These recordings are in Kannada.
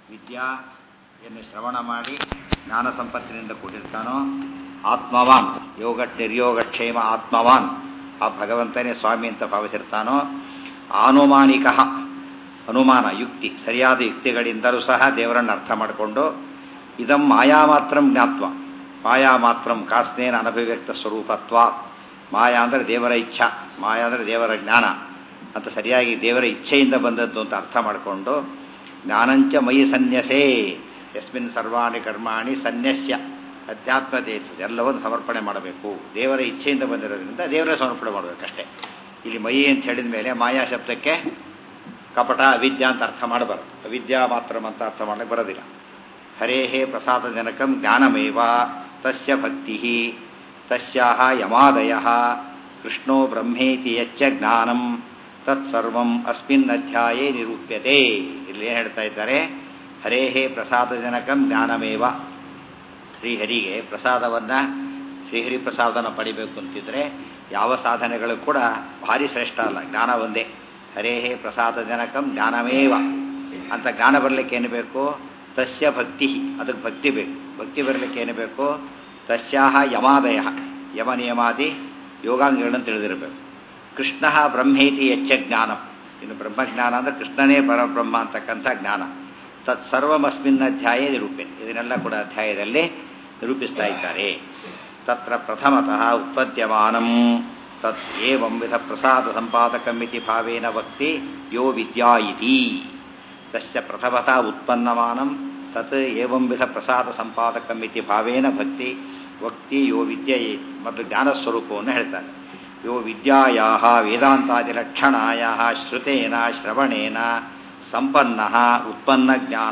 ವಿದ್ಯಾ ಎನ್ನು ಶ್ರವಣ ಮಾಡಿ ಜ್ಞಾನ ಸಂಪತ್ತಿನಿಂದ ಕೂಡಿರ್ತಾನೋ ಆತ್ಮವಾನ್ ಯೋಗ ನಿರ್ಯೋಗಕ್ಷೇಮ ಆತ್ಮವಾನ್ ಆ ಭಗವಂತನೇ ಸ್ವಾಮಿ ಅಂತ ಭಾವಿಸಿರ್ತಾನೋ ಆನುಮಾನಿಕ ಅನುಮಾನ ಯುಕ್ತಿ ಸರಿಯಾದ ಯುಕ್ತಿಗಳಿಂದಲೂ ಸಹ ದೇವರನ್ನು ಅರ್ಥ ಮಾಡಿಕೊಂಡು ಇದಂ ಮಾಯಾ ಮಾತ್ರಂ ಜ್ಞಾತ್ವ ಮಾಯಾ ಮಾತ್ರಂ ಕಾಸ್ನೇನ ಅನಭಿವ್ಯಕ್ತ ಸ್ವರೂಪತ್ವ ಮಾಯಾ ಅಂದರೆ ದೇವರ ಇಚ್ಛಾ ಮಾಯಾ ಅಂದರೆ ದೇವರ ಜ್ಞಾನ ಅಂತ ಸರಿಯಾಗಿ ದೇವರ ಇಚ್ಛೆಯಿಂದ ಬಂದದ್ದು ಅಂತ ಅರ್ಥ ಮಾಡಿಕೊಂಡು ಜ್ಞಾನಂಚ ಮಯಿ ಸನ್ಯಸೇ ಯಸ್ಮಿನ್ ಸರ್ವಾಣಿ ಕರ್ಮಾಣಿ ಸನ್ಯಸ್ಯ ಅಧ್ಯಾತ್ಮತೆ ಎಲ್ಲವನ್ನು ಸಮರ್ಪಣೆ ಮಾಡಬೇಕು ದೇವರ ಇಚ್ಛೆಯಿಂದ ಬಂದಿರೋದ್ರಿಂದ ದೇವರ ಸಮರ್ಪಣೆ ಮಾಡಬೇಕಷ್ಟೇ ಇಲ್ಲಿ ಮಯಿ ಅಂತ ಹೇಳಿದ ಮೇಲೆ ಮಾಯಾ ಶಬ್ದಕ್ಕೆ ಕಪಟ ಅವಿದ್ಯಾ ಅಂತ ಅರ್ಥ ಮಾಡಬಾರದು ಅವಿದ್ಯಾ ಮಾತ್ರ ಅಂತ ಅರ್ಥ ಮಾಡಲಿಕ್ಕೆ ಬರೋದಿಲ್ಲ ಹರೇಹೇ ಪ್ರಸಾದಜನಕಂ ಜ್ಞಾನಮೇವ ತಸ್ಯ ಭಕ್ತಿ ತಸ್ಯಾಹ ಯಮಾದಯ ಕೃಷ್ಣೋ ಬ್ರಹ್ಮೇತಿ ಯಚ್ಚ ಜ್ಞಾನಂ ತತ್ಸರ್ವಂ ಅಸ್ಮಿನ್ ಅಧ್ಯಾಯೇ ನಿರೂಪ್ಯತೆ ಇಲ್ಲಿ ಏನು ಹೇಳ್ತಾ ಇದ್ದಾರೆ ಹರೇಹೇ ಪ್ರಸಾದಜನಕಂ ಜ್ಞಾನಮೇವ ಶ್ರೀಹರಿಗೆ ಪ್ರಸಾದವನ್ನು ಶ್ರೀಹರಿ ಪ್ರಸಾದನ ಪಡಿಬೇಕು ಅಂತಿದ್ರೆ ಯಾವ ಸಾಧನೆಗಳು ಕೂಡ ಭಾರಿ ಶ್ರೇಷ್ಠ ಅಲ್ಲ ಜ್ಞಾನ ಒಂದೇ ಹರೇಹೇ ಪ್ರಸಾದಜನಕಂ ಜ್ಞಾನಮೇವ ಅಂತ ಜ್ಞಾನ ಬರಲಿಕ್ಕೆ ಏನು ಬೇಕು ತಸ್ಯ ಭಕ್ತಿ ಅದಕ್ಕೆ ಭಕ್ತಿ ಬೇಕು ಭಕ್ತಿ ಬರಲಿಕ್ಕೆ ಏನು ಬೇಕು ತಸ್ಯಾಹ ಯಮಾದಯ ಯಮ ನಿಯಮಾದಿ ಯೋಗಾಂಗಗಳನ್ನು ತಿಳಿದಿರಬೇಕು ಕೃಷ್ಣ ಬ್ರಹ್ಮೇತಿ ಹೆಚ್ಚ ಜ್ಞಾನ ಇನ್ನು ಬ್ರಹ್ಮಜ್ಞಾನ ಅಂದರೆ ಕೃಷ್ಣನೇ ಪರಬ್ರಹ್ಮ ಅಂತಕ್ಕಂಥ ಜ್ಞಾನ ತತ್ಸರ್ವಮಸ್ಮಿನ್ ಅಧ್ಯಾಯ ನಿರೂಪಣೆ ಇದನ್ನೆಲ್ಲ ಕೂಡ ಅಧ್ಯಾಯದಲ್ಲಿ ನಿರೂಪಿಸ್ತಾ ಇದ್ದಾರೆ ತತ್ರ ಪ್ರಥಮತಃ ಉತ್ಪದ್ಯಮಾನಂ ತತ್ ಏವಂ ವಿಧ ಪ್ರಸಾದ ಸಂಪಾದಕಮಿತಿ ಭಾವೇನ ವಕ್ತಿ ಯೋ ವಿದ್ಯಾ ಇತಿ ತಸ್ಯ ಪ್ರಥಮತಃ ಉತ್ಪನ್ನಮಾನಂ ತತ್ ಏವಂ ವಿಧ ಪ್ರಸಾದ ಸಂಪಾದಕಮಿತಿ ಭಾವೇನ ಭಕ್ತಿ ವಕ್ತಿ ಯೋ ವಿದ್ಯೆ ಮತ್ತು ಜ್ಞಾನಸ್ವರೂಪವನ್ನು ಹೇಳ್ತಾರೆ ಯೋ ವಿದ್ಯಾಯಾ ವೇದಾಂತಾದಿಲಕ್ಷಣಾಯ ಶ್ರುತೇನ ಶ್ರವಣೇನ ಸಂಪನ್ನ ಉತ್ಪನ್ನ ಜ್ಞಾನ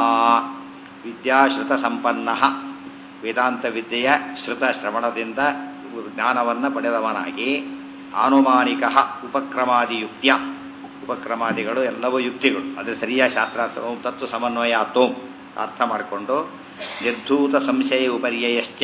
ವಿದ್ಯಾಶ್ರುತ ಸಂಪನ್ನ ವೇದಾಂತ ವಿದ್ಯೆಯ ಶ್ರುತ ಶ್ರವಣದಿಂದ ಜ್ಞಾನವನ್ನು ಪಡೆದವನಾಗಿ ಆನುಮಾನಿಕ ಉಪಕ್ರಮಾದಿಯುಕ್ತಿಯ ಉಪಕ್ರಮಾದಿಗಳು ಎಲ್ಲವೂ ಯುಕ್ತಿಗಳು ಅದರ ಸರಿಯಾದ ಶಾಸ್ತ್ರಾರ್ಥ ತತ್ವ ಸಮನ್ವಯ ತೋಂ ಅರ್ಥ ಮಾಡಿಕೊಂಡು ನಿರ್ಧೂತ ಸಂಶಯ ಉಪರ್ಯಯಶ್ಚ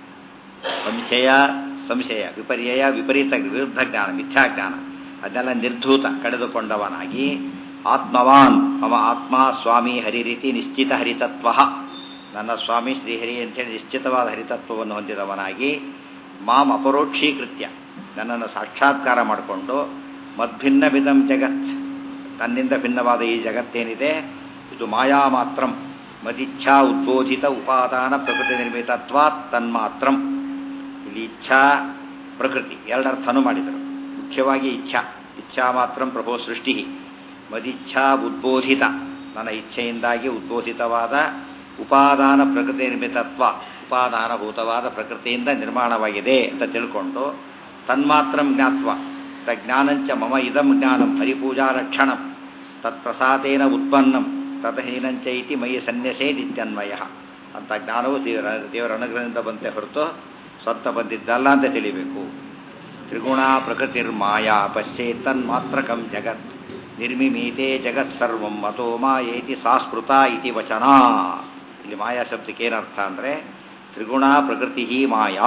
ಸಂಶಯ ಸಂಶಯ ವಿಪರ್ಯಯ ವಿಪರೀತ ವಿರುದ್ಧ ಜ್ಞಾನ ಮಿಥ್ಯಾಜ್ಞಾನ ಅದನ್ನೆಲ್ಲ ನಿರ್ಧೂತ ಕಳೆದುಕೊಂಡವನಾಗಿ ಆತ್ಮವಾನ್ ಮಮ ಆತ್ಮ ಸ್ವಾಮಿ ಹರಿರೀತಿ ನಿಶ್ಚಿತ ಹರಿತತ್ವ ನನ್ನ ಸ್ವಾಮಿ ಶ್ರೀಹರಿ ಅಂತೇಳಿ ನಿಶ್ಚಿತವಾದ ಹರಿತತ್ವವನ್ನು ಹೊಂದಿದವನಾಗಿ ಮಾಂ ಅಪರೋಕ್ಷೀಕೃತ್ಯ ನನ್ನನ್ನು ಸಾಕ್ಷಾತ್ಕಾರ ಮಾಡಿಕೊಂಡು ಮದ್ಭಿನ್ನ ವಿಧಂ ಜಗತ್ ತನ್ನಿಂದ ಭಿನ್ನವಾದ ಈ ಜಗತ್ತೇನಿದೆ ಇದು ಮಾಯಾ ಮಾತ್ರಂ ಮದಿಚ್ಛಾ ಉದ್ಬೋಧಿತ ಉಪಾದಾನ ಪ್ರಕೃತಿ ನಿರ್ಮಿತತ್ವಾತ್ ತನ್ಮಾತ್ರಂ ಇಲ್ಲಿ ಇಚ್ಛಾ ಪ್ರಕೃತಿ ಎರಡರ್ಥನೂ ಮಾಡಿದರು ಮುಖ್ಯವಾಗಿ ಇಚ್ಛಾ ಇಚ್ಛಾ ಮಾತ್ರಂ ಪ್ರಭೋ ಸೃಷ್ಟಿ ಮದಿಚ್ಛಾ ಉದ್ಬೋಧಿತ ನನ್ನ ಇಚ್ಛೆಯಿಂದಾಗಿ ಉದ್ಬೋಧಿತವಾದ ಉಪಾದಾನ ಪ್ರಕೃತಿ ನಿರ್ಮಿತತ್ವ ಉಪಾದಾನಭೂತವಾದ ಪ್ರಕೃತಿಯಿಂದ ನಿರ್ಮಾಣವಾಗಿದೆ ಅಂತ ತಿಳ್ಕೊಂಡು ತನ್ಮಾತ್ರಂ ಜ್ಞಾತ್ವ ತಜ್ಞಾನಂಚ ಮಮ ಇದಂ ಜ್ಞಾನಂ ಹರಿಪೂಜಾ ಲಕ್ಷಣಂ ತತ್ಪ್ರಸಾದೇನ ಉತ್ಪನ್ನಂ ತದಹೀನಂಚ ಇತಿ ಮೈ ಸನ್ಯಸೇದಿತ್ಯನ್ವಯ ಅಂತ ಜ್ಞಾನವು ದೇವರ ಅನುಗ್ರಹದಿಂದ ಬಂತೆ ಹೊರತು ಸ್ವಂತ ಬಂದಿದ್ದಲ್ಲ ಅಂತ ತಿಳಿಬೇಕು ತ್ರಿಗುಣ ಪ್ರಕೃತಿರ್ಮಾಯಾ ಪಶ್ಯೇತ್ತನ್ಮಾತ್ರಕಂ ಜಗತ್ ನಿರ್ಮಿಮೀತೆ ಜಗತ್ ಸರ್ವಂ ಮತೋ ಮಾಯೇತಿ ಸಾಸ್ಮೃತ ಇತಿ ವಚನ ಇಲ್ಲಿ ಮಾಯಾ ಶಬ್ದಕ್ಕೆ ಏನರ್ಥ ಅಂದರೆ ತ್ರಿಗುಣ ಪ್ರಕೃತಿ ಮಾಯಾ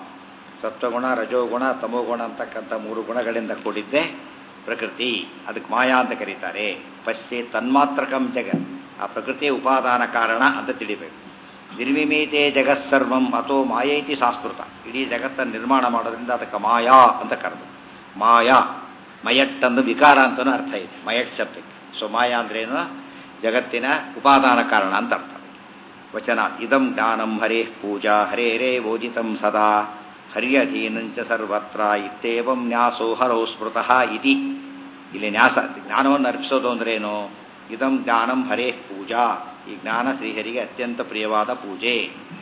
ಸತ್ವಗುಣ ರಜೋಗುಣ ತಮೋಗುಣ ಅಂತಕ್ಕಂಥ ಮೂರು ಗುಣಗಳಿಂದ ಕೂಡಿದ್ದೆ ಪ್ರಕೃತಿ ಅದಕ್ಕೆ ಮಾಯಾ ಅಂತ ಕರೀತಾರೆ ಪಶ್ಯೆ ತನ್ಮಾತ್ರಕಂ ಜಗತ್ ಆ ಪ್ರಕೃತಿಯ ಉಪಾದಾನ ಕಾರಣ ಅಂತ ತಿಳಿಬೇಕು ನಿರ್ವಿಮೀತೆ ಜಗತ್ಸರ್ವಂ ಅಥೋ ಮಾಯೈತಿ ಸಾಸ್ಕೃತ ಇಡೀ ಜಗತ್ತನ್ನು ನಿರ್ಮಾಣ ಮಾಡೋದ್ರಿಂದ ಅದಕ್ಕೆ ಮಾಯಾ ಅಂತ ಕರೆದು ಮಾಯಾ ಮಯಟ್ ಅಂದು ವಿಕಾರ ಅಂತಲೂ ಅರ್ಥ ಇದೆ ಮಯಟ್ ಶಬ್ದಕ್ಕೆ ಸೊ ಮಾಯಾ ಅಂದ್ರೇನು ಜಗತ್ತಿನ ಉಪಾದಾನ ಕಾರಣ ಅಂತ ಅರ್ಥ ವಚನ ಇದಂ ಜ್ಞಾನಂ ಹರೇ ಪೂಜಾ ಹರೇರೇ ಓದಿತಂ ಸದಾ ಹರ್ಯಧೀನಂಚ ಸರ್ವತ್ರ ಇತ್ತೇವಂ ನ್ಯಾಸೋ ಹರೌ ಸ್ಮೃತಃ ಇತಿ ಇಲ್ಲಿ ನ್ಯಾಸ ಜ್ಞಾನವನ್ನು ಅರ್ಪಿಸೋದು ಅಂದ್ರೇನು ಇದಂ ಜ್ಞಾನಂ ಹರೇ ಪೂಜಾ ಈ ಜ್ಞಾನ ಶ್ರೀಹರಿಗೆ ಅತ್ಯಂತ ಪ್ರಿಯವಾದ ಪೂಜೆ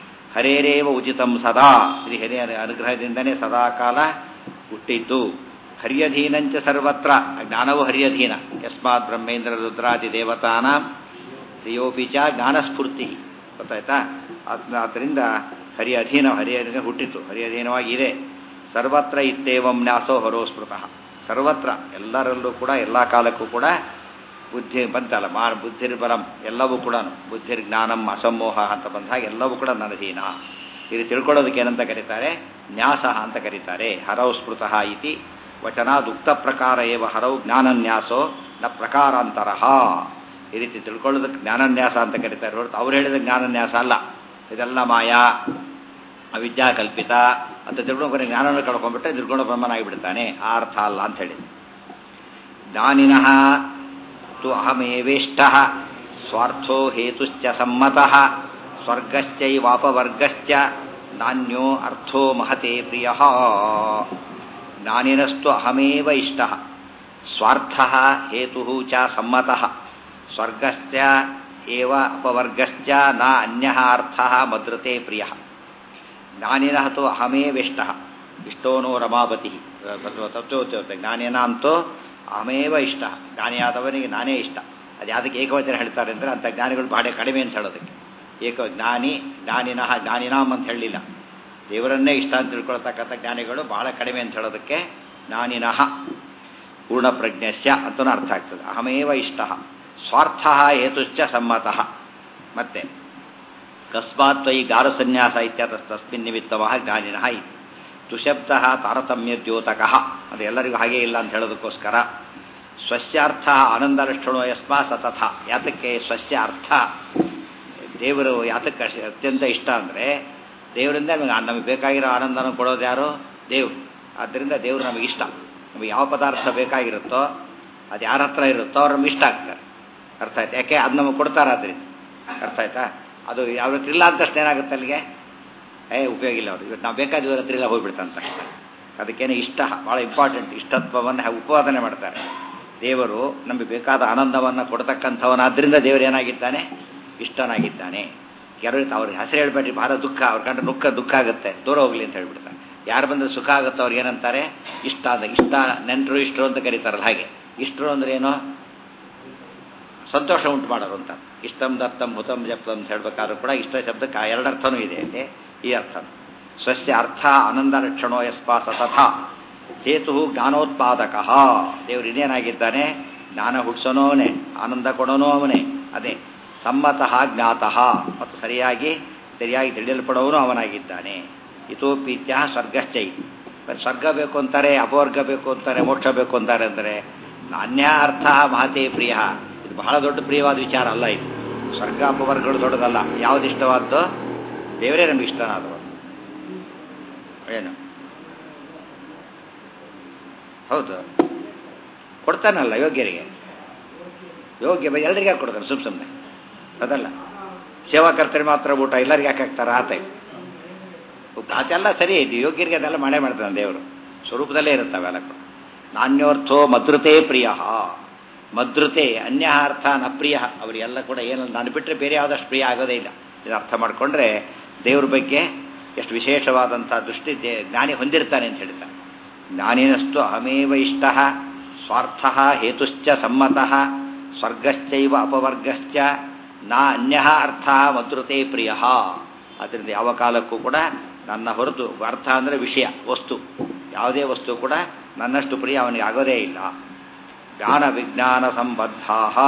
ಹರೇರೇವ ಉಚಿತಂ ಸದಾ ಶ್ರೀಹರಿಯ ಅನುಗ್ರಹದಿಂದನೇ ಸದಾ ಕಾಲ ಹುಟ್ಟಿದ್ದು ಹರ್ಯಧೀನಂಚ ಸರ್ವತ್ರ ಜ್ಞಾನವು ಹರ್ಯಧೀನ ಯಸ್ಮಾತ್ ಬ್ರಹ್ಮೇಂದ್ರ ರುದ್ರಾದಿ ದೇವತಾನ ಶ್ರೇಯೋಪಿಚ ಜ್ಞಾನಸ್ಫೂರ್ತಿ ಗೊತ್ತಾಯ್ತಾ ಆದ್ದರಿಂದ ಹರಿಯ ಅಧೀನ ಹರಿಯ ಹುಟ್ಟಿತು ಹರಿಯ ಅಧೀನವಾಗಿ ಇದೆ ಸರ್ವತ್ರ ಇತ್ತೇವಂ ನ್ಯಾಸೋ ಹರೋ ಸ್ಮೃತಃ ಸರ್ವತ್ರ ಎಲ್ಲರಲ್ಲೂ ಕೂಡ ಎಲ್ಲ ಕಾಲಕ್ಕೂ ಕೂಡ ಬುದ್ಧಿ ಬಂತಲ್ಲ ಮಾ ಬುದ್ಧಿರ್ ಬಲಂ ಎಲ್ಲವೂ ಕೂಡ ಬುದ್ಧಿರ್ ಜ್ಞಾನಂ ಅಸಮೋಹ ಅಂತ ಬಂದಾಗ ಎಲ್ಲವೂ ಕೂಡ ನನ್ನಧೀನ ಇದು ತಿಳ್ಕೊಳ್ಳೋದಕ್ಕೆ ಏನಂತ ಕರೀತಾರೆ ನ್ಯಾಸ ಅಂತ ಕರೀತಾರೆ ಹರೌ ಸ್ಮೃತಃ ಇತಿ ವಚನ ದುಕ್ತ ಪ್ರಕಾರ ಏವ ಹರೌ ಜ್ಞಾನನ್ಯಾಸೋ ನ ಪ್ರಕಾರಾಂತರ ಈ ರೀತಿ ತಿಳ್ಕೊಳ್ಳೋದಕ್ಕೆ ಜ್ಞಾನನ್ಯಾಸ ಅಂತ ಕರೀತಾರೆ ಹೊರತು ಅವ್ರು ಹೇಳಿದ ಜ್ಞಾನನ್ಯಾಸ ಅಲ್ಲ ಇದೆಲ್ಲ ಮಾಯಾ ಅವಿದ್ಯಾ ಕಲ್ಪಿತ ಅಂತ ತಿಳ್ಕೊಂಡು ಬರೀ ಜ್ಞಾನವನ್ನು ಕಳ್ಕೊಂಡ್ಬಿಟ್ರೆ ನಿರ್ಗುಣ ಬ್ರಹ್ಮನಾಗಿಬಿಡ್ತಾನೆ ಆ ಅರ್ಥ ಅಲ್ಲ ಅಂತ ಹೇಳಿ ಜ್ಞಾನಿನಃ ತು ಅಹಮೇವೇಷ್ಟ ಸ್ವಾರ್ಥೋ ಹೇತುಶ್ಚ ಸಮ್ಮತಃ ಸ್ವರ್ಗಶ್ಚೈವಾಪವರ್ಗಶ್ಚ ನಾನ್ಯೋ ಅರ್ಥೋ ಮಹತೆ ಪ್ರಿಯ ಜ್ಞಾನಿನಸ್ತು ಅಹಮೇವ ಇಷ್ಟ ಸ್ವಾರ್ಥ ಹೇತು ಚ ಸಮ್ಮತಃ ಸ್ವರ್ಗಶ್ಚ ಏವ ಅಪವರ್ಗಶ್ಚ ನ ಅನ್ಯ ಅರ್ಥ ಮದ್ರತೆ ಪ್ರಿಯ ಜ್ಞಾನಿನಃ ತು ಅಹಮೇವೆಷ್ಟ ಇಷ್ಟೋ ನೋ ರಮಾಪತಿ ತತ್ವೋತ್ಯೋತ ಜ್ಞಾನಿನಾಂತೂ ಅಹಮೇವ ಇಷ್ಟ ಜ್ಞಾನಿಯಾದವನಿಗೆ ನಾನೇ ಇಷ್ಟ ಅದು ಯಾವುದಕ್ಕೆ ಏಕವಚನ ಹೇಳ್ತಾರೆ ಅಂದರೆ ಅಂಥ ಜ್ಞಾನಿಗಳು ಬಹಳ ಕಡಿಮೆ ಅಂತ ಹೇಳೋದಕ್ಕೆ ಏಕ ಜ್ಞಾನಿ ಜ್ಞಾನಿನಃ ಜ್ಞಾನಿನಾಮ್ ಅಂತ ಹೇಳಲಿಲ್ಲ ದೇವರನ್ನೇ ಇಷ್ಟ ಅಂತ ತಿಳ್ಕೊಳ್ತಕ್ಕಂಥ ಜ್ಞಾನಿಗಳು ಬಹಳ ಕಡಿಮೆ ಅಂತ ಹೇಳೋದಕ್ಕೆ ಜ್ಞಾನಿನಃ ಪೂರ್ಣಪ್ರಜ್ಞಸ್ಯ ಅಂತಲೂ ಅರ್ಥ ಆಗ್ತದೆ ಅಹಮೇವ ಇಷ್ಟ ಸ್ವಾರ್ಥ ಹೇತುಶ್ಚ ಸಮ್ಮತಃ ಮತ್ತೆ ಕಸ್ಮಾತ್ ತ್ವಯಿ ಗಾರಸನ್ಯಾಸ ಇತ್ಯಾದ ತಸ್ಮಿನ್ ನಿಮಿತ್ತವಃ ಜ್ಞಾನಿನಃ ಇತಿ ತುಶಬ್ದ ತಾರತಮ್ಯ ದ್ಯೋತಕಃ ಅದು ಎಲ್ಲರಿಗೂ ಹಾಗೆ ಇಲ್ಲ ಅಂತ ಹೇಳೋದಕ್ಕೋಸ್ಕರ ಸ್ವಸ್ಯಾರ್ಥ ಆನಂದಲಕ್ಷಣೋ ಯಸ್ಮಾ ಸತಥ ಯಾತಕ್ಕೆ ಸ್ವಸ್ಯ ಅರ್ಥ ದೇವರು ಯಾತಕ್ಕೆ ಅತ್ಯಂತ ಇಷ್ಟ ಅಂದರೆ ದೇವರಿಂದ ನಮಗೆ ನಮಗೆ ಬೇಕಾಗಿರೋ ಆನಂದನ ಕೊಡೋದು ಯಾರು ದೇವರು ಆದ್ದರಿಂದ ದೇವರು ನಮಗೆ ಇಷ್ಟ ನಮಗೆ ಯಾವ ಪದಾರ್ಥ ಬೇಕಾಗಿರುತ್ತೋ ಅದು ಯಾರ ಹತ್ರ ಇರುತ್ತೋ ಅವ್ರು ನಮ್ಗೆ ಇಷ್ಟ ಆಗ್ತಾರೆ ಅರ್ಥ ಆಯ್ತು ಯಾಕೆ ಅದು ನಮಗೆ ಕೊಡ್ತಾರೆ ಅದರಿಂದ ಅರ್ಥ ಆಯ್ತಾ ಅದು ಯಾವ ಹತ್ರ ಇಲ್ಲ ಅಂತಷ್ಟು ಏನಾಗುತ್ತೆ ಅಲ್ಲಿಗೆ ಏ ಉಪಯೋಗ ಇಲ್ಲ ಅವ್ರು ಇವತ್ತು ನಾವು ಬೇಕಾದ ಇವ್ರ ಹತ್ರ ಇಲ್ಲ ಹೋಗ್ಬಿಡ್ತಂತ ಅದಕ್ಕೇನೆ ಇಷ್ಟ ಭಾಳ ಇಂಪಾರ್ಟೆಂಟ್ ಇಷ್ಟತ್ವವನ್ನು ಉಪವಾದನೆ ಮಾಡ್ತಾರೆ ದೇವರು ನಮಗೆ ಬೇಕಾದ ಆನಂದವನ್ನು ಕೊಡ್ತಕ್ಕಂಥವನಾದ್ರಿಂದ ದೇವರು ಏನಾಗಿದ್ದಾನೆ ಇಷ್ಟನಾಗಿದ್ದಾನೆ ಕೆಲವರು ಅವ್ರಿಗೆ ಹೆಸರು ಹೇಳ್ಬೇಡ್ರಿ ಭಾಳ ದುಃಖ ಅವ್ರ ಕಂಡ್ರೆ ದುಃಖ ದುಃಖ ಆಗುತ್ತೆ ದೂರ ಹೋಗ್ಲಿ ಅಂತ ಹೇಳ್ಬಿಡ್ತಾರೆ ಯಾರು ಬಂದರೆ ಸುಖ ಆಗುತ್ತೋ ಅವ್ರಿಗೆ ಏನಂತಾರೆ ಇಷ್ಟ ಅಂತ ಇಷ್ಟ ನೆಂಟರು ಇಷ್ಟರು ಅಂತ ಕರೀತಾರಲ್ಲ ಹಾಗೆ ಇಷ್ಟರು ಅಂದ್ರೆ ಏನು ಸಂತೋಷ ಉಂಟು ಮಾಡೋರು ಅಂತ ಇಷ್ಟಂ ದತ್ತಂ ಹುತಂ ಜಪ್ತಂ ಅಂತ ಹೇಳ್ಬೇಕಾದ್ರೂ ಕೂಡ ಇಷ್ಟ ಶಬ್ದಕ್ಕೆ ಎರಡರ್ಥನೂ ಇದೆ ಅಲ್ಲಿ ಈ ಅರ್ಥ ಸ್ವಸ್ಯ ಅರ್ಥ ಆನಂದ ಲಕ್ಷಣೋ ಯಸ್ಪಾ ಸತಥ ಹೇತು ಜ್ಞಾನೋತ್ಪಾದಕ ದೇವರು ಇನ್ನೇನಾಗಿದ್ದಾನೆ ಜ್ಞಾನ ಹುಡ್ಸೋನೋವನೇ ಆನಂದ ಕೊಡೋನೋ ಅವನೇ ಅದೇ ಸಮ್ಮತಃ ಜ್ಞಾತಃ ಮತ್ತು ಸರಿಯಾಗಿ ಸರಿಯಾಗಿ ತಿಳಿಯಲ್ಪಡೋನು ಅವನಾಗಿದ್ದಾನೆ ಇತೋಪೀತ್ಯ ಸ್ವರ್ಗಶ್ಚೈ ಸ್ವರ್ಗ ಬೇಕು ಅಂತಾರೆ ಅಪವರ್ಗ ಬೇಕು ಅಂತಾರೆ ಮೋಕ್ಷ ಬೇಕು ಅಂತಾರೆ ಅಂದರೆ ಅನ್ಯ ಅರ್ಥ ಮಹತೇ ಪ್ರಿಯ ಇದು ಬಹಳ ದೊಡ್ಡ ಪ್ರಿಯವಾದ ವಿಚಾರ ಅಲ್ಲ ಇದು ಸ್ವರ್ಗ ಅಪವರ್ಗಗಳು ದೊಡ್ಡದಲ್ಲ ಯಾವ್ದು ಇಷ್ಟವಾದ್ದು ದೇವರೇ ನಮ್ಗೆ ಇಷ್ಟನಾದವರು ಏನು ಹೌದು ಕೊಡ್ತಾನಲ್ಲ ಯೋಗ್ಯರಿಗೆ ಯೋಗ್ಯ ಎಲ್ರಿಗೆ ಕೊಡ್ತಾನೆ ಸುಮ್ ಸುಮ್ಮನೆ ಅದಲ್ಲ ಸೇವಾಕರ್ತರಿಗೆ ಮಾತ್ರ ಊಟ ಎಲ್ಲರಿಗೆ ಯಾಕೆ ಹಾಕ್ತಾರೆ ಆತ ಅದೆಲ್ಲ ಸರಿ ಇದು ಯೋಗ್ಯರಿಗೆ ಅದೆಲ್ಲ ಮಾಡೇ ಮಾಡ್ತಾನೆ ದೇವರು ಸ್ವರೂಪದಲ್ಲೇ ಇರುತ್ತೆ ಅವೆಲ್ಲ ಕೂಡ ನಾಣ್ಯೋರ್ಥೋ ಮಧುರತೆ ಪ್ರಿಯ ಮಧುರತೆ ಅನ್ಯ ಅರ್ಥ ನ ಪ್ರಿಯ ಅವರಿಗೆಲ್ಲ ಕೂಡ ಏನು ನಾನು ಬಿಟ್ಟರೆ ಬೇರೆ ಯಾವುದಷ್ಟು ಪ್ರಿಯ ಆಗೋದೇ ಇಲ್ಲ ಇದು ಅರ್ಥ ಮಾಡಿಕೊಂಡ್ರೆ ದೇವ್ರ ಬಗ್ಗೆ ಎಷ್ಟು ವಿಶೇಷವಾದಂಥ ದೃಷ್ಟಿ ಜ್ಞಾನಿ ಹೊಂದಿರ್ತಾನೆ ಅಂತ ಹೇಳ್ತಾನೆ ಜ್ಞಾನಿನಸ್ತು ಅಹಮೇವ ಇಷ್ಟ ಸ್ವಾರ್ಥ ಹೇತುಶ್ಚ ಸಮ್ಮತಃ ಸ್ವರ್ಗಶ್ಚೈವ ಅಪವರ್ಗಶ್ಚ ನಾ ಅನ್ಯ ಅರ್ಥ ಮಧುರತೆ ಪ್ರಿಯ ಅದರಿಂದ ಯಾವ ಕಾಲಕ್ಕೂ ಕೂಡ ನನ್ನ ಹೊರತು ಅರ್ಥ ಅಂದರೆ ವಿಷಯ ವಸ್ತು ಯಾವುದೇ ವಸ್ತು ಕೂಡ ನನ್ನಷ್ಟು ಪ್ರಿಯ ಅವನಿಗೆ ಆಗೋದೇ ಇಲ್ಲ ಜ್ಞಾನ ವಿಜ್ಞಾನ ಸಂಬದ್ಧ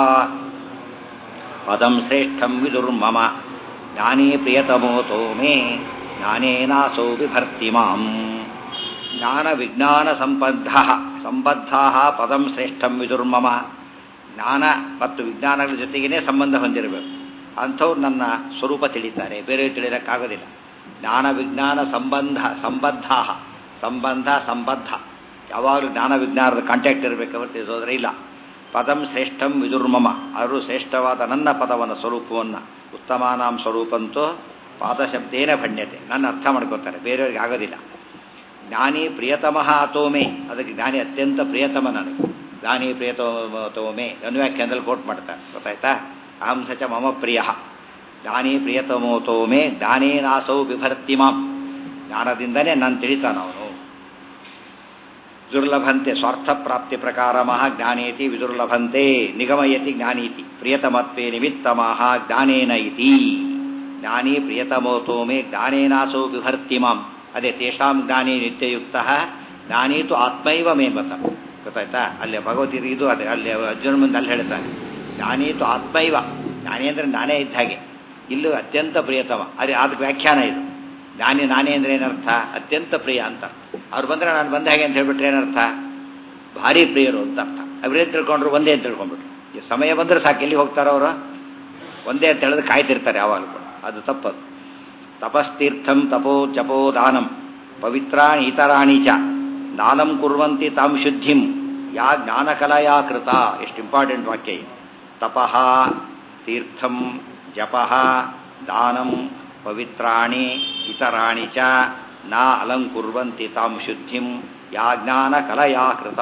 ಪದಂ ಶ್ರೇಷ್ಠಂ ವಿದುರ್ಮಮ ಜ್ಞಾನೇ ಪ್ರಿಯತಮೋತೋ ಮೇ ಜ್ಞಾನೇನಾಸೋ ವಿಭರ್ತಿ ಮಾಂ ಜ್ಞಾನ ವಿಜ್ಞಾನ ಸಂಬದ್ಧ ಸಂಬದ್ಧ ಪದಂ ಶ್ರೇಷ್ಠಂ ವಿದುರ್ಮಮ ಜ್ಞಾನ ಮತ್ತು ವಿಜ್ಞಾನಗಳ ಜೊತೆಗೇ ಸಂಬಂಧ ಹೊಂದಿರಬೇಕು ಅಂಥವ್ರು ನನ್ನ ಸ್ವರೂಪ ತಿಳಿತಾರೆ ಬೇರೆ ತಿಳಿಯೋಕ್ಕಾಗೋದಿಲ್ಲ ಜ್ಞಾನ ವಿಜ್ಞಾನ ಸಂಬಂಧ ಸಂಬದ್ಧ ಸಂಬಂಧ ಸಂಬದ್ಧ ಯಾವಾಗಲೂ ಜ್ಞಾನ ವಿಜ್ಞಾನದ ಕಾಂಟ್ಯಾಕ್ಟ್ ಇರಬೇಕು ತಿಳಿಸೋದ್ರೆ ಇಲ್ಲ ಪದಂ ಶ್ರೇಷ್ಠಂ ವಿದುರ್ಮಮ ಅವರು ಶ್ರೇಷ್ಠವಾದ ನನ್ನ ಪದವನ್ನು ಸ್ವರೂಪವನ್ನು ಉತ್ತಮಾನಾಂ ಸ್ವರೂಪಂತೂ ಪಾದಶಬ್ದೇನ ಭಣ್ಯತೆ ನನ್ನ ಅರ್ಥ ಮಾಡ್ಕೋತಾರೆ ಬೇರೆಯವ್ರಿಗೆ ಆಗೋದಿಲ್ಲ ಜ್ಞಾನಿ ಪ್ರಿಯತಮಃ ಅಥೋಮೆ ಅದಕ್ಕೆ ಜ್ಞಾನಿ ಅತ್ಯಂತ ಪ್ರಿಯತಮ ನನಗೆ ಜ್ಞಾನಿ ಪ್ರಿಯತಮೋತೋಮೆ ಅನ್ವ್ಯಾಖ್ಯಾನದಲ್ಲಿ ಕೋಟ್ ಮಾಡ್ತಾರೆ ಗೊತ್ತಾಯ್ತಾ ಅಹಂ ಸಚ ಮಮ ಪ್ರಿಯ ಜ್ಞಾನಿ ಪ್ರಿಯತಮೋತೋಮೆ ಜ್ಞಾನೇನಾಸೌ ಬಿಭರ್ತಿ ಮಾಂ ಜ್ಞಾನದಿಂದನೇ ನಾನು ತಿಳಿತಾನವನು ದುರ್ಲಭಂತೆ ಸ್ವಾರ್ಥ ಪ್ರಾಪ್ತಿ ಪ್ರಕಾರ ಮಹ ಜ್ಞಾನೇತಿ ವಿದುರ್ಲಭಂತೆ ನಿಗಮಯತಿ ಜ್ಞಾನೀತಿ ಪ್ರಿಯತಮತ್ವೇ ನಿಮಿತ್ತಮಃ ಜ್ಞಾನೇನ ಇತಿ ಜ್ಞಾನಿ ಪ್ರಿಯತಮೋತೋಮೆ ಜ್ಞಾನೇನಾಸೌ ಬಿಭರ್ತಿ ಮಾಂ ಅದೇ ತೇಷಾಂ ಜ್ಞಾನಿ ನಿತ್ಯಯುಕ್ತ ಜ್ಞಾನೀತು ಆತ್ಮೈವ ಮೇ ಮತ ಗೊತ್ತಾಯ್ತಾ ಅಲ್ಲಿ ಭಗವತಿ ಇದು ಅದೇ ಅಲ್ಲಿ ಅರ್ಜುನ ಮುಂದೆ ಅಲ್ಲಿ ಹೇಳ್ತಾನೆ ಜ್ಞಾನೀತು ಆತ್ಮೈವ ಜ್ಞಾನಿ ಅಂದರೆ ನಾನೇ ಇದ್ದ ಹಾಗೆ ಇಲ್ಲೂ ಅತ್ಯಂತ ಪ್ರಿಯತಮ ಅದೇ ಅದಕ್ಕೆ ವ್ಯಾಖ್ಯಾನ ಇದು ಜ್ಞಾನಿ ನಾನೇ ಅಂದ್ರೆ ಏನರ್ಥ ಅತ್ಯಂತ ಪ್ರಿಯ ಅಂತ ಅವ್ರು ಬಂದರೆ ನಾನು ಬಂದ ಹಾಗೆ ಅಂತ ಹೇಳ್ಬಿಟ್ರೆ ಏನರ್ಥ ಭಾರಿ ಪ್ರಿಯರು ಅಂತ ಅರ್ಥ ಅವರೇನು ತಿಳ್ಕೊಂಡ್ರು ಒಂದೇ ಅಂತ ತಿಳ್ಕೊಂಡ್ಬಿಟ್ರು ಈ ಸಮಯ ಬಂದರೆ ಸಾಕು ಎಲ್ಲಿ ಹೋಗ್ತಾರೋ ಅವರು ಒಂದೇ ಅಂತ ಹೇಳಿದ್ರೆ ಕಾಯ್ತಿರ್ತಾರೆ ಯಾವಾಗಲೂ ಕೂಡ ಅದು ತಪ್ಪದು ತಪಸ್ತೀರ್ಥಂ ತಪೋ ಜಪೋ ದಾನಂ ಪವಿತ್ರಾಣಿ ಇತರಾಣಿ ಚ ದಾನಂ ಕುರ್ವಂತಿ ತಾಂ ಶುದ್ಧಿಂ ಯಾ ಜ್ಞಾನಕಲಯಾ ಕೃತ ಎಷ್ಟು ಇಂಪಾರ್ಟೆಂಟ್ ವಾಕ್ಯ ಇದು ತಪಃ ತೀರ್ಥಂ ಜಪಃ ದಾನಂ ಪವಿತ್ರಾಣಿ ಇತರಾಣಿ ಚ ನ ಅಲಂಕುರ್ವಂತಿ ತಾಂ ಶುದ್ಧಿಂ ಯಾ ಜ್ಞಾನಕಲಯಾ ಕೃತ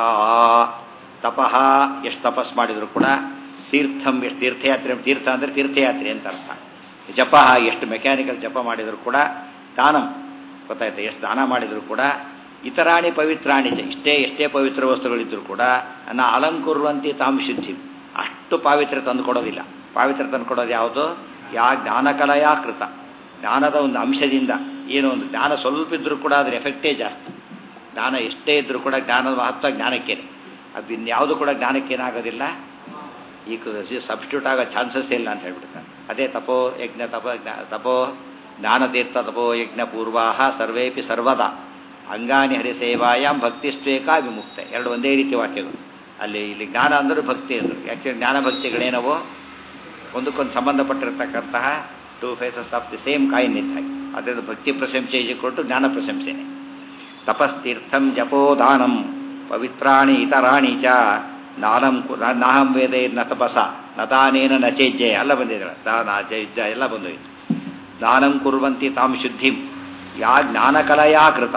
ತಪಃ ಎಷ್ಟು ತಪಸ್ ಮಾಡಿದ್ರು ಕೂಡ ತೀರ್ಥಂ ಎಷ್ಟು ತೀರ್ಥಯಾತ್ರೆ ತೀರ್ಥ ಅಂದರೆ ತೀರ್ಥಯಾತ್ರೆ ಅಂತ ಅರ್ಥ ಜಪ ಎಷ್ಟು ಮೆಕ್ಯಾನಿಕಲ್ ಜಪ ಮಾಡಿದ್ರು ಕೂಡ ದಾನಂ ಗೊತ್ತಾಯ್ತು ಎಷ್ಟು ದಾನ ಮಾಡಿದ್ರು ಕೂಡ ಇತರಾಣಿ ಪವಿತ್ರಾಣಿ ಚ ಇಷ್ಟೇ ಎಷ್ಟೇ ಪವಿತ್ರ ವಸ್ತುಗಳಿದ್ದರೂ ಕೂಡ ನಾ ಅಲಂಕುರುವಂತಿ ತಾಂ ಶುದ್ಧಿ ಅಷ್ಟು ಪಾವಿತ್ರ ತಂದು ಕೊಡೋದಿಲ್ಲ ಪಾವಿತ್ರ ತಂದು ಕೊಡೋದು ಯಾವುದು ಯಾ ಜ್ಞಾನಕಲಯಾ ಕೃತ ಜ್ಞಾನದ ಒಂದು ಅಂಶದಿಂದ ಏನೋ ಒಂದು ಜ್ಞಾನ ಸ್ವಲ್ಪ ಇದ್ದರೂ ಕೂಡ ಅದರ ಎಫೆಕ್ಟೇ ಜಾಸ್ತಿ ಜ್ಞಾನ ಎಷ್ಟೇ ಇದ್ದರೂ ಕೂಡ ಜ್ಞಾನದ ಮಹತ್ವ ಜ್ಞಾನಕ್ಕೇನೆ ಅದು ಇನ್ಯಾವುದು ಕೂಡ ಜ್ಞಾನಕ್ಕೇನಾಗೋದಿಲ್ಲ ಈ ಸಬ್ಸ್ಟಿಟ್ಯೂಟ್ ಆಗೋ ಚಾನ್ಸಸ್ ಇಲ್ಲ ಅಂತ ಹೇಳ್ಬಿಡ್ತಾರೆ ಅದೇ ತಪೋ ಯಜ್ಞ ತಪ ಜ್ಞಾ- ತಪೋ ಜ್ಞಾನತೀರ್ಥ ತಪೋ ಯಜ್ಞ ಪೂರ್ವಾಹ ಸರ್ವೇಪಿ ಸರ್ವದಾ ಅಂಗಾನಿ ಹರಿಸೇವಾಯಾಮ್ ಭಕ್ತಿಸ್ವೇಕಾ ವಿಮುಕ್ತ ಎರಡು ಒಂದೇ ರೀತಿ ವಾಕ್ಯಗಳು ಅಲ್ಲಿ ಇಲ್ಲಿ ಜ್ಞಾನ ಅಂದರೂ ಭಕ್ತಿ ಅಂದರು ಆ್ಯಕ್ಚುಲಿ ಜ್ಞಾನ ಭಕ್ತಿಗಳೇನವೋ ಒಂದಕ್ಕೊಂದು ಸಂಬಂಧಪಟ್ಟಿರ್ತಕ್ಕಂತಹ two faces of the same coin ಇದ್ದಾಗ ಅದರಿಂದ ಭಕ್ತಿ ಪ್ರಶಂಸೆ ಕೊಟ್ಟು ಜ್ಞಾನ ಪ್ರಶಂಸೆನೆ ತಪಸ್ತೀರ್ಥಂ ಜಪೋ ದಾನಂ ಪವಿತ್ರಾಣಿ ಇತರಾಣಿ ಚ ನಾನಂ ಕು- ನ- ನಾಹಂ ವೇದ ನ ತಪಸ ನ ದಾನೇನ ನ ಚೇಜ್ಜಯ ಎಲ್ಲ ಬಂದಿದ್ದಾರೆ ದಾನ ಚೈಜ್ಜ ಎಲ್ಲ ಬಂದೋಯ್ತು ದಾನಂ ಕುರ್ವಂತಿ ತಾಂ ಶುದ್ಧಿಂ ಯಾ ಜ್ಞಾನಕಲಯಾ ಕೃತ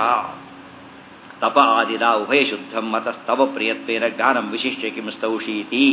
ತಪ ಆದಿದ ಉಭಯ ಶುದ್ಧಂ ಮತಸ್ತವ ಪ್ರಿಯತ್ವೇನ ಜ್ಞಾನಂ ವಿಶಿಷ್ಯ ಕಿಂ ಸ್ತೌಷೀತಿ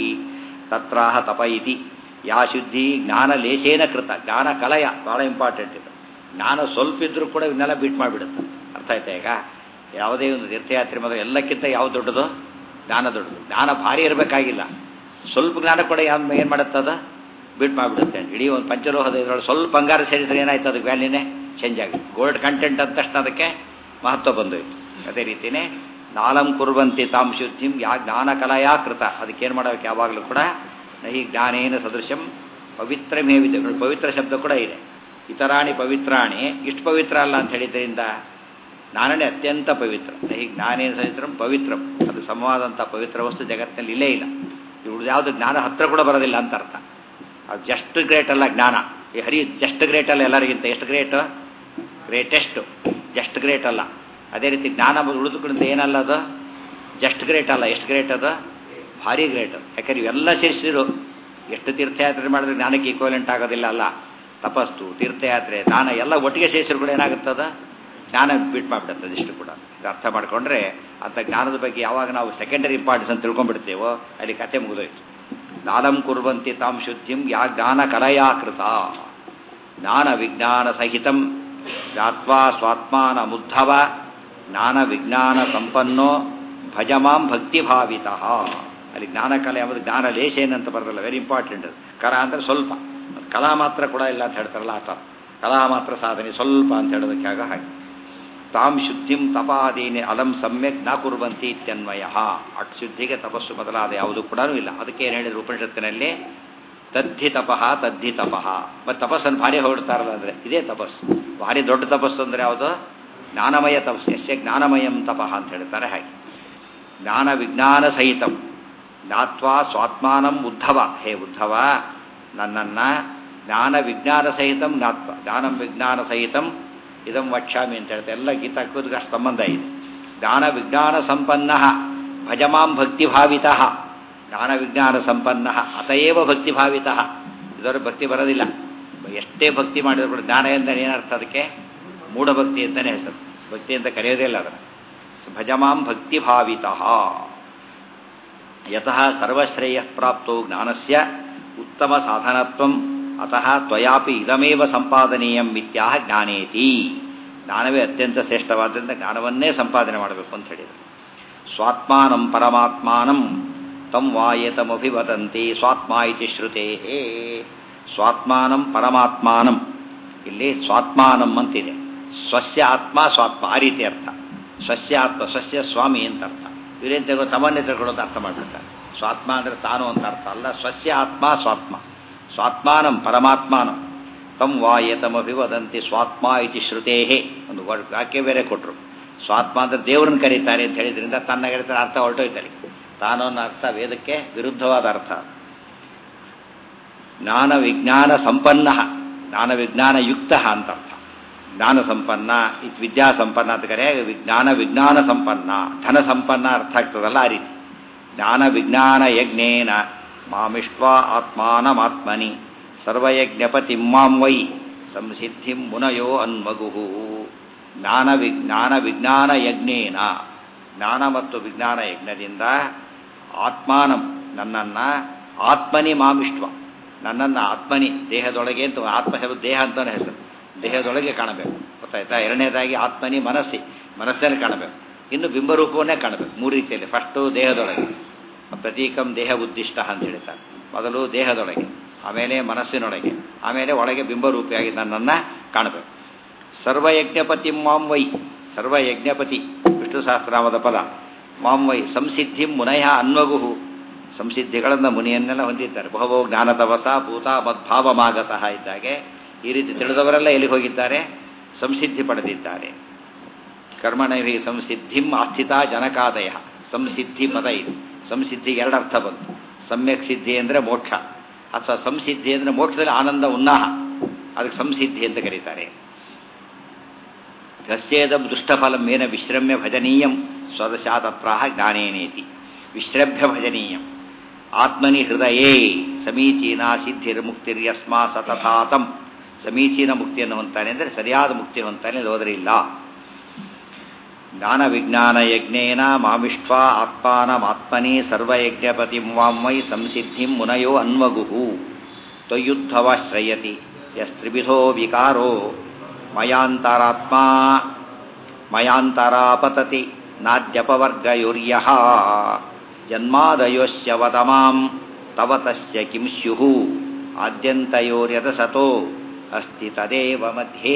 ತತ್ರಾಹ ತಪ ಇತಿ ಯಾ ಶುದ್ಧಿ ಜ್ಞಾನ ಲೇಸೇನ ಕೃತ ಜ್ಞಾನ ಕಲಯ ಬಹಳ ಇಂಪಾರ್ಟೆಂಟ್ ಇದು ಜ್ಞಾನ ಸ್ವಲ್ಪ ಇದ್ರೂ ಕೂಡ ಇವನ್ನೆಲ್ಲ ಬೀಟ್ ಮಾಡಿಬಿಡುತ್ತೆ ಅರ್ಥ ಆಯ್ತಾ ಈಗ ಯಾವುದೇ ಒಂದು ತೀರ್ಥಯಾತ್ರೆ ಮೊದಲು ಎಲ್ಲಕ್ಕಿಂತ ಯಾವ್ದು ದೊಡ್ಡದು ಜ್ಞಾನ ದೊಡ್ಡದು ಜ್ಞಾನ ಭಾರಿ ಇರಬೇಕಾಗಿಲ್ಲ ಸ್ವಲ್ಪ ಜ್ಞಾನ ಕೂಡ ಯಾವ ಏನು ಮಾಡುತ್ತದ ಬೀಟ್ ಮಾಡಿಬಿಡುತ್ತೆ ಇಡೀ ಒಂದು ಪಂಚಲೋಹದ ಇದರೊಳಗೆ ಸ್ವಲ್ಪ ಬಂಗಾರ ಸೇರಿದ್ರೆ ಏನಾಯ್ತು ಅದಕ್ಕೆ ವ್ಯಾಲ್ಯೂನೇ ಚೇಂಜ್ ಆಗಿದೆ ಗೋಲ್ಡ್ ಕಂಟೆಂಟ್ ಅಂತ ತಕ್ಷಣ ಅದಕ್ಕೆ ಮಹತ್ವ ಬಂದೋಯ್ತು ಅದೇ ರೀತಿಯೇ ನಾಲಂ ಕುರ್ವಂತಿ ತಾಂ ಶುದ್ಧಿಂ ಯಾ ಜ್ಞಾನ ಕಲಯಾ ಕೃತ ಅದಕ್ಕೇನು ಮಾಡಬೇಕು ಯಾವಾಗಲೂ ಕೂಡ ನಹಿ ಜ್ಞಾನೇನ ಸದೃಶಂ ಪವಿತ್ರಮೇವಿದೆ ನೋಡಿ, ಪವಿತ್ರ ಶಬ್ದ ಕೂಡ ಇದೆ ಇತರಾಣಿ ಪವಿತ್ರಾಣಿ ಇಷ್ಟು ಪವಿತ್ರ ಅಲ್ಲ ಅಂತ ಹೇಳಿದ್ರಿಂದ ಜ್ಞಾನನೇ ಅತ್ಯಂತ ಪವಿತ್ರ ನಹಿ ಜ್ಞಾನೇನ ಸಹಿತ್ರಂ ಪವಿತ್ರಂ ಅದು ಸಮವಾದಂಥ ಪವಿತ್ರ ವಸ್ತು ಜಗತ್ತಿನಲ್ಲಿ ಇಲ್ಲೇ ಇಲ್ಲ ಇವ್ರದ್ದು ಯಾವುದು ಜ್ಞಾನ ಹತ್ರ ಕೂಡ ಬರೋದಿಲ್ಲ ಅಂತ ಅರ್ಥ ಅದು ಜಸ್ಟ್ ಗ್ರೇಟ್ ಅಲ್ಲ ಜ್ಞಾನ ಈ ಹರಿ ಜಸ್ಟ್ ಗ್ರೇಟ್ ಅಲ್ಲ ಎಲ್ಲರಿಗಿಂತ ಎಷ್ಟು ಗ್ರೇಟ್ ಗ್ರೇಟೆಸ್ಟ್ ಜಸ್ಟ್ ಗ್ರೇಟ್ ಅಲ್ಲ ಅದೇ ರೀತಿ ಜ್ಞಾನ ಉಳಿದುಕೊಂಡು ಏನಲ್ಲ ಅದು ಜಸ್ಟ್ ಗ್ರೇಟ್ ಅಲ್ಲ ಎಷ್ಟು ಗ್ರೇಟ್ ಅದು ಭಾರಿ ಗ್ರೇಟ್ ಅದು ಯಾಕಂದ್ರೆ ಇವೆಲ್ಲ ಸೇರಿಸಿರು ಎಷ್ಟು ತೀರ್ಥಯಾತ್ರೆ ಮಾಡಿದ್ರೆ ಜ್ಞಾನಕ್ಕೆ ಈಕ್ವಲೆಂಟ್ ಆಗೋದಿಲ್ಲ ಅಲ್ಲ ತಪಸ್ಸು ತೀರ್ಥಯಾತ್ರೆ ದಾನ ಎಲ್ಲ ಒಟ್ಟಿಗೆ ಸೇರಿಸಿರು ಕೂಡ ಏನಾಗುತ್ತದ ಜ್ಞಾನ ಬಿಟ್ ಮಾಡಿಬಿಡುತ್ತದೆ ಇಷ್ಟು ಕೂಡ ಇದು ಅರ್ಥ ಮಾಡ್ಕೊಂಡ್ರೆ ಅಂಥ ಜ್ಞಾನದ ಬಗ್ಗೆ ಯಾವಾಗ ನಾವು ಸೆಕೆಂಡರಿ ಇಂಪಾರ್ಟೆನ್ಸ್ ಅಂತ ತಿಳ್ಕೊಂಡ್ಬಿಡ್ತೇವೋ ಅಲ್ಲಿ ಕತೆ ಮುಗಿದೋಯ್ತು ದಾನಂ ಕುರ್ವಂತಿ ತಾಂ ಶುದ್ಧಿಂ ಯಾ ಜ್ಞಾನ ಕಲಯಾ ಕೃತ ಜ್ಞಾನ ವಿಜ್ಞಾನ ಸಹಿತಂ ಜಾತ್ವಾ ಸ್ವಾತ್ಮಾನ ಮುದ್ಧವ ಜ್ಞಾನ ವಿಜ್ಞಾನ ಸಂಪನ್ನೋ ಭಜಮಾಂ ಭಕ್ತಿಭಾವಿತ ಅಲ್ಲಿ ಜ್ಞಾನ ಕಲೆ ಎಂಬುದು ಜ್ಞಾನ ಲೇಷ ಏನಂತ ಬರೋದಲ್ಲ ವೆರಿ ಇಂಪಾರ್ಟೆಂಟ್ ಅದು ಕಲಾ ಅಂದರೆ ಸ್ವಲ್ಪ ಕಲಾ ಮಾತ್ರ ಕೂಡ ಇಲ್ಲ ಅಂತ ಹೇಳ್ತಾರಲ್ಲ ಆತ ಕಲಾ ಮಾತ್ರ ಸಾಧನೆ ಸ್ವಲ್ಪ ಅಂತ ಹೇಳೋದಕ್ಕೆ ಆಗ ಹಾಗೆ ತಾಂ ಶುದ್ಧಿಂ ತಪಾದೀನಿ ಅಲಂ ಸಮ್ಯಕ್ ನ ಕುರ್ವಂತಿ ಇತ್ಯನ್ವಯ ಅಟ್ ಶುದ್ಧಿಗೆ ತಪಸ್ಸು ಮೊದಲಾದ ಯಾವುದು ಕೂಡ ಇಲ್ಲ ಅದಕ್ಕೆ ಏನು ಹೇಳಿದ್ರು ಉಪನಿಷತ್ತಿನಲ್ಲಿ ತದ್ಧಿ ತಪಃ ತದ್ಧಿ ತಪಃ ಮತ್ತು ತಪಸ್ಸನ್ನು ಭಾರಿ ಹೊರಡ್ತಾರಲ್ಲ ಅಂದರೆ ಇದೇ ತಪಸ್ಸು ಭಾರಿ ದೊಡ್ಡ ತಪಸ್ಸು ಅಂದರೆ ಯಾವುದು ಜ್ಞಾನಮಯ ತಪಸ್ಸು ಯಶ್ಯ ಜ್ಞಾನಮಯಂ ತಪಃ ಅಂತ ಹೇಳ್ತಾರೆ ಹಾಗೆ ಜ್ಞಾನ ವಿಜ್ಞಾನ ಸಹಿತಂ ಜ್ಞಾತ್ವಾ ಸ್ವಾತ್ಮಾನಂ ಉದ್ಧವ ಹೇ ಉದ್ಧವ ನನ್ನನ್ನು ಜ್ಞಾನ ವಿಜ್ಞಾನ ಸಹಿತಂ ಜ್ಞಾತ್ವ ಜ್ಞಾನಂ ವಿಜ್ಞಾನ ಸಹಿತಂ ಇದಂ ವಕ್ಷ್ಯಾಮಿ ಅಂತ ಹೇಳ್ತಾರೆ ಎಲ್ಲ ಗೀತಾಕ್ಕೂ ಅಷ್ಟು ಸಂಬಂಧ ಇದೆ ಜ್ಞಾನ ವಿಜ್ಞಾನ ಸಂಪನ್ನ ಭಜಮಾಂ ಭಕ್ತಿಭಾವಿತ ಜ್ಞಾನ ವಿಜ್ಞಾನ ಸಂಪನ್ನ ಅತಯೇವ ಭಕ್ತಿಭಾವಿತ ಇದರ ಭಕ್ತಿ ಬರೋದಿಲ್ಲ ಎಷ್ಟೇ ಭಕ್ತಿ ಮಾಡಿದ್ರು ಕೂಡ ಜ್ಞಾನ ಎಂದರೆ ಏನರ್ಥ ಅದಕ್ಕೆ ಮೂಢಭಕ್ತಿ ಅಂತಲೇ ಹೆಸರು ಭಕ್ತಿ ಅಂತ ಕರೆಯೋದೇ ಇಲ್ಲ ಅದನ್ನು ಭಜಮಾಂ ಭಕ್ತಿಭಾವಿತ ಯತಃ ಸರ್ವಶ್ರೇಯ ಪ್ರಾಪ್ತೋ ಜ್ಞಾನಸ್ಯ ಉತ್ತಮ ಸಾಧನತ್ವಂ ಅತಃ ತ್ವಯಾಪಿ ಇದಮೇವ ಸಂಪಾದನೀಯಂ ಮಿತ್ಯಾಹ ಜ್ಞಾನೇತಿ ಜ್ಞಾನವೇ ಅತ್ಯಂತ ಶ್ರೇಷ್ಠವಾದ್ದರಿಂದ ಜ್ಞಾನವನ್ನೇ ಸಂಪಾದನೆ ಮಾಡಬೇಕು ಅಂತ ಹೇಳಿದರು ಸ್ವಾತ್ಮಾನಂ ಪರಮಾತ್ಮಾನಂ ತಂ ವಾಯೇತಮಭಿವದಂತಿ ಸ್ವಾತ್ಮ ಇತಿ ಶ್ರುತೇ ಸ್ವಾತ್ಮಾನಂ ಪರಮಾತ್ಮಾನಂ ಇಲ್ಲಿ ಸ್ವಾತ್ಮಾನಂ ಅಂತಿದೆ ಸ್ವಸ್ಯ ಆತ್ಮ ಸ್ವಾತ್ಮ ಆ ರೀತಿ ಅರ್ಥ ಸ್ವಸ್ಯ ಆತ್ಮ ಸ್ವಸ್ಯ ಸ್ವಾಮಿ ಅಂತ ಅರ್ಥ ಇವರೇನು ತಗೋ ತಮ್ಮನ್ನೇ ತಗೊಳ್ಳೋದು ಅರ್ಥ ಮಾಡ್ಬಿಡ್ತಾರೆ ಸ್ವಾತ್ಮ ಅಂದರೆ ತಾನು ಅಂತ ಅರ್ಥ ಅಲ್ಲ ಸ್ವಸ್ಯ ಆತ್ಮ ಸ್ವಾತ್ಮ ಸ್ವಾತ್ಮಾನಂ ಪರಮಾತ್ಮಾನಂ ತಂ ವಾಯೇತಮಭಿವದಂತಿ ಸ್ವಾತ್ಮ ಇತಿ ಶ್ರುತೇಹೇ ಒಂದು ವರ್ಡ್ ವಾಕ್ಯ ಬೇರೆ ಕೊಟ್ಟರು ಸ್ವಾತ್ಮ ಅಂದರೆ ದೇವರನ್ನು ಕರೀತಾರೆ ಅಂತ ಹೇಳಿದ್ರಿಂದ ತನ್ನ ಕರೀತಾರೆ ಅರ್ಥ ಹೊರಟೋಯ್ತಾರೆ ತಾನು ಅನ್ನೋ ಅರ್ಥ ವೇದಕ್ಕೆ ವಿರುದ್ಧವಾದ ಅರ್ಥ ಜ್ಞಾನ ವಿಜ್ಞಾನ ಸಂಪನ್ನ ಜ್ಞಾನ ವಿಜ್ಞಾನ ಯುಕ್ತ ಅಂತ ಅರ್ಥ ಜ್ಞಾನ ಸಂಪನ್ನ ಇದು ವಿದ್ಯಾ ಸಂಪನ್ನ ಅಂತ ಕರೆ ಜ್ಞಾನ ವಿಜ್ಞಾನ ಸಂಪನ್ನ ಧನ ಸಂಪನ್ನ ಅರ್ಥ ಆಗ್ತದಲ್ಲ ಆ ರೀತಿ ಜ್ಞಾನ ವಿಜ್ಞಾನ ಯಜ್ಞೇನ ಮಾಮಿಷ್ಟ್ವ ಆತ್ಮಾನಮಾತ್ಮನಿ ಸರ್ವಯಜ್ಞಪತಿ ಮಾಂ ವೈ ಸಂಸಿದ್ಧಿಂ ಮುನಯೋ ಅನ್ಮಗು ಜ್ಞಾನ ವಿಜ್ಞಾನ ವಿಜ್ಞಾನ ಯಜ್ಞೇನ ಜ್ಞಾನ ಮತ್ತು ವಿಜ್ಞಾನ ಯಜ್ಞದಿಂದ ಆತ್ಮಾನಂ ನನ್ನನ್ನು ಆತ್ಮನಿ ಮಾಮಿಷ್ಟ್ವ ನನ್ನನ್ನು ಆತ್ಮನಿ ದೇಹದೊಳಗೆ ಅಂತ ಆತ್ಮ ಶಬ್ದ ದೇಹ ಅಂತಾನೆ ಹೆಸರು ದೇಹದೊಳಗೆ ಕಾಣಬೇಕು ಗೊತ್ತಾಯ್ತಾ ಎರಡನೇದಾಗಿ ಆತ್ಮನಿ ಮನಸ್ಸಿ ಮನಸ್ಸಲ್ಲಿ ಕಾಣಬೇಕು ಇನ್ನು ಬಿಂಬರೂಪವನ್ನೇ ಕಾಣಬೇಕು ಮೂರು ರೀತಿಯಲ್ಲಿ ಫಸ್ಟು ದೇಹದೊಳಗೆ ಪ್ರತೀಕಂ ದೇಹ ಉದ್ದಿಷ್ಟ ಅಂತ ಹೇಳ್ತಾರೆ ಮೊದಲು ದೇಹದೊಳಗೆ ಆಮೇಲೆ ಮನಸ್ಸಿನೊಳಗೆ ಆಮೇಲೆ ಒಳಗೆ ಬಿಂಬರೂಪಿಯಾಗಿ ನನ್ನನ್ನು ಕಾಣಬೇಕು ಸರ್ವಯಜ್ಞಪತಿ ಮಾಂ ವೈ ಸರ್ವಯಜ್ಞಪತಿ ವಿಷ್ಣು ಸಹಸ್ರನಾಮದ ಪದ ಮಾಂ ವೈ ಸಂಸಿದ್ಧಿಂ ಮುನಯ ಅನ್ವಗುಹು ಸಂಸಿದ್ಧಿಗಳನ್ನು ಮುನಿಯನ್ನೆಲ್ಲ ಹೊಂದಿದ್ದಾರೆ ಬಹುಭೋ ಜ್ಞಾನ ತಪಸ ಭೂತ ಮದ್ಭಾವಮಾಗತಃ ಇದ್ದಾಗೆ ಈ ರೀತಿ ತಿಳಿದವರೆಲ್ಲ ಎಲ್ಲಿಗೆ ಹೋಗಿದ್ದಾರೆ ಸಂಸಿದ್ಧಿ ಪಡೆದಿದ್ದಾರೆ ಕರ್ಮಣವಿ ಸಂಸಿದ್ಧಿಂ ಆಸ್ಥಿತ ಜನಕಾದಯ ಸಂಸಿದ್ಧಿ ಪದ ಇದು ಸಂಸಿದ್ಧಿಗೆ ಎರಡು ಅರ್ಥ ಬಂತು ಸಮ್ಯಕ್ ಸಿದ್ಧಿ ಅಂದರೆ ಮೋಕ್ಷ ಅಥವಾ ಸಂಸಿದ್ಧಿ ಅಂದರೆ ಮೋಕ್ಷದಲ್ಲಿ ಆನಂದ ಉನ್ನಾಹ ಅದಕ್ಕೆ ಸಂಸಿದ್ಧಿ ಅಂತ ಕರೀತಾರೆ ಗಸ್ಯೇದಂ ದುಷ್ಟಫಲಂ ಏನ ವಿಶ್ರಮ್ಯ ಭಜನೀಯಂ ಸ್ವದಶಾತತ್ರಾಹ ಜ್ಞಾನೇನೇತಿ ವಿಶ್ರಭ್ಯ ಭಜನೀಯಂ ಆತ್ಮನಿ ಹೃದಯೇ ಸಮೀಚೀನ ಸಿದ್ಧಿರ್ಮುಕ್ತಿರ್ಯಸ್ಮಾ ಸತಥಾತಂ ಸಮೀಚೀನ ಮುಕ್ತಿಯನ್ನು ಹೊಂತಾನೆ ಅಂದರೆ ಸರಿಯಾದ ಮುಕ್ತಿ ಹೊಂತಾನೆ ಹೋದರಿಲ್ಲ ಜ್ಞಾನ ವಿಜ್ಞಾನ ಯಜ್ಞೇನ ಮಾಮಿಷ್ಟ್ವ ಆತ್ಮಾನಮಾತ್ಮನಿ ಸರ್ವಯಜ್ಞಪತಿ ವಾಮೈ ಸಂಸಿದ್ಧಿಂ ಮುನಯೋ ಅನ್ವಗುಹು ತ್ವಯುದ್ಧವಾಶ್ರಯತಿ ಯಸ್ತ್ರಿವಿಧೋ ವಿಕಾರೋ ಮಯಾಂತರಾತ್ಮ ಮಯಾಂತರಾಪತತಿ ನಾದ್ಯಪವರ್ಗಯುರ್ಯ ಜನ್ಮಾದಯೋಶ್ಯ ವದಮಾಂ ತವ ತಸ್ಯ ಕಿಂ ಸ್ಯುಃ ಆದ್ಯಂತಯೋರ್ಯದಸತೋ ಅಸ್ತಿ ತದೇವ ಮಧ್ಯೆ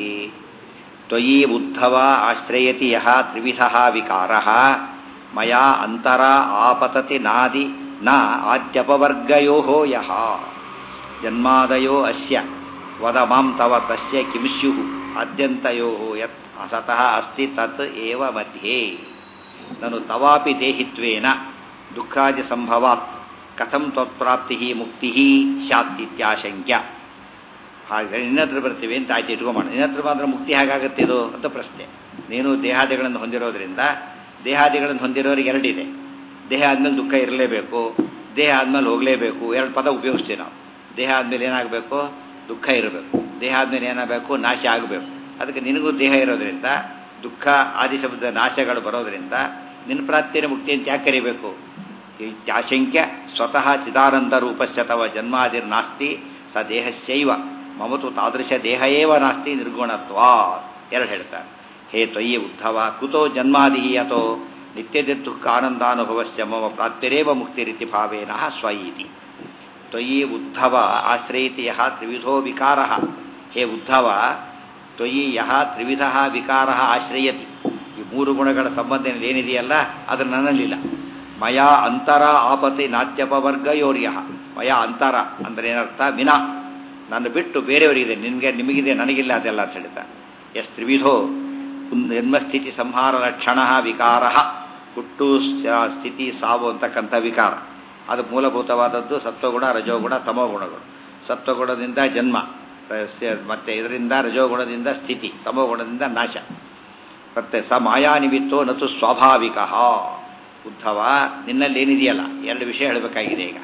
ತ್ವಯಿ ಉದ್ಧವ ಆಶ್ರಯತಿ ಯಹ ತ್ರಿವಿಧಃ ವಿಕಾರಃ ಮಯಾ ಅಂತರ ಆಪತತಿ ನಾದಿ ನ ಆದ್ಯಪವರ್ಗಯೋಃ ಯಹ ಜನ್ಮಾದಯೋ ಅಸ್ಯ ವದ ಮಾಂ ತವ ತಸ್ಯ ಕಿಂ ಸ್ಯುಃ ಆದ್ಯಂತಯೋಃ ಯತ್ ಅಸತಃ ಅಸ್ತಿ ತತ್ ಏವ ಮಧ್ಯೆ ನನು ತವಾಪಿ ದೇಹಿತ್ವೇನ ದುಃಖಾದಿ ಸಂಭವಾತ್ ಕಥಂ ತ್ವತ್ಪ್ರಾಪ್ತಿ ಮುಕ್ತಿ ಸ್ಯಾತ್ ಇತ್ಯಾಶಂಕ್ಯ ಹಾಗೆ ನಿನ್ನ ಹತ್ರ ಬರ್ತೀವಿ ಅಂತ ಆಯ್ತು ಇಟ್ಕೊಂಬೋಣ ನಿನ್ನ ಹತ್ರ ಮಾತ್ರ ಮುಕ್ತಿ ಹೇಗಾಗುತ್ತೆ ಇದು ಅಂತ ಪ್ರಶ್ನೆ ನೀನು ದೇಹಾದಿಗಳನ್ನು ಹೊಂದಿರೋದ್ರಿಂದ ದೇಹಾದಿಗಳನ್ನು ಹೊಂದಿರೋರಿಗೆ ಎರಡಿದೆ ದೇಹ ಆದಮೇಲೆ ದುಃಖ ಇರಲೇಬೇಕು ದೇಹ ಆದಮೇಲೆ ಹೋಗಲೇಬೇಕು ಎರಡು ಪದ ಉಪಯೋಗಿಸ್ತೀವಿ ನಾವು ದೇಹ ಆದಮೇಲೆ ಏನಾಗಬೇಕು ದುಃಖ ಇರಬೇಕು ದೇಹ ಆದಮೇಲೆ ಏನಾಗಬೇಕು ನಾಶ ಆಗಬೇಕು ಅದಕ್ಕೆ ನಿನಗೂ ದೇಹ ಇರೋದ್ರಿಂದ ದುಃಖ ಆದಿ ಶಬ್ದ ನಾಶಗಳು ಬರೋದ್ರಿಂದ ನಿನ್ನ ಪ್ರಾಪ್ತಿಯ ಮುಕ್ತಿ ಅಂತ ಯಾಕೆ ಕರಿಬೇಕು ಇತ್ಯಾಶಂಕ್ಯ ಸ್ವತಃ ಚಿದಾನಂದ ರೂಪಸ್ಯ ತವ ಜನ್ಮಾದಿರ್ನಾಸ್ತಿ ಸ ದೇಹಸ್ಯೈವ ಮಮತು ತಾದೃಶ ದೇಹ ಏವ ನಾಸ್ತಿ ನಿರ್ಗುಣತ್ವಾ ಎರಡು ಹೇಳ್ತಾರೆ ಹೇ ತ್ವಯಿ ಉದ್ಧವ ಕುತೋ ಜನ್ಮಾದಿ ಅಥೋ ನಿತ್ಯದ ದುಃಖ ಆನಂದಾನುಭವಸ್ಯ ಮಮ ಪ್ರಾಪ್ತಿರೇವ ಮುಕ್ತಿರಿತಿ ಭಾವೇನ ಸ್ವಯಿತಿ ತ್ವಯಿ ಉದ್ಧವ ಆಶ್ರಯಿತಿ ಯಹ ತ್ರಿವಿಧೋ ವಿಕಾರ ಹೇ ಉದ್ಧವ ತ್ವಯಿ ಯಹ ತ್ರಿವಿಧ ವಿಕಾರ ಆಶ್ರಯತಿ ಈ ಮೂರು ಗುಣಗಳ ಸಂಬಂಧ ಏನಿದೆಯಲ್ಲ ಅದು ನನ್ನಲ್ಲಿಲ್ಲ ಮಯಾ ಅಂತರ ಆಪತಿ ನಾಟ್ಯಪವರ್ಗಯೋರ್ಯ ಮಯಾ ಅಂತರ ಅಂದ್ರೆ ಏನರ್ಥ ವಿನಾ ನನ್ನ ಬಿಟ್ಟು ಬೇರೆಯವರಿಗಿದೆ ನಿನಗೆ ನಿಮಗಿದೆ ನನಗಿಲ್ಲ ಅದೆಲ್ಲ ಅಂತ ಹೇಳ್ತಾರೆ ಎಸ್ ತ್ರಿವಿಧೋ ಜನ್ಮಸ್ಥಿತಿ ಸಂಹಾರ ಲಕ್ಷಣ ವಿಕಾರ ಹುಟ್ಟು ಸ್ಥಿತಿ ಸಾವು ಅಂತಕ್ಕಂಥ ವಿಕಾರ ಅದು ಮೂಲಭೂತವಾದದ್ದು ಸತ್ವಗುಣ ರಜೋಗುಣ ತಮೋಗುಣಗಳು ಸತ್ವಗುಣದಿಂದ ಜನ್ಮ ಮತ್ತೆ ಇದರಿಂದ ರಜೋಗುಣದಿಂದ ಸ್ಥಿತಿ ತಮೋಗುಣದಿಂದ ನಾಶ ಮತ್ತೆ ಸ ಮಾಯಾನಿಮಿತ್ತೋ ನತು ಸ್ವಾಭಾವಿಕ ಉದ್ಧವ ನಿನ್ನಲ್ಲಿ ಏನಿದೆಯಲ್ಲ ಎರಡು ವಿಷಯ ಹೇಳಬೇಕಾಗಿದೆ ಈಗ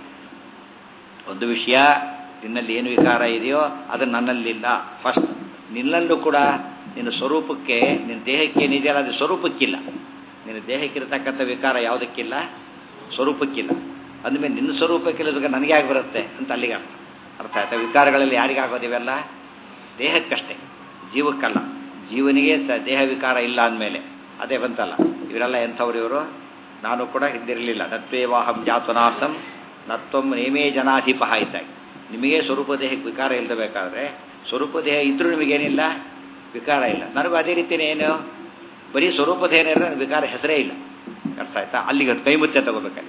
ಒಂದು ವಿಷಯ ನಿನ್ನಲ್ಲಿ ಏನು ವಿಕಾರ ಇದೆಯೋ ಅದು ನನ್ನಲ್ಲಿಲ್ಲ ಫಸ್ಟ್ ನಿನ್ನಲ್ಲೂ ಕೂಡ ನಿನ್ನ ಸ್ವರೂಪಕ್ಕೆ ನಿನ್ನ ದೇಹಕ್ಕೆ ಏನಿದೆಯಲ್ಲ ಅದು ಸ್ವರೂಪಕ್ಕಿಲ್ಲ ನಿನ್ನ ದೇಹಕ್ಕಿರತಕ್ಕಂಥ ವಿಕಾರ ಯಾವುದಕ್ಕಿಲ್ಲ ಸ್ವರೂಪಕ್ಕಿಲ್ಲ ಅಂದಮೇಲೆ ನಿನ್ನ ಸ್ವರೂಪಕ್ಕಿಲ್ಲದಕ್ಕೆ ನನಗೆ ಆಗಿ ಬರುತ್ತೆ ಅಂತ ಅಲ್ಲಿಗೆ ಅರ್ಥ ಅರ್ಥ ಆಯ್ತಾ ವಿಕಾರಗಳಲ್ಲಿ ಯಾರಿಗಾಗೋದಿವೆಲ್ಲ ದೇಹಕ್ಕಷ್ಟೇ ಜೀವಕ್ಕಲ್ಲ ಜೀವನಿಗೆ ಸ ದೇಹ ವಿಕಾರ ಇಲ್ಲ ಅಂದಮೇಲೆ ಅದೇ ಬಂತಲ್ಲ ಇವರೆಲ್ಲ ಎಂಥವ್ರು ಇವರು ನಾನು ಕೂಡ ಹಿಂದಿರಲಿಲ್ಲ ನತ್ವೇವಾಹಂ ಜಾತುನಾಸಂ ನತ್ವಂ ನೇಮೇ ಜನಾಧಿಪ ಇದ್ದಾಗಿ ನಿಮಗೆ ಸ್ವರೂಪ ದೇಹಕ್ಕೆ ವಿಕಾರ ಇಲ್ಲದೆ ಬೇಕಾದ್ರೆ ಸ್ವರೂಪ ದೇಹ ಇದ್ರೂ ನಿಮಗೇನಿಲ್ಲ ವಿಕಾರ ಇಲ್ಲ ನನಗೂ ಅದೇ ರೀತಿಯೇ ಏನು ಬರೀ ಸ್ವರೂಪ ದೇಹ ನನಗೆ ವಿಕಾರ ಹೆಸರೇ ಇಲ್ಲ ಅರ್ಥ ಆಯ್ತಾ ಅಲ್ಲಿಗೆ ಕೈ ಮುಚ್ಚೆ ತಗೋಬೇಕಲ್ಲಿ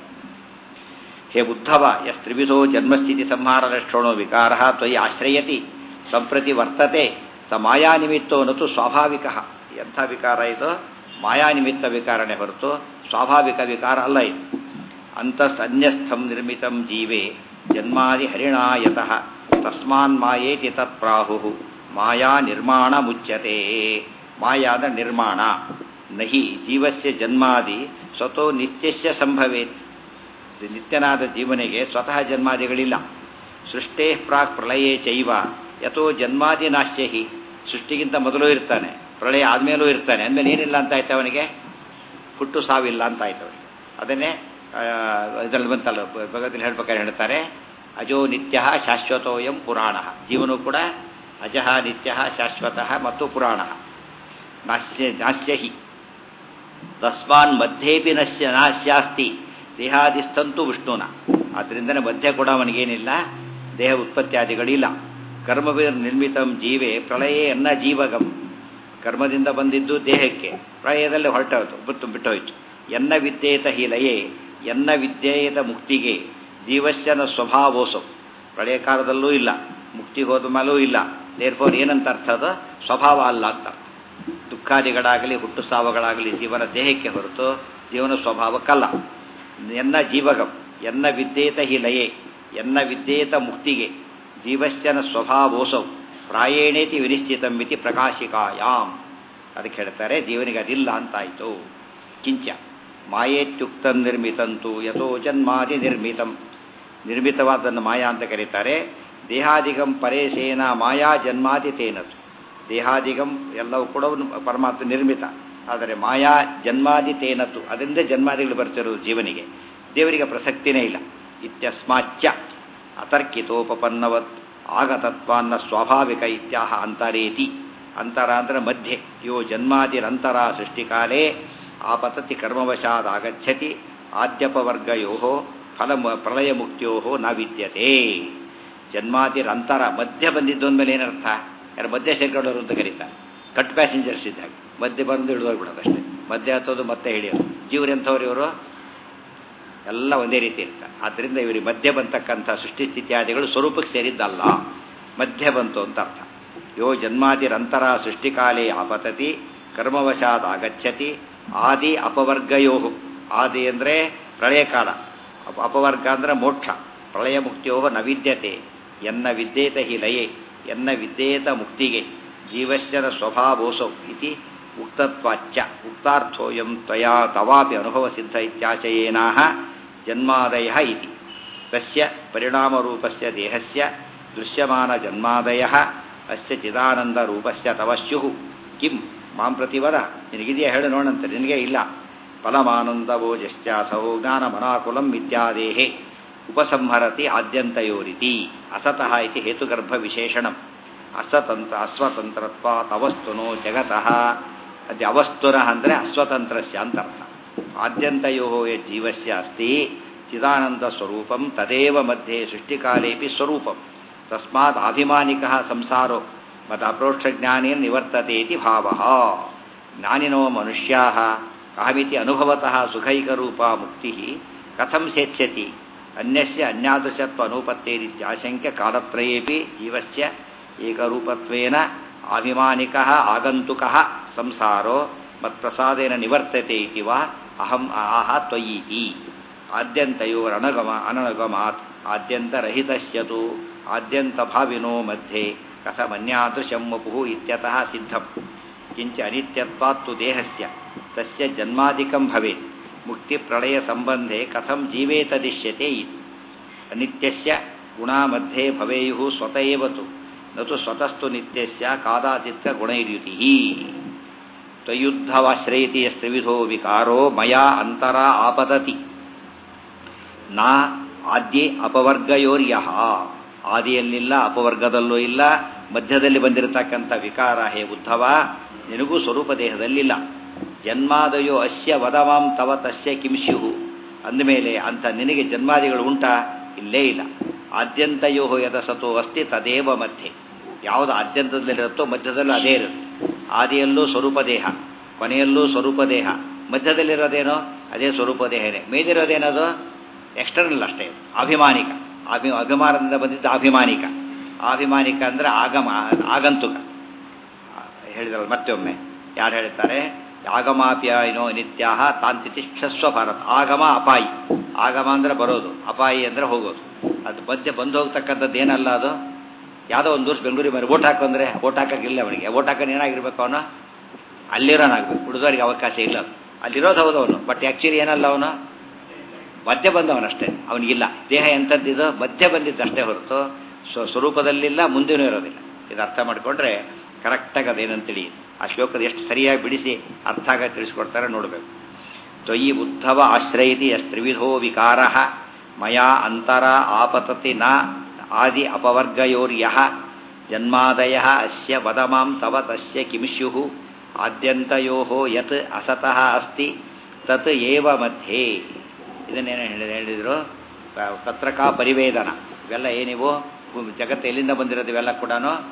ಹೇ ಉದ್ಧವ ಯಸ್ ತ್ರಿವಿಧೋ ಜನ್ಮಸ್ಥಿತಿ ಸಂಹಾರ ಲಕ್ಷಣೋ ವಿಕಾರ ತ್ವಯಿ ಆಶ್ರಯತಿ ಸಂಪ್ರತಿ ವರ್ತತೆ ಸ ಮಾಯಾನಿಮಿತ್ತೋ ನತು ಸ್ವಾಭಾವಿಕ ಎಂಥ ವಿಕಾರ ಇದು ಮಾಯಾನಿಮಿತ್ತ ವಿಕಾರನೇ ಹೊರತು ಸ್ವಾಭಾವಿಕ ವಿಕಾರ ಅಲ್ಲ ಇದು ಅಂತಸ್ನ್ಯಸ್ಥಂ ನಿರ್ಮಿತಂ ಜೀವೇ ಜನ್ಮಾದಿ ಹರಿಣಾಯತಃ ತಸ್ಮಾನ್ ಮಾಯೇತಿ ತತ್ ಪ್ರಾಹು ಮಾಯಾ ನಿರ್ಮಾಣ ಮುಚ್ಯತೆ ಮಾಯಾ ಅಂದ್ರೆ ನಿರ್ಮಾಣ ನಹಿ ಜೀವಸ್ಯ ಜನ್ಮಾದಿ ಸ್ವತೋ ನಿತ್ಯಸ್ಯ ಸಂಭವೇತ್ ನಿತ್ಯನಾದ ಜೀವನಿಗೆ ಸ್ವತಃ ಜನ್ಮಾದಿಗಳಿಲ್ಲ ಸೃಷ್ಟೇ ಪ್ರಾಕ್ ಪ್ರಳಯೇ ಚೈವ ಯಥೋ ಜನ್ಮಾದಿ ನಾಶ್ಯ ಹಿ ಸೃಷ್ಟಿಗಿಂತ ಮೊದಲು ಇರ್ತಾನೆ ಪ್ರಳಯ ಆದಮೇಲೂ ಇರ್ತಾನೆ ಅಂದಮೇಲೆ ಏನಿಲ್ಲ ಅಂತ ಆಯ್ತು ಅವನಿಗೆ ಹುಟ್ಟು ಸಾವಿಲ್ಲ ಅಂತ ಆಯ್ತು ಅವನಿಗೆ ಅದನ್ನೇ ಇದರಲ್ಲಿ ಬಂತಲ್ಲ ಭಗವತಿನ ಹೇಳ್ಬೇಕಾದ್ರೆ ಹೇಳ್ತಾರೆ ಅಜೋ ನಿತ್ಯ ಶಾಶ್ವತೋಯಂ ಪುರಾಣ ಜೀವನು ಕೂಡ ಅಜಃ ನಿತ್ಯ ಶಾಶ್ವತ ಮತ್ತು ಪುರಾಣ ನಾಶ್ಯ ನಾಶ್ಯ ಹಿ ತಸ್ಮಾನ್ ಮಧ್ಯೇಪಿ ನಶ್ಯ ನಾಶ್ಯಾಸ್ತಿ ದೇಹಾದಿಸ್ತಂತು ವಿಷ್ಣುನ ಆದ್ದರಿಂದನೇ ಮಧ್ಯೆ ಕೂಡ ಅವನಿಗೇನಿಲ್ಲ ದೇಹ ಉತ್ಪತ್ತಿಯಾದಿಗಳಿಲ್ಲ ಕರ್ಮವೀರ್ ನಿರ್ಮಿತಂ ಜೀವೆ ಪ್ರಳಯೇ ಅನ್ನ ಜೀವಗಂ ಕರ್ಮದಿಂದ ಬಂದಿದ್ದು ದೇಹಕ್ಕೆ ಪ್ರಳಯದಲ್ಲಿ ಹೊರಟೋಯ್ತು ಬಿಟ್ಟು ಬಿಟ್ಟೋಯ್ತು ಎನ್ನ ವಿದ್ಯೇತ ಹಿ ಲಯೇ ಎನ್ನ ವಿದ್ಯೇಯದ ಮುಕ್ತಿಗೆ ಜೀವಶ್ಯನ ಸ್ವಭಾವೋಸು ಪ್ರಳಯ ಕಾಲದಲ್ಲೂ ಇಲ್ಲ ಮುಕ್ತಿ ಹೋದ ಮೇಲೂ ಇಲ್ಲ ದೇರ್ಫೋರ್ ಏನಂತ ಅರ್ಥ ಅದು ಸ್ವಭಾವ ಅಲ್ಲ ಅಂತ ಅರ್ಥ ದುಃಖಾದಿಗಳಾಗಲಿ ಹುಟ್ಟು ಸಾವುಗಳಾಗಲಿ ಜೀವನ ದೇಹಕ್ಕೆ ಹೊರತು ಜೀವನ ಸ್ವಭಾವಕ್ಕಲ್ಲ ಎನ್ನ ಜೀವಗಂ ಎನ್ನ ವಿದ್ಯೇತ ಹಿ ಲಯೇ ಎನ್ನ ವಿದ್ಯೇತ ಮುಕ್ತಿಗೆ ಜೀವಶ್ಚನ ಸ್ವಭಾವೋಸೌ ಪ್ರಾಯೇಣೇತಿ ವಿನಿಶ್ಚಿತಂ ಮಿತಿ ಪ್ರಕಾಶಿಕಾಯಾಮ್ ಅದಕ್ಕೆ ಹೇಳ್ತಾರೆ ಜೀವನಿಗೆ ಅದಿಲ್ಲ ಅಂತಾಯಿತು ಕಿಂಚ ಮಾಯೇತ್ಯುಕ್ತಂ ನಿರ್ಮಿತಂತು ಯಥೋ ಜನ್ಮಾದಿ ನಿರ್ಮಿತಂ ನಿರ್ಮಿತವಾದನ್ನು ಮಾಯಾ ಅಂತ ಕರೀತಾರೆ ದೇಹಾದಿಗಂ ಪರೇಶೇನ ಮಾಯಾ ಜನ್ಮಾದಿ ತೇನದು ದೇಹಾದಿಗಂ ಎಲ್ಲವೂ ಕೂಡ ಪರಮಾತ್ಮ ನಿರ್ಮಿತ ಆದರೆ ಮಾಯಾ ಜನ್ಮಾದಿ ತೇನತ್ತು ಅದರಿಂದ ಜನ್ಮಾದಿಗಳು ಬರ್ತಿರೋದು ಜೀವನಿಗೆ ದೇವರಿಗೆ ಪ್ರಸಕ್ತಿನೇ ಇಲ್ಲ ಇತ್ಯಸ್ಮಾಚ್ಚ ಅತರ್ಕಿತೋಪಪನ್ನವತ್ ಆಗತತ್ವಾನ್ನ ಸ್ವಾಭಾವಿಕ ಇತ್ಯಾಹ ಅಂತರೇತಿ ಅಂತರ ಅಂದರೆ ಮಧ್ಯೆ ಯೋ ಜನ್ಮಾದಿರಂತರ ಸೃಷ್ಟಿಕಾಲೇ ಆಪತತಿ ಕರ್ಮವಶಾದಾಗಚ್ಚತಿ ಆದ್ಯಪವರ್ಗಯೋ ಫಲ ಪ್ರಳಯ ಮುಕ್ತಿಯೋ ನ ವಿದ್ಯತೆ ಜನ್ಮಾದಿರಂತರ ಮಧ್ಯೆ ಬಂದಿದ್ದು ಅಂದಮೇಲೆ ಏನರ್ಥ ಯಾರು ಮಧ್ಯೆ ಸೇರ್ಕೊಂಡವರು ಅಂತ ಕರೀತಾರೆ ಕಟ್ ಪ್ಯಾಸೆಂಜರ್ಸ್ ಇದ್ದಾಗ ಮಧ್ಯೆ ಬಂದು ಹಿಡಿದೋಗ್ಬಿಡೋದು ಅಷ್ಟೇ ಮಧ್ಯೆ ಹತ್ತೋದು ಮತ್ತೆ ಹಿಡಿಯೋದು ಜೀವರು ಎಂಥವ್ರು ಇವರು ಎಲ್ಲ ಒಂದೇ ರೀತಿ ಇರ್ತಾರೆ ಆದ್ದರಿಂದ ಇವರಿಗೆ ಮಧ್ಯೆ ಬಂತಕ್ಕಂಥ ಸೃಷ್ಟಿ ಸ್ಥಿತಿಯಾದಿಗಳು ಸ್ವರೂಪಕ್ಕೆ ಸೇರಿದ್ದಲ್ಲ ಮಧ್ಯೆ ಬಂತು ಅಂತ ಅರ್ಥ ಯೋ ಜನ್ಮಾದಿರಂತರ ಸೃಷ್ಟಿಕಾಲೇ ಆಪತತಿ ಕರ್ಮವಶಾದ ಆಗಚ್ಚತಿ ಆದಿ ಅಪವರ್ಗಯೋ ಆದಿ ಅಂದರೆ ಪ್ರಳಯ ಕಾಲ ಅಪ ಅಪವರ್ಗ ಅಂದರೆ ಮೋಕ್ಷ ಪ್ರಳಯ ಮುಕ್ತಿಯೋ ನ ವಿದ್ಯತೆ ಎನ್ನ ವಿದ್ಯೇತ ಹಿ ಲಯೇ ಎನ್ನ ವಿದ್ಯೇತ ಮುಕ್ತಿಗೆ ಜೀವಶ್ಚರ ಸ್ವಭಾವೋಸೌ ಇತಿ ಉಕ್ತತ್ವಾಚ್ಚ ಉಕ್ತಾರ್ಥೋಯಂ ತ್ವಯಾ ತವಾಪಿ ಅನುಭವಸಿದ್ಧ ಇತ್ಯಾಶಯೇನಾಹ ಜನ್ಮಾದಯ ಇತಿ ತಸ್ಯ ಪರಿಣಾಮರೂಪಸ್ಯ ದೇಹಸ್ಯ ದೃಶ್ಯಮಾನ ಜನ್ಮಾದಯ ಅಸ್ಯ ಚಿದಾನಂದರೂಪಸ್ಯ ತವ ಸ್ಯುಃ ಕಿಂ ಮಾಂ ಪ್ರತಿವದ ನಿನಗಿದೆಯಾ ಹೇಳು ನೋಡಂತ ನಿನಗೆ ಇಲ್ಲ ಫಲಮಾನಂದವೋಜಶ್ಚ ಸಹೋ ಜ್ಞಾನಮನಾಕುಲಂ ಇತ್ಯಾದೇಹೇ ಉಪಸಂಹರತಿ ಆದ್ಯಂತಯೋರಿತಿ ಅಸತಃ ಇತಿ ಹೇತುಗರ್ಭ ವಿಶೇಷಣಂ ಅಸತಂತ್ರ ಅಸ್ವತಂತ್ರತ್ವ ಅವಸ್ತುನೋ ಜಗತಃ ಅದ್ಯ ಅವಸ್ತುನಃ ಅಂದರೆ ಅಸ್ವತಂತ್ರಸ್ಯ ಅಂತ ಅರ್ಥ ಆದ್ಯಂತಯೋ ಯಜ್ಜೀವಸ್ಯ ಅಸ್ತಿ ಚಿದಾನಂದ ಸ್ವರೂಪಂ ತದೇವ ಮಧ್ಯೆ ಸೃಷ್ಟಿಕಾಲೇಪಿ ಸ್ವರೂಪಂ ತಸ್ಮಾತ್ ಅಭಿಮಾನಿಕಃ ಸಂಸಾರೋ ಮತ ಅಪ್ರೋಕ್ಷಜ್ಞಾನೇನ ನಿವರ್ತತೆ ಇತಿ ಭಾವಃ ಜ್ಞಾನಿನೋ ಮನುಷ್ಯಾಃ ಅಹಮಿತಿ ಅನುಭವತಃ ಸುಖೈಕರೂಪ ಮುಕ್ತಿ ಕಥಂ ಸೇತ್ಸ್ಯತಿ ಅನ್ಯಸ್ಯ ಅನ್ಯಾದೃಶತ್ವ ಅನುಪತ್ತೇರಿತ್ಯಾಶಂಕ್ಯ ಕಾಲತ್ರಯೇಪಿ ಜೀವಸ್ಯ ಏಕರೂಪತ್ವೇನ ಅಭಿಮಾನಿಕಃ ಆಗಂತುಕಃ ಸಂಸಾರೋ ಮತ್ಪ್ರಸಾದೇನ ನಿವರ್ತತೆ ಇತಿ ವಾ ಅಹಂ ಆಹ ತ್ವಯೀತಿ ಆದ್ಯಂತಯೋರನಗಮ ಅನಗಮಾತ್ ಆದ್ಯಂತರಹಿತಸ್ಯತು ಆದ್ಯಂತಭಾವಿನೋ ಮಧ್ಯೆ ಕಥಮನ್ಯಾದೃಶಂ ವಪುಃ ಇತ್ಯತಃ ಸಿದ್ಧಂ ಕಿಂಚ ಅನಿತ್ಯತ್ವಾತ್ತು ದೇಹಸ್ಯ ತಸ್ಯ ಜನ್ಮಾದಿಕಂ ಭವೇತ್ ಮುಕ್ತಿಪ್ರಳಯ ಸಂಬಂಧೆ ಕಥಂ ಜೀವೇತದಿಶ್ಯತೆ ಇತಿ ಅನಿತ್ಯಸ್ಯ ಗುಣಾ ಮಧ್ಯೆ ಭವೇಯುಃ ಸ್ವತ ಏವ ತು ನತು ಸ್ವತಸ್ತು ನಿತ್ಯಸ್ಯ ಕಾದಾಚಿತ್ತ ಗುಣೈರ್ಯುತಿ ತ್ವಯುದ್ಧವಾಶ್ರಯತಿ ಯಸ್ತ್ರಿವಿಧೋ ವಿಕಾರೋ ಮಯಾ ಅಂತರ ಆಪತತಿ ನಾ ಆದ್ಯೆ ಅಪವರ್ಗಯೋರ್ಯಃ ಆದಿಯಲ್ಲಿಲ್ಲ ಅಪವರ್ಗದಲ್ಲೂ ಇಲ್ಲ ಮಧ್ಯದಲ್ಲಿ ಬಂದಿರತಕ್ಕಂಥ ವಿಕಾರ ಹೇ ಉದ್ಧವ ನಿನಗೂ ಸ್ವರೂಪ ದೇಹದಲ್ಲಿಲ್ಲ ಜನ್ಮಾದಯೋ ಅಸ್ಯ ವದವಾಂ ತವ ತಸ್ಯ ಕಿಂಸ್ಯು ಅಂದಮೇಲೆ ಅಂಥ ನಿನಗೆ ಜನ್ಮಾದಿಗಳು ಉಂಟಾ ಇಲ್ಲೇ ಇಲ್ಲ ಆದ್ಯಂತಯೋ ಯದ ಸತೋ ಅಸ್ತಿ ತದೇವ ಮಧ್ಯೆ ಯಾವುದು ಆದ್ಯಂತದಲ್ಲಿರುತ್ತೋ ಮಧ್ಯದಲ್ಲೂ ಅದೇ ಇರುತ್ತೆ ಆದಿಯಲ್ಲೂ ಸ್ವರೂಪ ದೇಹ ಕೊನೆಯಲ್ಲೂ ಸ್ವರೂಪ ದೇಹ ಮಧ್ಯದಲ್ಲಿರೋದೇನೋ ಅದೇ ಸ್ವರೂಪ ದೇಹನೇ ಮೇದಿರೋದೇನದು ಎಕ್ಸ್ಟರ್ನಲ್ ಅಷ್ಟೇ ಅಭಿಮಾನಿಕ ಅಭಿ ಅಭಿಮಾನದಿಂದ ಬಂದಿದ್ದ ಅಭಿಮಾನಿಕ ಅಭಿಮಾನಿಕ ಅಂದರೆ ಆಗಮ ಆಗಂತುಕ ಹೇಳಿದ್ರಲ್ಲ ಮತ್ತೊಮ್ಮೆ ಯಾರು ಹೇಳ್ತಾರೆ ಆಗಮಾಪ್ಯಾಯಿನೋ ನಿತ್ಯಾಹ ತಾಂತಿತಿಷ್ಠಸ್ವ ಭಾರತ ಆಗಮ ಅಪಾಯಿ ಆಗಮ ಅಂದ್ರೆ ಬರೋದು ಅಪಾಯಿ ಅಂದ್ರೆ ಹೋಗೋದು ಅದು ಮಧ್ಯೆ ಬಂದು ಹೋಗ್ತಕ್ಕಂಥದ್ದು ಏನಲ್ಲ ಅದು ಯಾವುದೋ ಒಂದು ವರ್ಷ ಬೆಂಗಳೂರಿಗೆ ಬರೀ ಓಟ್ ಹಾಕಂದ್ರೆ ಓಟ್ ಹಾಕಕ್ಕಿಲ್ಲ ಅವನಿಗೆ ಓಟ್ ಹಾಕೋನು ಏನಾಗಿರ್ಬೇಕು ಅವನು ಅಲ್ಲಿರೋನಾಗಬೇಕು ಹುಡುಗರಿಗೆ ಅವಕಾಶ ಇಲ್ಲ ಅದು ಅಲ್ಲಿರೋದು ಹೌದು ಅವನು ಬಟ್ ಆ್ಯಕ್ಚುಲಿ ಏನಲ್ಲ ಅವನು ಮಧ್ಯೆ ಬಂದವನಷ್ಟೇ ಅವನಿಗಿಲ್ಲ ದೇಹ ಎಂಥದ್ದಿದು ಮಧ್ಯೆ ಬಂದಿದ್ದಷ್ಟೇ ಹೊರತು ಸ್ವ ಸ್ವರೂಪದಲ್ಲಿಲ್ಲ ಮುಂದೆನೂ ಇರೋದಿಲ್ಲ ಇದು ಅರ್ಥ ಮಾಡಿಕೊಂಡ್ರೆ ಕರೆಕ್ಟಾಗಿ ಅದೇನಂತ ತಿಳಿಯುತ್ತೆ ಆ ಶ್ಲೋಕದ ಎಷ್ಟು ಸರಿಯಾಗಿ ಬಿಡಿಸಿ ಅರ್ಥ ಆಗ ತಿಳಿಸ್ಕೊಡ್ತಾರೆ ನೋಡಬೇಕು ತ್ವಯಿ ಉದ್ಧವ ಆಶ್ರಯತಿ ಯಸ್ತ್ರಿವಿಧೋ ವಿಕಾರ ಮಯಾ ಅಂತರ ಆಪತತಿ ನ ಆದಿ ಅಪವರ್ಗಯೋರ್ಯ ಜನ್ಮಾದಯ ಅಸ್ಯ ವದಮಾಂ ತವ ತಸ್ಯ ಕಿಮಿಷ್ಯು ಆದ್ಯಂತಯೋ ಯತ್ ಅಸತಃ ಅಸ್ತಿ ತತ್ ಏವ ಮಧ್ಯೆ ಇದನ್ನೇನು ಹೇಳಿ ಹೇಳಿದರು ತತ್ರಕ ಪರಿವೇದನ ಇವೆಲ್ಲ ಏನಿವು ಜಗತ್ತು ಎಲ್ಲಿಂದ ಬಂದಿರೋದು ಇವೆಲ್ಲ ಕೂಡ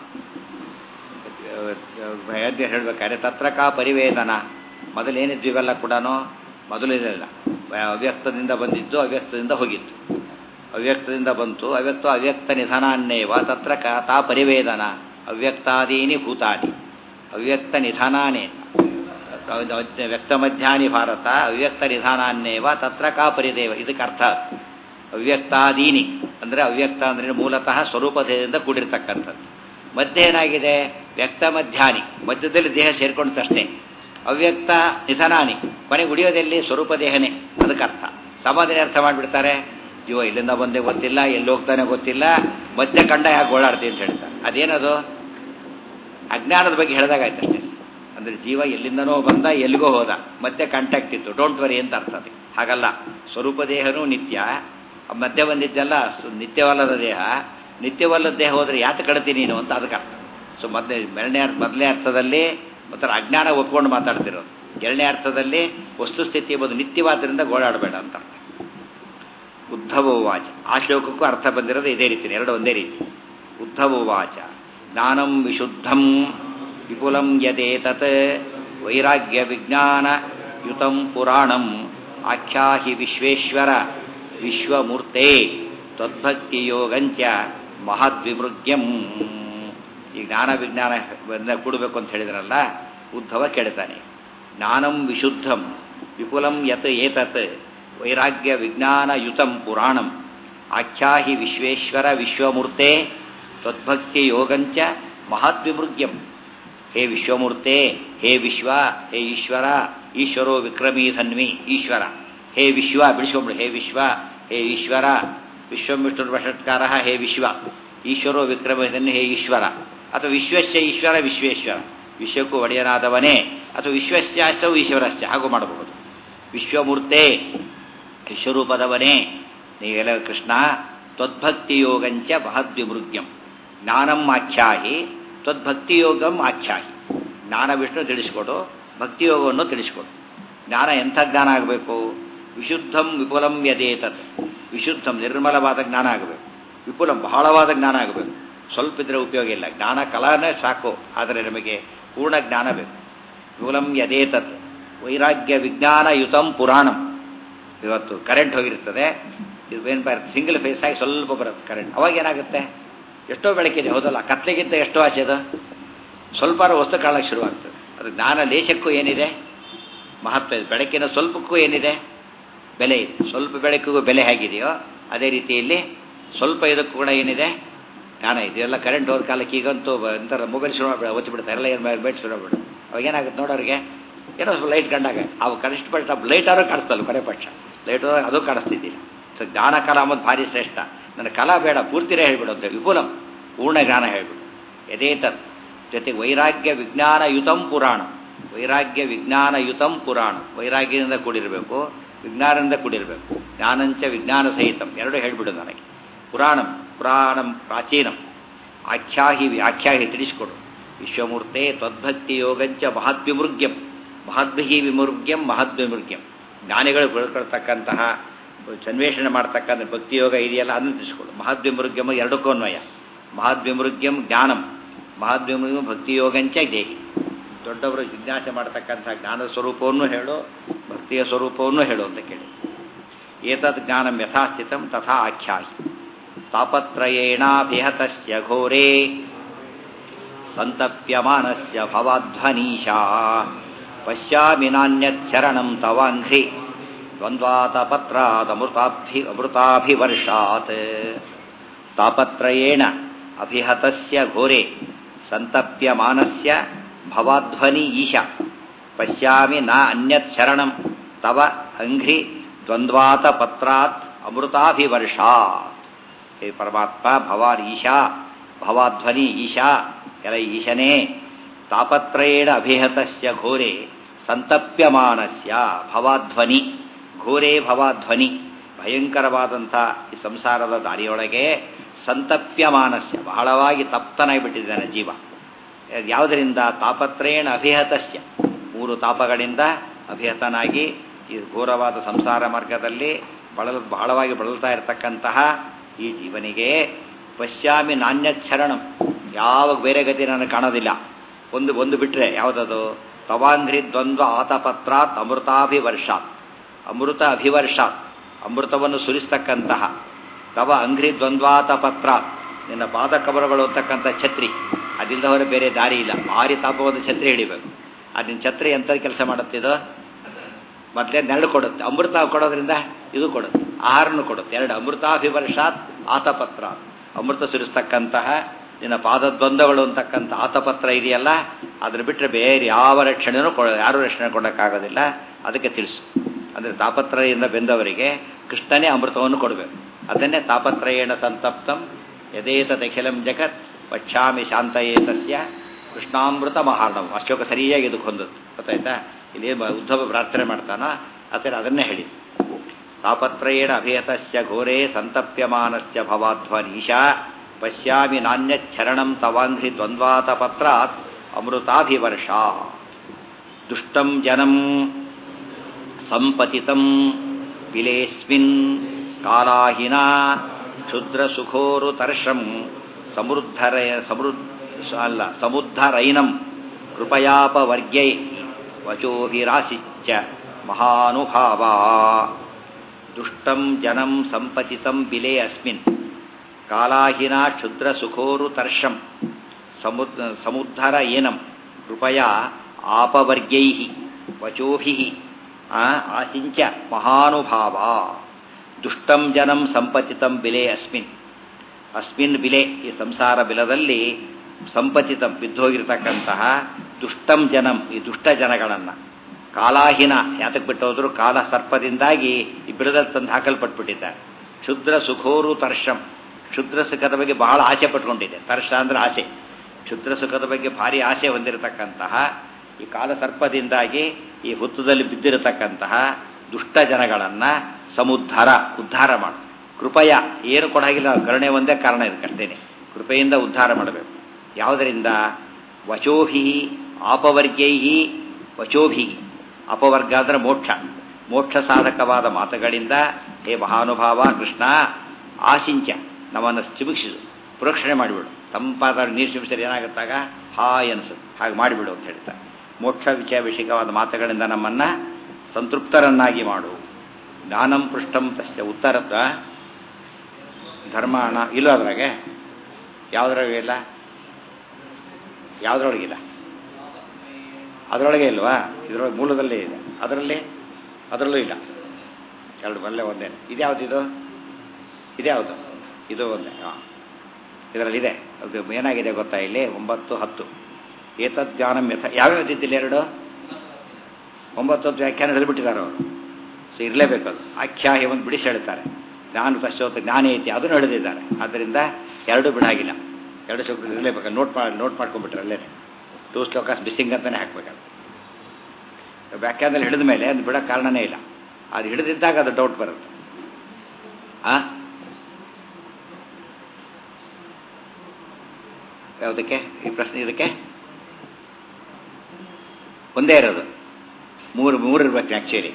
ಹೇಳ್ಬೇಕಾದ್ರೆ ತತ್ರಕ ಪರಿವೇದನ ಮೊದಲೇನಿದ್ದು ಇವೆಲ್ಲ ಕೂಡ ಮೊದಲಿರಲಿಲ್ಲ ಅವ್ಯಕ್ತದಿಂದ ಬಂದಿದ್ದು ಅವ್ಯಕ್ತದಿಂದ ಹೋಗಿತ್ತು ಅವ್ಯಕ್ತದಿಂದ ಬಂತು ಅವ್ಯಕ್ತ ಅವ್ಯಕ್ತ ನಿಧನಾನ್ನೇವ ತತ್ರ ತಾ ಪರಿವೇದನ ಅವ್ಯಕ್ತಾದೀನಿ ಭೂತಾನಿ ಅವ್ಯಕ್ತ ನಿಧನಾನೇ ವ್ಯಕ್ತ ಮಧ್ಯಾನಿ ಭಾರತ ಅವ್ಯಕ್ತ ನಿಧಾನಾನ್ನೇವ ತತ್ರ ಕಾ ಪರಿದೇವ ಇದಕ್ಕೆ ಅರ್ಥ ಅವ್ಯಕ್ತಾದೀನಿ ಅಂದರೆ ಅವ್ಯಕ್ತ ಅಂದರೆ ಮೂಲತಃ ಸ್ವರೂಪದಿಂದ ಕೂಡಿರ್ತಕ್ಕಂಥದ್ದು ಮಧ್ಯೆ ಏನಾಗಿದೆ ವ್ಯಕ್ತ ಮಧ್ಯಾನಿ ಮಧ್ಯದಲ್ಲಿ ದೇಹ ಸೇರ್ಕೊಂಡಷ್ಟೇ ಅವ್ಯಕ್ತ ನಿಧನಾನಿ ಕೊನೆಗೆ ಉಳಿಯೋದೆಲ್ಲಿ ಸ್ವರೂಪ ದೇಹನೇ ಅದಕ್ಕೆ ಅರ್ಥ ಸಮಾಧಿನೇ ಅರ್ಥ ಮಾಡಿಬಿಡ್ತಾರೆ ಜೀವ ಇಲ್ಲಿಂದ ಬಂದೇ ಗೊತ್ತಿಲ್ಲ ಎಲ್ಲಿ ಹೋಗ್ತಾನೆ ಗೊತ್ತಿಲ್ಲ ಮಧ್ಯೆ ಕಂಡ ಯಾಕೆ ಓಡಾಡ್ತೀನಿ ಅಂತ ಹೇಳ್ತಾರೆ ಅದೇನದು ಅಜ್ಞಾನದ ಬಗ್ಗೆ ಹೇಳಿದಾಗಾಯ್ತಷ್ಟೇ ಅಂದರೆ ಜೀವ ಎಲ್ಲಿಂದನೋ ಬಂದ ಎಲ್ಲಿಗೋ ಹೋದ ಮತ್ತೆ ಕಾಂಟ್ಯಾಕ್ಟ್ ಇತ್ತು ಡೋಂಟ್ ವರಿ ಅಂತ ಅರ್ಥ ಅದಕ್ಕೆ ಹಾಗಲ್ಲ ಸ್ವರೂಪ ದೇಹನೂ ನಿತ್ಯ ಮಧ್ಯೆ ಬಂದಿದ್ದೆಲ್ಲ ನಿತ್ಯವಲ್ಲದ ದೇಹ ನಿತ್ಯವಲ್ಲದ ದೇಹ ಹೋದರೆ ಯಾತ ಕಡ್ತಿ ನೀನು ಅಂತ ಅದಕ್ಕೆ ಅರ್ಥ ಸೊ ಮೊದಲೇ ಎರಡನೇ ಅರ್ಥ ಮೊದಲನೇ ಅರ್ಥದಲ್ಲಿ ಮತ್ತು ಅಜ್ಞಾನ ಒಪ್ಕೊಂಡು ಮಾತಾಡ್ತಿರೋದು ಎರಡನೇ ಅರ್ಥದಲ್ಲಿ ವಸ್ತುಸ್ಥಿತಿ ಎಂಬುದು ನಿತ್ಯವಾದ್ದರಿಂದ ಗೋಳಾಡಬೇಡ ಅಂತ ಅರ್ಥ ಉದ್ಧವೋವಾಚ ಆ ಶ್ಲೋಕಕ್ಕೂ ಅರ್ಥ ಬಂದಿರೋದು ಇದೇ ರೀತಿ ಎರಡು ಒಂದೇ ರೀತಿ ಉದ್ಧವೋವಾಚ ಜ್ಞಾನಂ ವಿಶುದ್ಧಂ ವಿಪುಲಂ ಯದೇತತ್ ವೈರಾಗ್ಯ ವಿಜ್ಞಾನ ಯುತಂ ಪುರಾಣಂ ಆಖ್ಯಾಹಿ ವಿಶ್ವೇಶ್ವರ ವಿಶ್ವಮೂರ್ತೆ ತ್ವದ್ಭಕ್ತಿಯೋಗಂಚ ಮಹದ್ವಿಮೃಗ್ಯಂ ಈ ಜ್ಞಾನ ವಿಜ್ಞಾನ ಕೂಡಬೇಕು ಅಂತ ಹೇಳಿದ್ರಲ್ಲ ಉದ್ಧವ ಕೇಳ್ತಾನೆ ಜ್ಞಾನಂ ವಿಶುದ್ಧಂ ವಿಪುಲಂ ಯತ್ ಏತತ್ ವೈರಾಗ್ಯ ವಿಜ್ಞಾನಯುತಂ ಪುರಾಣಂ ಆಖ್ಯಾಹಿ ವಿಶ್ವೇಶ್ವರ ವಿಶ್ವಮೂರ್ತೆ ತ್ವದ್ಭಕ್ತಿ ಯೋಗಂಚ ಮಹದ್ವಿಮೃಗ್ಯಂ ಹೇ ವಿಶ್ವಮೂರ್ತೆ ಹೇ ವಿಶ್ವ ಹೇ ಈಶ್ವರ ಈಶ್ವರೋ ವಿಕ್ರಮೀ ಧನ್ವಿ ಈಶ್ವರ ಹೇ ವಿಶ್ವ ಬಿಡಿಸ್ಕೊಂಬಿಡು ಹೇ ವಿಶ್ವ ಹೇ ಈಶ್ವರ ವಿಶ್ವಂ ವಿಷ್ಣುರ್ ವಷಟ್ಕಾರ ಹೇ ವಿಶ್ವ ಈಶ್ವರೋ ವಿಕ್ರಮೀ ಧನ್ವಿ ಹೇ ಈಶ್ವರ ಅಥವಾ ವಿಶ್ವಸ್ಯ ಈಶ್ವರ ವಿಶ್ವೇಶ್ವರ ವಿಶ್ವಕ್ಕೂ ಒಡೆಯನಾದವನೇ ಅಥವಾ ವಿಶ್ವಸ್ಯಾಶ್ಚವು ಈಶ್ವರಶ್ಚ ಹಾಗೂ ಮಾಡಬಹುದು ವಿಶ್ವಮೂರ್ತೆ ವಿಶ್ವರೂಪದವನೇ ನೀವೆಲ್ಲ ಕೃಷ್ಣ ತ್ವದ್ಭಕ್ತಿಯೋಗಂಚ ಮಹದ್ವಿಮೃಗ್ಯಂ ಜ್ಞಾನಂ ಆಖ್ಯಾಹಿ ತ್ವದ್ಭಕ್ತಿಯೋಗಂ ಆಖ್ಯಾಹಿ ಜ್ಞಾನ ವಿಷ್ಣು ತಿಳಿಸ್ಕೊಡು ಭಕ್ತಿಯೋಗವನ್ನು ತಿಳಿಸ್ಕೊಡು ಜ್ಞಾನ ಎಂಥ ಜ್ಞಾನ ಆಗಬೇಕು ವಿಶುದ್ಧಂ ವಿಪುಲಂ ಯದೇತತ್ ವಿಶುದ್ಧಂ ನಿರ್ಮಲವಾದ ಜ್ಞಾನ ಆಗಬೇಕು ವಿಪುಲಂ ಬಹಳವಾದ ಜ್ಞಾನ ಆಗಬೇಕು ಸ್ವಲ್ಪ ಇದ್ರೆ ಉಪಯೋಗ ಇಲ್ಲ ಜ್ಞಾನ ಕಲಾನೇ ಸಾಕು ಆದರೆ ನಮಗೆ ಪೂರ್ಣ ಜ್ಞಾನ ಬೇಕು ವಿಪುಲಂ ಯದೇತತ್ ವೈರಾಗ್ಯ ವಿಜ್ಞಾನಯುತಂ ಪುರಾಣಂ ಇವತ್ತು ಕರೆಂಟ್ ಹೋಗಿರ್ತದೆ ಇದು ಏನು ಬರುತ್ತೆ ಸಿಂಗಲ್ ಫೇಸ್ ಆಗಿ ಸ್ವಲ್ಪ ಬರುತ್ತೆ ಕರೆಂಟ್ ಅವಾಗ ಏನಾಗುತ್ತೆ ಎಷ್ಟೋ ಬೆಳಕಿದೆ ಹೌದಲ್ಲ ಕತ್ಲೆಗಿಂತ ಎಷ್ಟೋ ಆಸೆ ಅದು ಸ್ವಲ್ಪ ವಸ್ತು ಕಾಣಕ್ಕೆ ಶುರುವಾಗ್ತದೆ ಅದು ಜ್ಞಾನ ಲೇಷಕ್ಕೂ ಏನಿದೆ ಮಹತ್ವ ಇದೆ ಬೆಳಕಿನ ಸ್ವಲ್ಪಕ್ಕೂ ಏನಿದೆ ಬೆಲೆ ಇದೆ ಸ್ವಲ್ಪ ಬೆಳಕಿಗೂ ಬೆಲೆ ಹೇಗಿದೆಯೋ ಅದೇ ರೀತಿಯಲ್ಲಿ ಸ್ವಲ್ಪ ಇದಕ್ಕೂ ಕೂಡ ಏನಿದೆ ಜ್ಞಾನ ಇದೆ ಎಲ್ಲ ಕರೆಂಟ್ ಹೋದ ಕಾಲಕ್ಕೆ ಈಗಂತೂ ಎಂತಾರ ಮೊಬೈಲ್ ಶುರು ಮಾಡ್ಬಿಡ ಒತ್ತಿ ಬಿಡ್ತಾರೆ ಎಲ್ಲ ಏನು ಬೇಟ್ ಶುರು ಮಾಡ್ಬಿಡು ಅವಾಗ ಏನಾಗುತ್ತೆ ನೋಡೋರಿಗೆ ಏನೋ ಸ್ವಲ್ಪ ಲೈಟ್ ಕಂಡಾಗ ಅವು ಕನಿಷ್ಠ ಪಟ್ಟ ಲೈಟ್ ಆದ್ರೂ ಕಾಣಿಸ್ತಲ್ಲ ಕೊನೆ ಪಕ್ಷ ಲೈಟ್ ಹೋದಾಗ ಅದು ಕಾಣಿಸ್ತಿದ್ದಿಲ್ಲ ಸೊ ಜ್ಞಾನ ಕಲಾ ಅಂಬುದು ಭಾರಿ ಶ್ರೇಷ್ಠ ನನ್ನ ಕಲಾ ಬೇಡ ಪೂರ್ತಿನೇ ಹೇಳ್ಬಿಡು ಅಂತ ವಿಪುಲಂ ಪೂರ್ಣ ಜ್ಞಾನ ಹೇಳ್ಬಿಡು ಯಥೇತತ್ ಜೊತೆಗೆ ವೈರಾಗ್ಯ ವಿಜ್ಞಾನಯುತಂ ಪುರಾಣ ವೈರಾಗ್ಯ ವಿಜ್ಞಾನಯುತಂ ಪುರಾಣ ವೈರಾಗ್ಯದಿಂದ ಕೂಡಿರಬೇಕು ವಿಜ್ಞಾನದಿಂದ ಕೂಡಿರಬೇಕು ಜ್ಞಾನಂಚ ವಿಜ್ಞಾನ ಸಹಿತಂ ಎರಡು ಹೇಳ್ಬಿಡು ನನಗೆ ಪುರಾಣಂ ಪುರಾಣಂ ಪ್ರಾಚೀನಂ ಆಖ್ಯಾಹಿ ಆಖ್ಯಾಹಿ ತಿಳಿಸಿಕೊಡು ವಿಶ್ವಮೂರ್ತೆ ತ್ವದ್ಭಕ್ತಿ ಯೋಗಂಚ ಮಹದ್ವಿಮೃಗ್ಯಂ ಮಹದ್ಭಿ ವಿಮೃಗ್ಯಂ ಮಹದ್ವಿಮೃಗ್ಯಂ ಜ್ಞಾನಿಗಳು ಬೆಳ್ಕೊಳ್ತಕ್ಕಂತಹ ಸನ್ವೇಷಣೆ ಮಾಡ್ತಕ್ಕಂಥ ಭಕ್ತಿಯೋಗ ಇದೆಯಲ್ಲ ಅದನ್ನು ತಿಳಿಸ್ಕೊಡು ಮಹದ್ವಿಮೃಗ್ಯಮ ಎರಡಕ್ಕೂ ಅನ್ವಯ ಮಹದ್ವಿಮೃಗ್ಯಂ ಜ್ಞಾನಂ ಮಹದ್ವಿಮೃಗ್ಯಂ ಭಕ್ತಿಯೋಗಂಚ ದೇಹಿ ದೊಡ್ಡವರು ಜಿಜ್ಞಾಸೆ ಮಾಡ್ತಕ್ಕಂಥ ಜ್ಞಾನದ ಸ್ವರೂಪವನ್ನು ಹೇಳು ಭಕ್ತಿಯ ಸ್ವರೂಪವನ್ನು ಹೇಳು ಅಂತ ಕೇಳಿ ಏತದ್ ಜ್ಞಾನಂ ಯಥಾಸ್ಥಿತಂ ತಥಾ ಆಖ್ಯಾಹಿ ತಾಪತ್ರಯೇಣಾಭಿಹತಸ್ಯ ಘೋರೇ ಸಂತಪ್ಯಮಾನಸ್ಯ ಭವಾಧ್ವನೀಶಾ ಪಶ್ಯಾಮಿ ನಾಣ್ಯತ್ ಶರಣಂ ತವಾಂಘ್ರಿ ದ್ವಂದ್ವಾತಪತ್ರಾದಮೃತಾಭಿ ಅಮೃತಾಭಿವರ್ಷಾತ್ ತಾಪತ್ರಯೇಣ ಅಭಿಹತಸ್ಯ ಘೋರೆ ಸಂತಪ್ಯಮಾನಸ್ಯ ಭವಾಧ್ವನಿ ಈಶ ಪಶ್ಯಾಮಿ ನ ಅನ್ಯತ್ ಶರಣಂ ತವ ಅಂಘ್ರಿ ದ್ವಂದ್ವಾತ ಪತ್ರಾತ್ ಅಮೃತಾಭಿವರ್ಷಾ ಹೇ ಪರಮಾತ್ಮ ಭವಾನ್ ಈಶಾ ಭವಾಧ್ವನಿ ಈಶಾ ಎಲ ಈಶನೇ ತಾಪತ್ರಯೇಣ ಅಭಿಹತಸ್ಯ ಘೋರೆ ಸಂತಪ್ಯಮಾನಸ್ಯ ಭವಾಧ್ವನಿ ಘೋರೇ ಭವಾಧ್ವನಿ ಭಯಂಕರವಾದಂಥ ಈ ಸಂಸಾರದ ದಾರಿಯೊಳಗೆ ಸಂತಪ್ಯಮಾನಸ್ಯ ಬಹಳವಾಗಿ ತಪ್ತನಾಗಿಬಿಟ್ಟಿದ್ದಾನೆ ಜೀವ ಯಾವುದರಿಂದ ತಾಪತ್ರಯೇಣ ಅಭಿಹತಸ್ಯ ಮೂರು ತಾಪಗಳಿಂದ ಅಭಿಹತನಾಗಿ ಈ ಘೋರವಾದ ಸಂಸಾರ ಮಾರ್ಗದಲ್ಲಿ ಬಳಲ್ ಬಹಳವಾಗಿ ಬಳಲ್ತಾ ಇರತಕ್ಕಂತಹ ಈ ಜೀವನಿಗೆ ಪಶ್ಚಾಮಿ ನಾಣ್ಯಚ್ಛರಣಂ ಯಾವ ಬೇರೆ ಗತಿ ನನಗೆ ಕಾಣೋದಿಲ್ಲ ಒಂದು ಒಂದು ಬಿಟ್ಟರೆ ಯಾವುದದು ತವಾಂಘ್ರಿ ದ್ವಂದ್ವ ಆತಪತ್ರಾತ್ ಅಮೃತಾಭಿವರ್ಷಾತ್ ಅಮೃತ ಅಭಿವರ್ಷಾತ್ ಅಮೃತವನ್ನು ಸುರಿಸ್ತಕ್ಕಂತಹ ತವ ಅಂಘ್ರಿ ದ್ವಂದ್ವಾತ ಪತ್ರ ನಿನ್ನ ಪಾದ ಕಬರಗಳು ಅಂತಕ್ಕಂಥ ಛತ್ರಿ ಅದಿಲ್ಲದ ಹೊರ ಬೇರೆ ದಾರಿ ಇಲ್ಲ ಭಾರಿ ತಾಪವಾದ ಛತ್ರಿ ಹಿಡಿಬೇಕು ಅದಿನ ಛತ್ರಿ ಎಂಥ ಕೆಲಸ ಮಾಡುತ್ತಿದೋ ಮೊದಲೇ ನೆರಳು ಕೊಡುತ್ತೆ ಅಮೃತ ಕೊಡೋದ್ರಿಂದ ಇದು ಕೊಡುತ್ತೆ ಆಹಾರನು ಕೊಡುತ್ತೆ ಎರಡು ಅಮೃತಾಭಿವರ್ಷಾತ್ ಆತಪತ್ರ ಅಮೃತ ಸುರಿಸ್ತಕ್ಕಂತಹ ನಿನ್ನ ಪಾದದ್ವಂದ್ವಗಳು ಅಂತಕ್ಕಂಥ ಆತಪತ್ರ ಇದೆಯಲ್ಲ ಅದ್ರ ಬಿಟ್ಟರೆ ಬೇರೆ ಯಾವ ರಕ್ಷಣೆನೂ ಕೊ ಯಾರೂ ರಕ್ಷಣೆ ಕೊಡೋಕ್ಕಾಗೋದಿಲ್ಲ ಅದಕ್ಕೆ ತಿಳಿಸು ಅಂದರೆ ತಾಪತ್ರಯಿಂದ ಬೆಂದವರಿಗೆ ಕೃಷ್ಣನೇ ಅಮೃತವನ್ನು ಕೊಡಬೇಕು ಅದನ್ನೇ ತಾಪತ್ರಯೇಣ ಸಂತಪ್ತಂ ಯದೇತದಖಿಲಂ ಜಗತ್ ಪಕ್ಷಾಮಿ ಶಾಂತಯೇತಸ್ಯ ಕೃಷ್ಣಾಮೃತ ಮಹಾರ್ಣವ್ ಅಶೋಕ ಸರಿಯಾಗಿ ಇದಕ್ಕೆ ಹೊಂದುತ್ತೆ ಗೊತ್ತಾಯ್ತಾ ಇಲ್ಲಿ ಉದ್ಧವ ಪ್ರಾರ್ಥನೆ ಮಾಡ್ತಾನೋ ಅದರ ಅದನ್ನೇ ಹೇಳಿ ತಾಪತ್ರಯೇಣ ಅಭಿಯತಸ್ಯ ಘೋರೇ ಸಂತಪ್ಯಮಾನಸ್ಯ ಭವಾಧ್ವನೀಶಾ ಪಶ್ಯಾಮಿ ನಾಣ್ಯಚ್ಛರಣಂ ತವಾಂಘ್ರಿ ದ್ವಂದ್ವಾತಪತ್ರಾತ್ ಅಮೃತಾಭಿವರ್ಷ ದುಷ್ಟಂ ಜನಂ ಸಂಪತಿತಂ ವಿಲೇಸ್ಮಿನ್ ಕಾಲಾಹಿನ ಕ್ಷುದ್ರಸುಖೋರುತರ್ಷಂ ಸಮೃದ್ಧರಯ ಸಮೃದ್ಧ ಅಲ್ಲ ಸಮುದ್ಧರೈನಂ ಕೃಪಯಾಪವರ್ಗ್ಯೈ ವಚೋಭಿರಾಸಿಚ್ಚ ಮಹಾನುಭಾವ ದುಷ್ಟಂ ಜನಂ ಸಂಪತಿತಂ ಬಿಲೆ ಅಸ್ಮಿನ್ ಕಾಲಾಹಿನ ಕ್ಷುದ್ರಸುಖೋರುತರ್ಷಂ ಸಮುದ್ ಸಮುದ್ಧರ ಏನಂ ಕೃಪಯಾ ಆಪವರ್ಗ್ಯೈ ವಚೋಭಿ ಆಸಿಂಚ ಮಹಾನುಭಾವ ದುಷ್ಟಂ ಜನಂ ಸಂಪತಿತಂ ಬಿಲೆ ಅಸ್ಮಿನ್ ಅಸ್ಮಿನ್ ಬಿಲೆ ಈ ಸಂಸಾರ ಬಿಲದಲ್ಲಿ ಸಂಪತಿತಂ ಬಿದ್ದೋಗಿರ್ತಕ್ಕಂತಹ ದುಷ್ಟಂ ಜನಂ ಈ ದುಷ್ಟ ಜನಗಳನ್ನು ಕಾಲಾಹಿನ ಯಾತಕ್ಕೆ ಬಿಟ್ಟು ಹೋದ್ರು ಕಾಲ ಸರ್ಪದಿಂದಾಗಿ ಈ ಬಿಡದಲ್ಲಿ ತಂದು ಹಾಕಲ್ಪಟ್ಬಿಟ್ಟಿದ್ದಾರೆ ಕ್ಷುದ್ರ ಸುಖೋರು ತರ್ಷಂ ಕ್ಷುದ್ರ ಸುಖದ ಬಗ್ಗೆ ಬಹಳ ಆಸೆ ಪಟ್ಕೊಂಡಿದೆ ತರ್ಷ ಅಂದ್ರೆ ಆಸೆ ಕ್ಷುದ್ರ ಸುಖದ ಬಗ್ಗೆ ಭಾರಿ ಆಸೆ ಹೊಂದಿರತಕ್ಕಂತಹ ಈ ಕಾಲ ಸರ್ಪದಿಂದಾಗಿ ಈ ಹುತ್ತದಲ್ಲಿ ಬಿದ್ದಿರತಕ್ಕಂತಹ ದುಷ್ಟ ಜನಗಳನ್ನು ಸಮುದ್ಧಾರ ಉದ್ಧಾರ ಮಾಡು ಕೃಪಯ ಏನು ಕೊಡಾಗಿಲ್ಲ ಕರುಣೆ ಒಂದೇ ಕಾರಣ ಇದು ಕರ್ತೇನೆ ಕೃಪೆಯಿಂದ ಉದ್ಧಾರ ಮಾಡಬೇಕು ಯಾವುದರಿಂದ ವಚೋಭಿ ಆಪವರ್ಗ್ಯೈ ವಚೋಭಿ ಅಪವರ್ಗ ಅಂದರೆ ಮೋಕ್ಷ ಮೋಕ್ಷ ಸಾಧಕವಾದ ಮಾತುಗಳಿಂದ ಹೇ ಮಹಾನುಭಾವ ಕೃಷ್ಣ ಆಶಿಂಚ ನಮ್ಮನ್ನು ಚಿಮಿಕ್ಷಿಸು ಪ್ರೋಕ್ಷಣೆ ಮಾಡಿಬಿಡು ತಂಪಾದ ನೀರು ಚಿಮಿಸಿದ್ರೆ ಏನಾಗುತ್ತಾಗ ಹಾಯ್ ಅನಿಸುತ್ತೆ ಹಾಗೆ ಮಾಡಿಬಿಡು ಅಂತ ಹೇಳ್ತಾರೆ ಮೋಕ್ಷ ವಿಷಯ ವಿಷಯವಾದ ಮಾತುಗಳಿಂದ ನಮ್ಮನ್ನು ಸಂತೃಪ್ತರನ್ನಾಗಿ ಮಾಡು ಜ್ಞಾನಂ ಪೃಷ್ಠಂ ತಸ್ಯ ಉತ್ತರದ ಧರ್ಮಾಣ ಇಲ್ಲ ಅದ್ರಾಗೆ ಯಾವುದ್ರಾಗೆ ಇಲ್ಲ ಯಾವುದ್ರೊಳಗಿಲ್ಲ ಅದರೊಳಗೆ ಇಲ್ವಾ ಇದರೊಳಗೆ ಮೂಲದಲ್ಲೇ ಇದೆ ಅದರಲ್ಲಿ ಅದರಲ್ಲೂ ಇಲ್ಲ ಎರಡು ಬಲ್ಲೆ ಒಂದೇ ಇದ್ಯಾವುದಿದು ಇದ್ಯಾವುದು ಇದು ಒಂದೇ ಹಾಂ ಇದರಲ್ಲಿದೆ ಅದು ಏನಾಗಿದೆ ಗೊತ್ತಾ ಇಲ್ಲಿ ಒಂಬತ್ತು ಹತ್ತು ಏತದ್ ಜ್ಞಾನಂ ಯಥ ಯಾವ್ಯಾವ್ದು ಇದ್ದಿಲ್ಲ ಎರಡು ಒಂಬತ್ತು ಹತ್ತು ವ್ಯಾಖ್ಯಾನ ಹಿಡಿದ್ಬಿಟ್ಟಿದ್ದಾರೆ ಅವರು ಸೊ ಇರಲೇಬೇಕು ಅದು ಆಖ್ಯಾಹಿ ಒಂದು ಬಿಡಿಸಿ ಹೇಳ್ತಾರೆ ಜ್ಞಾನ ತಶ್ಚೋತ ಜ್ಞಾನ ಐತಿ ಅದನ್ನು ಹಿಡಿದಿದ್ದಾರೆ ಆದ್ದರಿಂದ ಎರಡು ಬಿಡಾಗಿಲ್ಲ ಎರಡು ಶ್ಲೋಕ ಇರಲೇಬೇಕು ನೋಟ್ ಮಾಡಿ ನೋಟ್ ಮಾಡ್ಕೊಂಡ್ಬಿಟ್ರೆ ಅಲ್ಲೇ ಟೂ ಶ್ಲೋಕಾಸ್ ಮಿಸ್ಸಿಂಗ್ ಅಂತಲೇ ಹಾಕ್ಬೇಕದು ವ್ಯಾಖ್ಯಾನದಲ್ಲಿ ಹಿಡಿದ ಮೇಲೆ ಅದು ಬಿಡೋಕ್ಕೆ ಕಾರಣನೇ ಇಲ್ಲ ಅದು ಹಿಡಿದಿದ್ದಾಗ ಅದು ಡೌಟ್ ಬರುತ್ತೆ ಆ ಯಾವುದಕ್ಕೆ ಈ ಪ್ರಶ್ನೆ ಇದಕ್ಕೆ ಒಂದೇ ಇರೋದು ಮೂರು ಮೂರು ಇರ್ಬೇಕು ಆ್ಯಕ್ಚುಲಿ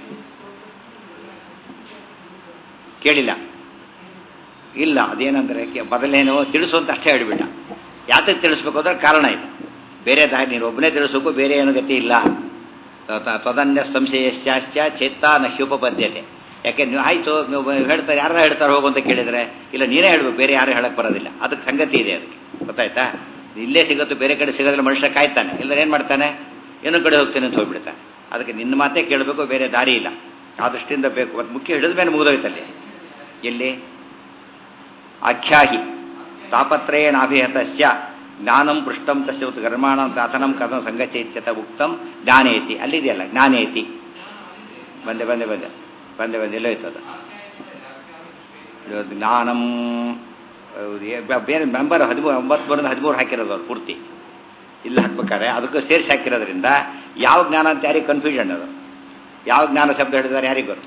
ಕೇಳಿಲ್ಲ ಇಲ್ಲ ಅದೇನಂದ್ರೆ ಮೊದಲೇನು ತಿಳಿಸು ಅಂತ ಅಷ್ಟೇ ಹೇಳಿಬಿಡ ಯಾತಕ್ಕೆ ತಿಳಿಸ್ಬೇಕು ಅಂದ್ರೆ ಕಾರಣ ಇದೆ ಬೇರೆ ದಾರಿ ನೀನು ಒಬ್ಬನೇ ತಿಳಿಸೋಕು ಬೇರೆ ಏನು ಗತಿ ಇಲ್ಲ ತದನ್ಯ ಸಂಶಯಶ್ಚಾಶ್ಚ ಚೇತ್ತ ನಹ್ಯುಪಪದ್ಯತೆ ಯಾಕೆ ನೀವು ಆಯಿತು ನೀವು ಹೇಳ್ತಾರೆ ಯಾರು ಹೇಳ್ತಾರೆ ಹೋಗು ಅಂತ ಕೇಳಿದರೆ ಇಲ್ಲ ನೀನೇ ಹೇಳ್ಬೇಕು ಬೇರೆ ಯಾರು ಹೇಳಕ್ಕೆ ಬರೋದಿಲ್ಲ ಅದಕ್ಕೆ ಸಂಗತಿ ಇದೆ ಅದಕ್ಕೆ ಗೊತ್ತಾಯ್ತಾ ಇಲ್ಲೇ ಸಿಗುತ್ತೆ ಬೇರೆ ಕಡೆ ಸಿಗೋದಿಲ್ಲ ಮನುಷ್ಯ ಕಾಯ್ತಾನೆ ಇಲ್ಲ ಏನು ಮಾಡ್ತಾನೆ ಏನೋ ಕಡೆ ಹೋಗ್ತೇನೆ ಅಂತ ಹೋಗ್ಬಿಡ್ತಾನೆ ಅದಕ್ಕೆ ನಿನ್ನ ಮಾತೇ ಕೇಳಬೇಕು ಬೇರೆ ದಾರಿ ಇಲ್ಲ ಆ ದೃಷ್ಟಿಯಿಂದ ಬೇಕು ಮತ್ತು ಮುಖ್ಯ ಹಿಡಿದ ಮೇಲೆ ಮುಗಿದೋಯ್ತಲ್ಲಿ ಎಲ್ಲಿ ಆಖ್ಯಾಹಿ ತಾಪತ್ರಯೇನಾಭಿಹತಸ್ಯ ಜ್ಞಾನಂ ಪೃಷ್ಟಂ ತಸ್ಯ ಉತ್ ಕರ್ಮಾಣಂ ಸಾಧನಂ ಕರ್ಮ ಸಂಗಚೈತ್ಯತ ಉಕ್ತಂ ಜ್ಞಾನೇತಿ ಅಲ್ಲಿದೆಯಲ್ಲ ಜ್ಞಾನೇತಿ ಬಂದೆ ಬಂದೆ ಬಂದೆ ಬಂದೆ ಬಂದೆ ಎಲ್ಲೋ ಇತ್ತು ಅದು ಇದು ಜ್ಞಾನಂ ಹೌದು, ಏ- ಬ- ಬೇರೆ ಮೆಂಬರ್ ಹದಿಮೂರು ಒಂಬತ್ತು ಬರೋದು ಹದಿಮೂರು ಹಾಕಿರೋದು ಅವ್ರು ಪೂರ್ತಿ ಇಲ್ಲಿ ಹಾಕ್ಬೇಕಾದ್ರೆ ಅದಕ್ಕೂ ಸೇರಿಸಿ ಹಾಕಿರೋದ್ರಿಂದ ಯಾವ ಜ್ಞಾನ ಅಂತ ಯಾರಿಗೆ ಕನ್ಫ್ಯೂಷನ್ ಅದು ಯಾವ ಜ್ಞಾನ ಶಬ್ದ ಹೇಳಿದ್ದಾರೆ ಯಾರಿಗೆ ಗೊತ್ತು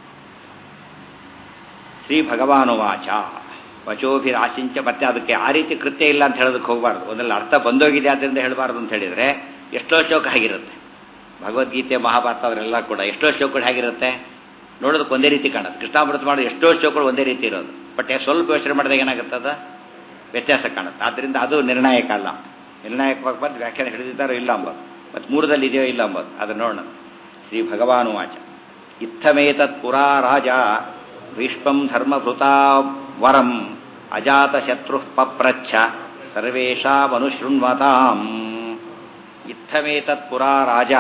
ಶ್ರೀ ಭಗವಾನುವಾಚ ವಚೋಭಿರಾಶಿಂಚ ಮತ್ತೆ ಅದಕ್ಕೆ ಆ ರೀತಿ ಕೃತ್ಯ ಇಲ್ಲ ಅಂತ ಹೇಳೋದಕ್ಕೆ ಹೋಗಬಾರ್ದು ಒಂದಲ್ಲಿ ಅರ್ಥ ಬಂದೋಗಿದೆ ಆದ್ದರಿಂದ ಹೇಳಬಾರ್ದು ಅಂತ ಹೇಳಿದರೆ ಎಷ್ಟೋ ಶ್ಲೋಕ ಆಗಿರುತ್ತೆ ಭಗವದ್ಗೀತೆ ಮಹಾಭಾರತ ಅವರೆಲ್ಲ ಕೂಡ ಎಷ್ಟೋ ಶ್ಲೋಕಗಳು ಹೇಗಿರುತ್ತೆ ನೋಡೋದಕ್ಕೆ ಒಂದೇ ರೀತಿ ಕಾಣುತ್ತೆ ಕೃಷ್ಣಾಮೃತ ಮಾಡೋದು ಎಷ್ಟೋ ಶ್ಲೋಕಗಳು ಒಂದೇ ರೀತಿ ಇರೋದು ಬಟ್ ಸ್ವಲ್ಪ ಯೋಚನೆ ಮಾಡಿದಾಗ ಏನಾಗುತ್ತೆ ಅದು ವ್ಯತ್ಯಾಸ ಕಾಣುತ್ತೆ ಆದ್ದರಿಂದ ಅದು ನಿರ್ಣಾಯಕ ಅಲ್ಲ ನಿರ್ಣಾಯಕವಾಗಿ ಬಂದು ವ್ಯಾಖ್ಯಾನ ಹಿಡಿದಿದ್ದಾರೋ ಇಲ್ಲ ಅಂಬೋದು ಮತ್ತು ಮೂರದಲ್ಲಿ ಇದೆಯೋ ಇಲ್ಲ ಅಂಬೋದು ಅದನ್ನು ನೋಡೋಣ ಶ್ರೀ ಭಗವಾನು ವಾಚ ಇತ್ತಮೇತತ್ ಪುರಾ ರಾಜ ಭೀಷ್ಮಂ ಧರ್ಮಭೃತಾ ವರಂ ಅಜಾತಶತ್ರು ಪಪ್ರಚ್ಛ ಸರ್ವೇಷಾಮನುಶೃಣ್ವತಾಂ ಇತ್ತಮೇತತ್ ಪುರಾ ರಾಜ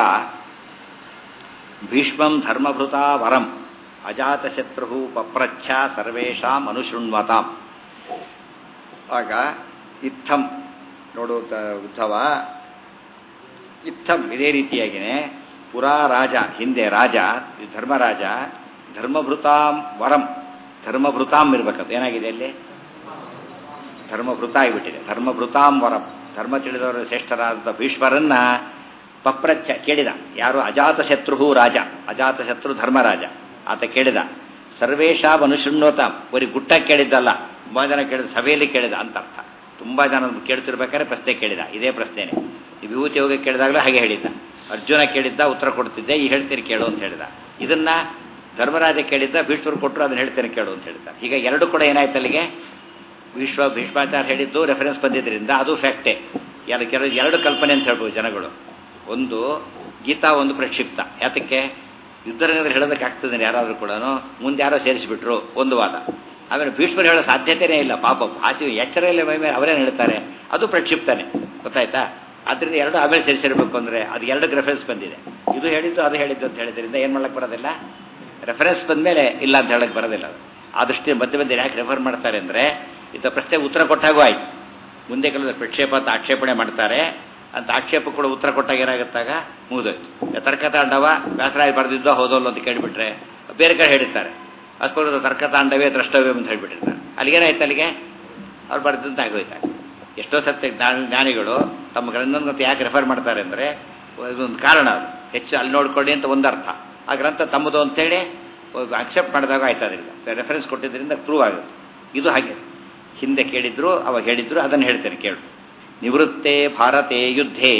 ಭೀಷ್ಮಂ ಧರ್ಮಭೃತಾ ವರಂ ಅಜಾತಶತ್ರು ಪಪ್ರಚ್ಛ ಸರ್ವೇಷಾಂ ಅನುಶೃಣ್ವತಾಂ ಆಗ ಇತ್ತಂ ನೋಡು ತ- ಉದ್ಧವ ಇತ್ತಂ ಇದೇ ರೀತಿಯಾಗಿಯೇ ಪುರಾ ರಾಜ ಹಿಂದೆ ರಾಜ ಈ ಧರ್ಮರಾಜ ಧರ್ಮಭೃತಾಂ ವರಂ ಧರ್ಮಭೃತಾಂ ಇರ್ಬೇಕಂತ ಏನಾಗಿದೆ ಅಲ್ಲಿ ಧರ್ಮಭೃತ ಆಗಿಬಿಟ್ಟಿದೆ ಧರ್ಮಭೃತಾಂ ವರಂ ಧರ್ಮ ತಿಳಿದವರು ಶ್ರೇಷ್ಠರಾದ ಭೀಷ್ಮರನ್ನ ಪಪ್ರಚ್ಛ ಕೇಳಿದ ಯಾರು ಅಜಾತಶತ್ರು ರಾಜ ಅಜಾತಶತ್ರು ಧರ್ಮರಾಜ ಆತ ಕೇಳಿದ ಸರ್ವೇಶಾ ಮನುಷ್ಯನ್ನೋತಾಂ ಬರೀ ಗುಟ್ಟ ಕೇಳಿದ್ದಲ್ಲ ತುಂಬ ಜನ ಕೇಳಿದ ಸಭೆಯಲ್ಲಿ ಕೇಳಿದ ಅಂತ ಅರ್ಥ ತುಂಬ ಜನ ಕೇಳ್ತಿರ್ಬೇಕಾದ್ರೆ ಪ್ರಶ್ನೆ ಕೇಳಿದ ಇದೇ ಪ್ರಶ್ನೆನೆ ಈ ವಿಭೂತಿ ಹೋಗಿ ಕೇಳಿದಾಗಲೂ ಹಾಗೆ ಹೇಳಿದ್ದ ಅರ್ಜುನ ಕೇಳಿದ್ದ ಉತ್ತರ ಕೊಡ್ತಿದ್ದೆ ಈ ಹೇಳ್ತೀನಿ ಕೇಳು ಅಂತ ಹೇಳಿದ ಇದನ್ನ ಧರ್ಮರಾಜ ಕೇಳಿದ್ದ ಭೀಷ್ಮರು ಕೊಟ್ಟರು ಅದನ್ನ ಹೇಳ್ತೇನೆ ಕೇಳು ಅಂತ ಹೇಳಿದ್ದ ಈಗ ಎರಡು ಕೂಡ ಏನಾಯ್ತು ಅಲ್ಲಿಗೆ ವಿಶ್ವ ಭೀಷ್ಮಾಚಾರ ಹೇಳಿದ್ದು ರೆಫರೆನ್ಸ್ ಬಂದಿದ್ದರಿಂದ ಅದು ಫ್ಯಾಕ್ಟೇ ಯಾರು ಕೆಲವು ಎರಡು ಕಲ್ಪನೆ ಅಂತ ಹೇಳ್ಬೋದು ಜನಗಳು ಒಂದು ಗೀತಾ ಒಂದು ಪ್ರಕ್ಷಿಪ್ತ ಯಾತಕ್ಕೆ ಯುದ್ಧರಂಗದಲ್ಲಿ ಹೇಳೋದಕ್ಕೆ ಆಗ್ತದೆ ಯಾರಾದರೂ ಕೂಡ ಮುಂದೆ ಯಾರೋ ಸೇರಿಸಿಬಿಟ್ರು ಒಂದು ವಾದ ಆಮೇಲೆ ಭೀಷ್ಮರು ಹೇಳೋ ಸಾಧ್ಯತೆನೇ ಇಲ್ಲ ಪಾಪ ಭಾಷೆ ಎಚ್ಚರ ಇಲ್ಲ ಮೈ ಮೇಲೆ ಅವರೇನು ಹೇಳ್ತಾರೆ ಅದು ಪ್ರಕ್ಷಿಪ್ತನೇ ಗೊತ್ತಾಯ್ತಾ ಅದರಿಂದ ಎರಡು ಆಮೇಲೆ ಸೇರಿಸಿರ್ಬೇಕು ಅಂದರೆ ಅದು ಎರಡಕ್ಕೆ ರೆಫರೆನ್ಸ್ ಬಂದಿದೆ ಇದು ಹೇಳಿದ್ದು ಅದು ಹೇಳಿದ್ದು ಅಂತ ಹೇಳಿದ್ರಿಂದ ಏನು ಮಾಡಕ್ಕೆ ಬರೋದಿಲ್ಲ ರೆಫರೆನ್ಸ್ ಬಂದಮೇಲೆ ಇಲ್ಲ ಅಂತ ಹೇಳಕ್ಕೆ ಬರೋದಿಲ್ಲ ಅದು ಆ ದೃಷ್ಟಿ ಮಧ್ಯೆ ಮಧ್ಯೆ ಯಾಕೆ ರೆಫರ್ ಮಾಡ್ತಾರೆ ಅಂದರೆ ಇಂಥ ಪ್ರಶ್ನೆಗೆ ಉತ್ತರ ಕೊಟ್ಟಾಗೂ ಆಯಿತು ಮುಂದೆ ಕೆಲವು ಪ್ರಕ್ಷೇಪ ಅಂತ ಆಕ್ಷೇಪಣೆ ಮಾಡ್ತಾರೆ ಅಂತ ಆಕ್ಷೇಪ ಕೂಡ ಉತ್ತರ ಕೊಟ್ಟಾಗ ಏನಾಗುತ್ತಾಗ ಮುಗಿದೋಯ್ತು ತರ್ಕತಾಂಡವ ವ್ಯಾಸರಾಯ ಬರೆದಿದ್ದೋ ಹೌದೋಲ್ಲ ಅಂತ ಕೇಳಿಬಿಟ್ರೆ ಬೇರೆ ಕಡೆ ಹೇಳಿರ್ತಾರೆ ಅಸ್ಕೊಂಡು ತರ್ಕತಾಂಡವೇ ದ್ರಷ್ಟವ್ಯ ಅಂತ ಹೇಳಿಬಿಟ್ಟಿರ್ತಾರೆ ಅಲ್ಲಿಗೇನಾಯ್ತು ಅಲ್ಲಿಗೆ ಅವ್ರು ಬರೆದಂತ ಆಗೋಯ್ತಾರೆ ಎಷ್ಟೋ ಸತ್ಯ ಜ್ಞಾನ ಜ್ಞಾನಿಗಳು ತಮ್ಮ ಗ್ರಂಥಕ್ಕೆ ಯಾಕೆ ರೆಫರ್ ಮಾಡ್ತಾರೆ ಅಂದರೆ ಇದೊಂದು ಕಾರಣ ಅದು ಹೆಚ್ಚು ಅಲ್ಲಿ ನೋಡ್ಕೊಳ್ಳಿ ಅಂತ ಒಂದು ಅರ್ಥ ಆ ಗ್ರಂಥ ತಮ್ಮದು ಅಂತೇಳಿ ಅಕ್ಸೆಪ್ಟ್ ಮಾಡಿದಾಗ ಆಯ್ತು ಅದರಿಂದ ರೆಫರೆನ್ಸ್ ಕೊಟ್ಟಿದ್ದರಿಂದ ಪ್ರೂವ್ ಆಗುತ್ತೆ ಇದು ಹಾಗೆ ಹಿಂದೆ ಕೇಳಿದ್ರು ಅವಾಗ ಹೇಳಿದ್ರು ಅದನ್ನು ಹೇಳ್ತೇನೆ ಕೇಳು ನಿವೃತ್ತೆ ಭಾರತೆ ಯುದ್ಧೇ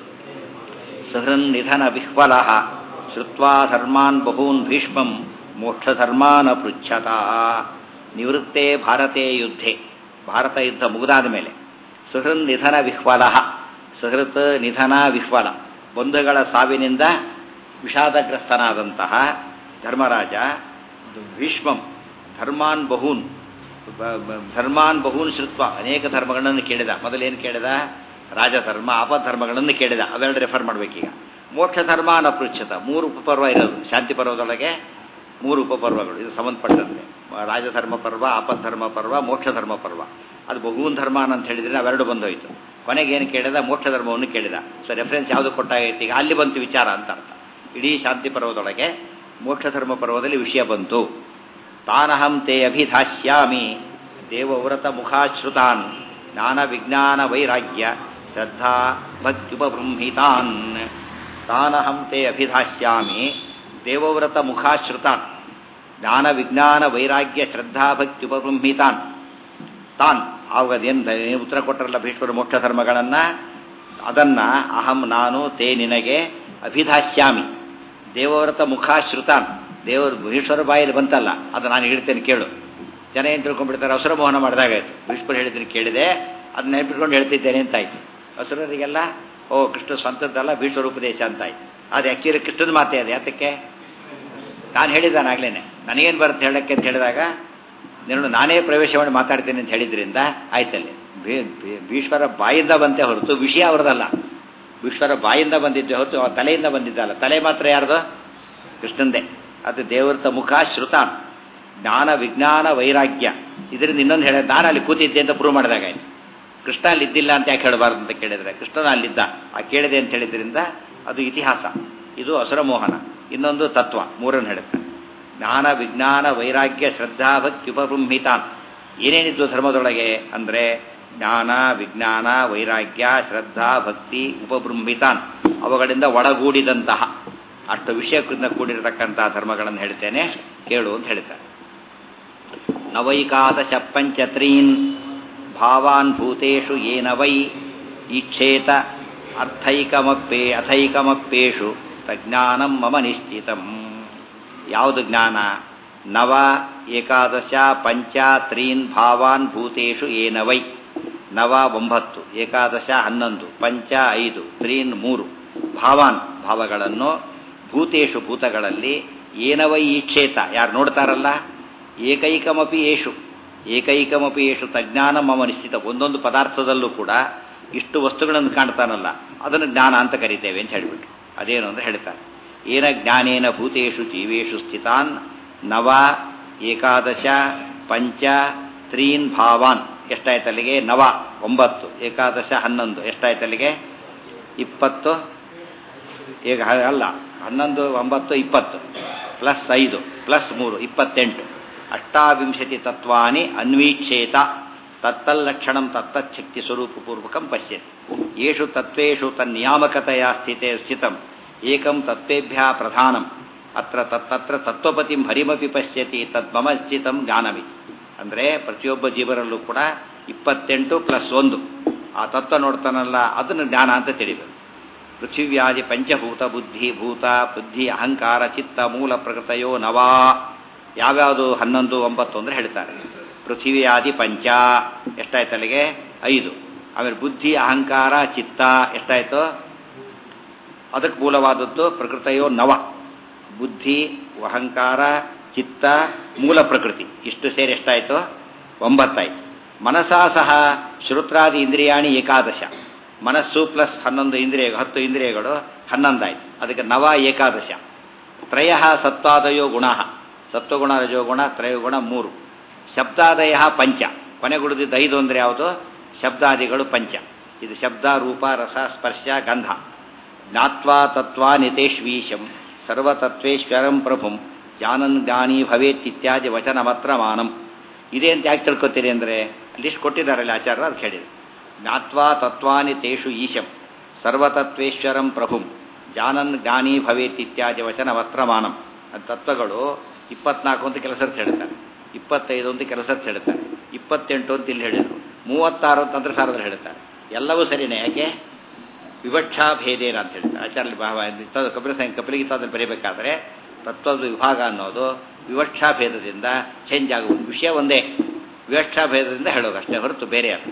ಸಹೃನ್ ನಿಧನ ವಿಹ್ವಲ ಶ್ರುತ್ವಾ ಧರ್ಮಾನ್ ಬಹೂನ್ ಭೀಷ್ಮಂ ಮೋಕ್ಷಧರ್ಮಾನ ಪೃಚ್ಛತ ನಿವೃತ್ತೆ ಭಾರತೆ ಯುದ್ಧೆ ಭಾರತ ಯುದ್ಧ ಮುಗಿದಾದ ಮೇಲೆ ಸುಹೃನ್ ನಿಧನ ವಿಹ್ವಲ ಸುಹೃತ್ ನಿಧನ ವಿಹ್ವಲ ಬಂಧುಗಳ ಸಾವಿನಿಂದ ವಿಷಾದಗ್ರಸ್ತನಾದಂತಹ ಧರ್ಮರಾಜ ಭೀಷ್ಮಂ ಧರ್ಮಾನ್ ಬಹೂನ್ ಬ- ಬ- ಧರ್ಮಾನ್ ಬಹೂನ್ ಶ್ರುತ್ವ ಅನೇಕ ಧರ್ಮಗಳನ್ನು ಕೇಳಿದ ಮೊದಲೇನು ಕೇಳಿದ ರಾಜಧರ್ಮ ಅಪಧರ್ಮಗಳನ್ನು ಕೇಳಿದ ಅವೆರಡು ರೆಫರ್ ಮಾಡಬೇಕೀಗ ಮೋಕ್ಷ ಧರ್ಮ ಅನಪೃಚ್ಛತ ಮೂರು ಉಪಪರ್ವ ಇರೋದು ಶಾಂತಿ ಪರ್ವದೊಳಗೆ ಮೂರು ಉಪಪರ್ವಗಳು ಇದು ಸಂಬಂಧಪಟ್ಟಂತೆ ರಾಜಧರ್ಮ ಪರ್ವ ಅಪಧರ್ಮ ಪರ್ವ ಮೋಕ್ಷ ಧರ್ಮ ಪರ್ವ ಅದು ಬಹೂನ್ ಧರ್ಮ ಅಂತ ಹೇಳಿದ್ರೆ ಅವೆರಡು ಬಂದೋಯ್ತು ಕೊನೆಗೆ ಏನು ಕೇಳಿದ ಮೋಕ್ಷ ಧರ್ಮವನ್ನು ಕೇಳಿದ ಸೊ ರೆಫರೆನ್ಸ್ ಯಾವುದು ಕೊಟ್ಟಾಗೈತಿ ಈಗ ಅಲ್ಲಿ ಬಂತು ವಿಚಾರ ಅಂತ ಅರ್ಥ ಇಡೀ ಶಾಂತಿ ಪರ್ವದೊಳಗೆ ಮೋಕ್ಷ ಧರ್ಮ ಪರ್ವದಲ್ಲಿ ವಿಷಯ ಬಂತು ತಾನಹಂ ತೇ ಅಭಿಧಾಸ್ಯಾಮಿ ದೇವವ್ರತ ಮುಖಾಶ್ರುತಾನ್ ಜ್ಞಾನ ವಿಜ್ಞಾನ ವೈರಾಗ್ಯ ಶ್ರದ್ಧಾ ಭಕ್ತ್ಯುಪಬೃಂಹಿತಾನ್ ತಾನಹಂ ತೇ ಅಭಿಧಾಸ್ಯಾಮಿ ದೇವವ್ರತ ಮುಖಾಶ್ರುತಾನ್ ಜ್ಞಾನ ವಿಜ್ಞಾನ ವೈರಾಗ್ಯ ಶ್ರದ್ಧಾ ಭಕ್ತ್ಯುಪಬೃಂಹಿತಾನ್ ತಾನ್ ಆವಾಗದೇನು ಉತ್ತರ ಕೊಟ್ಟರಲ್ಲ ಭೀಷ್ಮರ ಮೋಕ್ಷ ಧರ್ಮಗಳನ್ನು ಅದನ್ನ ಅಹಂ ನಾನು ತೇ ನಿನಗೆ ಅಭಿಧಾಸ್ಯಾಮಿ ದೇವವ್ರತ ಮುಖಾಶ್ರುತಾನ್ ದೇವರು ಭೀಷ್ಮರ ಬಾಯಲ್ಲಿ ಬಂತಲ್ಲ ಅದು ನಾನು ಹೇಳ್ತೇನೆ ಕೇಳು ಜನ ಏನು ತಿಳ್ಕೊಂಡ್ಬಿಡ್ತಾರೆ ಅವಸರ ಮೋಹನ ಮಾಡಿದಾಗಾಯ್ತು ಭೀಷ್ಮರು ಹೇಳಿದ್ರೆ ಕೇಳಿದೆ ಅದನ್ನ ನೆನಪಿಟ್ಕೊಂಡು ಹೇಳ್ತಿದ್ದೇನೆ ಅಂತಾಯ್ತು ಹಸುರರಿಗೆಲ್ಲ ಓ ಕೃಷ್ಣ ಸ್ವಂತದ್ದಲ್ಲ ಭೀಷ್ಮರ ಉಪದೇಶ ಅಂತಾಯ್ತು ಅದು ಆ್ಯಕ್ಚುಲಿ ಕೃಷ್ಣದ ಮಾತೇ ಅದು ಯಾತಕ್ಕೆ ನಾನು ಹೇಳಿದ್ದಾನಾಗ್ಲೇನೆ ನನಗೇನು ಬರುತ್ತೆ ಹೇಳಕ್ಕೆ ಅಂತ ಹೇಳಿದಾಗ ನೀನು ನಾನೇ ಪ್ರವೇಶವನ್ನು ಮಾತಾಡ್ತೇನೆ ಅಂತ ಹೇಳಿದ್ರಿಂದ ಆಯ್ತಲ್ಲಿ ಭೀ- ಭೀ- ಭೀಷ್ಮರ ಬಾಯಿಂದ ಬಂತೆ ಹೊರತು ವಿಷಯ ಅವರದಲ್ಲ ಭೀಷ್ಮರ ಬಾಯಿಂದ ಬಂದಿದ್ದೆ ಹೊರತು ಆ ತಲೆಯಿಂದ ಬಂದಿದ್ದಲ್ಲ ತಲೆ ಮಾತ್ರ ಯಾರ್ದು ಕೃಷ್ಣಂದೇ ಅದು ದೇವರತ ಮುಖ ಶ್ರುತಾನ್ ಜ್ಞಾನ ವಿಜ್ಞಾನ ವೈರಾಗ್ಯ ಇದರಿಂದ ಇನ್ನೊಂದು ಹೇಳ ನಾನು ಅಲ್ಲಿ ಕೂತಿದ್ದೆ ಅಂತ ಪ್ರೂವ್ ಮಾಡಿದಾಗಾಯ್ತು ಕೃಷ್ಣ ಅಲ್ಲಿ ಇದ್ದಿಲ್ಲ ಅಂತ ಯಾಕೆ ಹೇಳಬಾರ್ದು ಅಂತ ಕೇಳಿದ್ರೆ ಕೃಷ್ಣನ ಅಲ್ಲಿದ್ದ ಆ ಕೇಳಿದೆ ಅಂತ ಹೇಳಿದ್ರಿಂದ ಅದು ಇತಿಹಾಸ ಇದು ಅಸುರಮೋಹನ ಇನ್ನೊಂದು ತತ್ವ ಮೂರನ್ನು ಹೇಳುತ್ತೆ ಜ್ಞಾನ ವಿಜ್ಞಾನ ವೈರಾಗ್ಯ ಶ್ರದ್ಧಾ ಭಕ್ತಿ ಉಪಬೃಂಹಿತಾನ್ ಏನೇನಿದ್ದು ಧರ್ಮದೊಳಗೆ ಅಂದರೆ ಜ್ಞಾನ ವಿಜ್ಞಾನ ವೈರಾಗ್ಯ ಶ್ರದ್ಧಾ ಭಕ್ತಿ ಉಪಬೃಂಹಿತಾನ್ ಅವುಗಳಿಂದ ಒಳಗೂಡಿದಂತಹ ಅಷ್ಟು ವಿಷಯದಿಂದ ಕೂಡಿರತಕ್ಕಂತಹ ಧರ್ಮಗಳನ್ನು ಹೇಳ್ತೇನೆ ಕೇಳು ಅಂತ ಹೇಳ್ತಾರೆ ನವೈಕಾದಶ ಪಂಚತ್ರೀನ್ ಭಾವಾನ್ ಭೂತೇಷು ಏನ ವೈ ಈಕ್ಷೇತ ಅರ್ಥೈಕಮಪ್ಪೇ ಅಥೈಕಮಪ್ಪೇಷು ತಜ್ಞಾನಂ ಮಮ ನಿಶ್ಚಿತಂ ಯಾವುದು ಜ್ಞಾನ ನವ ಏಕಾದಶ ಪಂಚ ತ್ರೀನ್ ಭಾವಾನ್ ಭೂತೇಷು ಏನ ವೈ ನವ ಒಂಬತ್ತು ಏಕಾದಶ ಹನ್ನೊಂದು ಪಂಚ ಐದು ತ್ರೀನ್ ಮೂರು ಭಾವಾನ್ ಭಾವಗಳನ್ನು ಭೂತೇಶು ಭೂತಗಳಲ್ಲಿ ಏನವೈ ಈಕ್ಷೇತ ಯಾರು ನೋಡ್ತಾರಲ್ಲ ಏಕೈಕಮಪಿ ಏಷು ಏಕೈಕಮಪಿ ಏಷು ತಜ್ಞಾನ ಮಮ ನಿಶ್ಚಿತ ಒಂದೊಂದು ಪದಾರ್ಥದಲ್ಲೂ ಕೂಡ ಇಷ್ಟು ವಸ್ತುಗಳನ್ನು ಕಾಣ್ತಾನಲ್ಲ ಅದನ್ನು ಜ್ಞಾನ ಅಂತ ಕರಿತೇವೆ ಅಂತ ಹೇಳಿಬಿಟ್ಟು ಅದೇನು ಅಂದರೆ ಹೇಳ್ತಾರೆ ಏನ ಜ್ಞಾನೇನ ಭೂತೇಷು ಜೀವೇಶು ಸ್ಥಿತಾನ್ ನವ ಏಕಾದಶ ಪಂಚ ತ್ರೀನ್ ಭಾವಾನ್ ಎಷ್ಟಾಯ್ತು ಅಲ್ಲಿಗೆ ನವ ಒಂಬತ್ತು ಏಕಾದಶ ಹನ್ನೊಂದು ಎಷ್ಟಾಯ್ತು ಅಲ್ಲಿಗೆ ಇಪ್ಪತ್ತು ಈಗ ಅಲ್ಲ ಹನ್ನೊಂದು ಒಂಬತ್ತು ಇಪ್ಪತ್ತು ಪ್ಲಸ್ ಐದು ಪ್ಲಸ್ ಮೂರು ಇಪ್ಪತ್ತೆಂಟು ಅಷ್ಟಾವಿಂಶತಿ ತತ್ವಾನಿ ಅನ್ವೀಕ್ಷೇತ ತತ್ತಲ್ಲಕ್ಷಣಂ ತತ್ತಚ್ಛಕ್ತಿ ಸ್ವರೂಪಪೂರ್ವಕಂ ಪಶ್ಯತಿ ಯೇಷು ತತ್ವೇಷು ತನ್ನಿಯಾಮಕತೆಯ ಸ್ಥಿತೆ ಸ್ಥಿತಂ ಏಕಂ ತತ್ವೇಭ್ಯ ಪ್ರಧಾನಂ ಅತ್ರ ತತ್ತತ್ರ ತತ್ವಪತಿಂ ಹರಿಮಪಿ ಪಶ್ಯತಿ ತದ್ಮಮ ಸ್ಥಿತಂ ಜ್ಞಾನಮಿ ಅಂದರೆ ಪ್ರತಿಯೊಬ್ಬ ಜೀವರಲ್ಲೂ ಕೂಡ ಇಪ್ಪತ್ತೆಂಟು ಪ್ಲಸ್ ಒಂದು ಆ ತತ್ವ ನೋಡ್ತಾನಲ್ಲ ಅದನ್ನು ಜ್ಞಾನ ಅಂತ ತಿಳಿಬೇಕು ಪೃಥಿವ್ಯಾದಿ ಪಂಚಭೂತ ಬುದ್ಧಿ ಭೂತ ಬುದ್ಧಿ ಅಹಂಕಾರ ಚಿತ್ತ ಮೂಲ ಪ್ರಕೃತಯೋ ನವಾ ಯಾವ್ಯಾವುದು ಹನ್ನೊಂದು ಒಂಬತ್ತು ಅಂದರೆ ಹೇಳ್ತಾರೆ ಪೃಥಿವ್ಯಾದಿ ಪಂಚ ಎಷ್ಟಾಯ್ತು ಅಲ್ಲಿಗೆ ಐದು ಆಮೇಲೆ ಬುದ್ಧಿ ಅಹಂಕಾರ ಚಿತ್ತ ಎಷ್ಟಾಯ್ತು ಅದಕ್ಕೆ ಮೂಲವಾದದ್ದು ಪ್ರಕೃತಯೋ ನವ ಬುದ್ಧಿ ಅಹಂಕಾರ ಚಿತ್ತ ಮೂಲ ಪ್ರಕೃತಿ ಇಷ್ಟು ಸೇರಿ ಎಷ್ಟಾಯ್ತು ಒಂಬತ್ತಾಯ್ತು ಮನಸಾ ಸಹ ಶ್ರುತ್ರಾದಿ ಇಂದ್ರಿಯಾಣಿ ಏಕಾದಶ ಮನಸ್ಸು ಪ್ಲಸ್ ಹನ್ನೊಂದು ಇಂದ್ರಿಯ ಹತ್ತು ಇಂದ್ರಿಯಗಳು ಹನ್ನೊಂದಾಯ್ತು ಅದಕ್ಕೆ ನವ ಏಕಾದಶ ತ್ರಯ ಸತ್ವಾದಯೋ ಗುಣ ಸತ್ವಗುಣ ರಜೋಗುಣ ತ್ರಯೋಗುಣ ಮೂರು ಶಬ್ದಾದಯ ಪಂಚ ಕೊನೆಗುಳಿದಿದ್ದ ಐದು ಅಂದರೆ ಯಾವುದು ಶಬ್ದಾದಿಗಳು ಪಂಚ ಇದು ಶಬ್ದ ರೂಪ ರಸ ಸ್ಪರ್ಶ ಗಂಧ ಜ್ಞಾತ್ವಾ ತತ್ವಾ ನಿತೇಶ್ವೀಶಂ ಸರ್ವತತ್ವೇಶ್ವರಂ ಪ್ರಭುಂ ಜಾನನ್ ಜ್ಞಾನಿ ಭವೇತ್ ಇತ್ಯಾದಿ ವಚನ ಮಾತ್ರ ಮಾನಂ ಇದೇ ಅಂತ ಯಾಕೆ ತಿಳ್ಕೊತೀರಿ ಅಂದರೆ ಲಿಸ್ಟ್ ಕೊಟ್ಟಿದ್ದಾರಲ್ಲ ಆಚಾರ್ಯ ಅದು ಕೇಳಿದೆ ಜ್ಞಾತ್ವಾ ತತ್ವಾನಿ ತೇಷು ಈಶಂ ಸರ್ವತತ್ವೇಶ್ವರಂ ಪ್ರಭುಂ ಜಾನನ್ ಜ್ಞಾನಿ ಭವೇತ್ ಇತ್ಯಾದಿ ವಚನ ಮಾತ್ರ ಮಾನಂ ಅದು ತತ್ವಗಳು ಇಪ್ಪತ್ನಾಲ್ಕು ಅಂತ ಕೆಲಸ ಹೇಳ್ತಾರೆ ಇಪ್ಪತ್ತೈದು ಅಂತ ಕೆಲಸ ಹೇಳ್ತಾರೆ ಇಪ್ಪತ್ತೆಂಟು ಅಂತ ಇಲ್ಲಿ ಹೇಳಿದರು ಮೂವತ್ತಾರು ಅಂತ ತಂತ್ರಸಾರದಲ್ಲಿ ಹೇಳ್ತಾರೆ ಎಲ್ಲವೂ ಸರಿನೇ ಯಾಕೆ ವಿವಕ್ಷಾ ಭೇದೇನ ಅಂತ ಹೇಳ್ತಾರೆ ಆಚಾರ್ಯ ಭಾವ ಕಪಿಲ ಕಪಿಲಗೀತಾದಲ್ಲಿ ಬರೀಬೇಕಾದ್ರೆ ತತ್ವದ ವಿಭಾಗ ಅನ್ನೋದು ವಿವಕ್ಷಾ ಭೇದದಿಂದ ಚೇಂಜ್ ಆಗುವುದು ವಿಷಯ ಒಂದೇ ವಿವಕ್ಷಾ ಭೇದದಿಂದ ಹೇಳೋದು ಅಷ್ಟೇ ಹೊರತು ಬೇರೆ ಅದು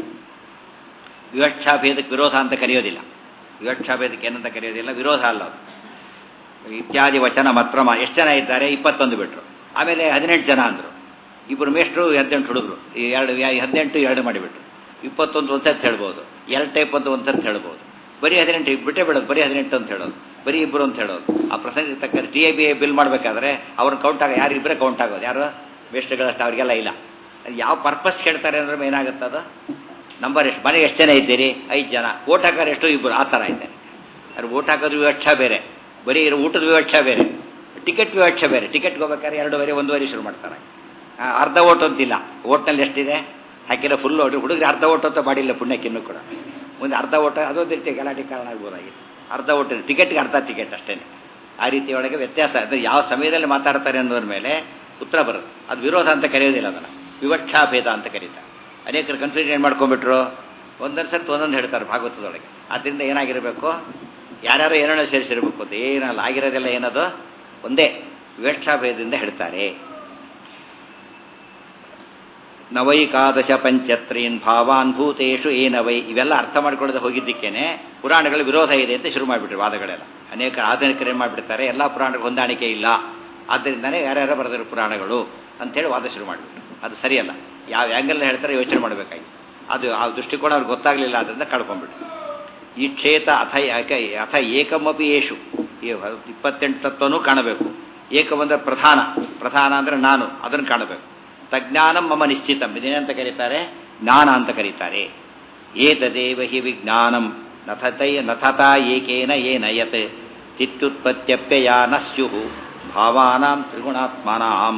ವಿವಕ್ಷಾ ಭೇದಕ್ಕೆ ವಿರೋಧ ಅಂತ ಕರೆಯೋದಿಲ್ಲ ವಿವಕ್ಷಾ ಭೇದಕ್ಕೆ ಏನಂತ ಕರೆಯೋದಿಲ್ಲ ವಿರೋಧ ಅಲ್ಲ ಅದು ಇತ್ಯಾದಿ ವಚನ ಮಾತ್ರ ಎಷ್ಟು ಜನ ಇದ್ದಾರೆ ಇಪ್ಪತ್ತೊಂದು ಬಿಟ್ಟರು ಆಮೇಲೆ ಹದಿನೆಂಟು ಜನ ಅಂದರು ಇಬ್ಬರು ಮೇಷ್ಟ್ರು ಹದಿನೆಂಟು ಹುಡುಗರು ಈ ಎರಡು ಹದಿನೆಂಟು ಎರಡು ಮಾಡಿಬಿಟ್ರು ಇಪ್ಪತ್ತೊಂದು ಒಂದ್ಸರ್ತಿ ಹೇಳ್ಬೋದು ಎರಡು ಟೈಪ್ ಅಂತ ಒಂದ್ಸರ್ತಿ ಹೇಳ್ಬೋದು ಬರೀ ಹದಿನೆಂಟು ಬಿಟ್ಟೇ ಬಿಡೋದು ಬರೀ ಹದಿನೆಂಟು ಅಂತ ಹೇಳೋದು ಬರೀ ಇಬ್ಬರು ಅಂತ ಹೇಳೋದು ಆ ಪ್ರಸಂಗಕ್ಕೆ ತಕ್ಕ ಟಿ ಎ ಬಿ ಬಿಲ್ ಮಾಡಬೇಕಾದ್ರೆ ಅವ್ರನ್ನ ಕೌಂಟ್ ಆಗ ಯಾರು ಇಬ್ಬರೇ ಕೌಂಟ್ ಆಗೋದು ಯಾರು ವೇಸ್ಟ್ಗಳಷ್ಟು ಅವರಿಗೆಲ್ಲ ಇಲ್ಲ ಯಾವ ಪರ್ಪಸ್ ಕೇಳ್ತಾರೆ ಅಂದ್ರೆ ಏನಾಗುತ್ತೆ ಅದು ನಂಬರ್ ಎಷ್ಟು ಮನೆಗೆ ಎಷ್ಟು ಜನ ಇದ್ದೀರಿ ಐದು ಜನ ಓಟ್ ಹಾಕೋರು ಎಷ್ಟು ಇಬ್ಬರು ಆ ಥರ ಇದ್ದಾರೆ ಅದು ಓಟ್ ಹಾಕೋದು ವಿವಕ್ಷ ಬೇರೆ ಬರೀ ಊಟದ ವಿವಕ್ಷ ಬೇರೆ ಟಿಕೆಟ್ ವಿವಕ್ಷ ಬೇರೆ ಟಿಕೆಟ್ಗೆ ಹೋಗ್ಬೇಕಾದ್ರೆ ಎರಡೂವರೆ ಒಂದೂವರೆ ಶುರು ಮಾಡ್ತಾರೆ ಅರ್ಧ ಓಟ್ ಅಂತಿಲ್ಲ ಓಟ್ನಲ್ಲಿ ಎಷ್ಟಿದೆ ಹಾಕಿಲ್ಲ ಫುಲ್ ಓಟ್ ಹುಡುಗರು ಅರ್ಧ ಓಟ್ ಅಂತ ಮಾಡಿಲ್ಲ ಪುಣ್ಯಕ್ಕಿನ್ನೂ ಕೂಡ ಮುಂದೆ ಅರ್ಧ ಓಟ ಅದೊಂದು ರೀತಿ ಗಲಾಟೆ ಕಾರಣ ಆಗ್ಬೋದಾಗಿತ್ತು ಅರ್ಧ ಓಟ ಟಿಕೆಟ್ಗೆ ಅರ್ಧ ಟಿಕೆಟ್ ಅಷ್ಟೇ ಆ ರೀತಿಯೊಳಗೆ ವ್ಯತ್ಯಾಸ ಅದು ಯಾವ ಸಮಯದಲ್ಲಿ ಮಾತಾಡ್ತಾರೆ ಅನ್ನೋದ್ರ ಮೇಲೆ ಉತ್ತರ ಬರುತ್ತೆ ಅದು ವಿರೋಧ ಅಂತ ಕರೆಯೋದಿಲ್ಲ ಅದನ್ನು ವಿವಕ್ಷಾ ಭೇದ ಅಂತ ಕರೀತಾರೆ ಅನೇಕರು ಕನ್ಫ್ಯೂಷನ್ ಏನು ಮಾಡ್ಕೊಂಡ್ಬಿಟ್ರು ಒಂದೊಂದು ಸರ್ತಿ ಒಂದೊಂದು ಹೇಳ್ತಾರೆ ಭಾಗವತದೊಳಗೆ ಆದ್ದರಿಂದ ಏನಾಗಿರಬೇಕು ಯಾರ್ಯಾರು ಏನೇನೋ ಸೇರಿಸಿರ್ಬೇಕು ಅಂತ ಏನಲ್ಲ ಆಗಿರೋದೆಲ್ಲ ಏನದು ಒಂದೇ ವಿವಕ್ಷಾ ಭೇದದಿಂದ ಹೇಳ್ತಾರೆ ನವೈಕಾದಶ ಪಂಚತ್ರೀನ್ ಭಾವಾನ್ ಭೂತೇಶು ಏನವೈ ಇವೆಲ್ಲ ಅರ್ಥ ಮಾಡ್ಕೊಳ್ಳದೆ ಹೋಗಿದ್ದಕ್ಕೇನೆ ಪುರಾಣಗಳ ವಿರೋಧ ಇದೆ ಅಂತ ಶುರು ಮಾಡಿಬಿಟ್ರು ವಾದಗಳೆಲ್ಲ ಅನೇಕ ಆಧುನಿಕರು ಏನು ಮಾಡಿಬಿಡ್ತಾರೆ ಎಲ್ಲ ಪುರಾಣಗಳು ಹೊಂದಾಣಿಕೆ ಇಲ್ಲ ಆದ್ದರಿಂದನೇ ಯಾರ್ಯಾರು ಬರೆದಿರೋ ಪುರಾಣಗಳು ಅಂತೇಳಿ ವಾದ ಶುರು ಮಾಡಿಬಿಟ್ರು ಅದು ಸರಿಯಲ್ಲ ಯಾವ ಆ್ಯಂಗಲ್ ಹೇಳ್ತಾರೆ ಯೋಚನೆ ಮಾಡಬೇಕಾಗಿ ಅದು ಆ ದೃಷ್ಟಿಕೋನ ಅವ್ರಿಗೆ ಗೊತ್ತಾಗಲಿಲ್ಲ ಅದರಿಂದ ಕಳ್ಕೊಂಡ್ಬಿಟ್ರು ಈ ಕ್ಷೇತ ಅಥ ಅಥ ಏಕಮಪಿ ಯೇಷು ಈ ಇಪ್ಪತ್ತೆಂಟು ತತ್ವನೂ ಕಾಣಬೇಕು ಏಕಂ ಅಂದ್ರೆ ಪ್ರಧಾನ ಪ್ರಧಾನ ಅಂದ್ರೆ ನಾನು ಅದನ್ನು ಕಾಣಬೇಕು ತಜ್ಞಾನಂ ಮಮ ನಿಶ್ಚಿತಂ ಇದೇನಂತ ಕರೀತಾರೆ ಜ್ಞಾನ ಅಂತ ಕರೀತಾರೆ ಏತದೇವ ಹಿ ವಿಜ್ಞಾನಂ ನಥತೈ ನಥತಾ ಏಕೇನ ಏನ ಯತ್ ಚಿತ್ಯುತ್ಪತ್ತ್ಯಪ್ಯಯಾನ ಸ್ಯುಃ ಭಾವಾನಾಂ ತ್ರಿಗುಣಾತ್ಮನಾಂ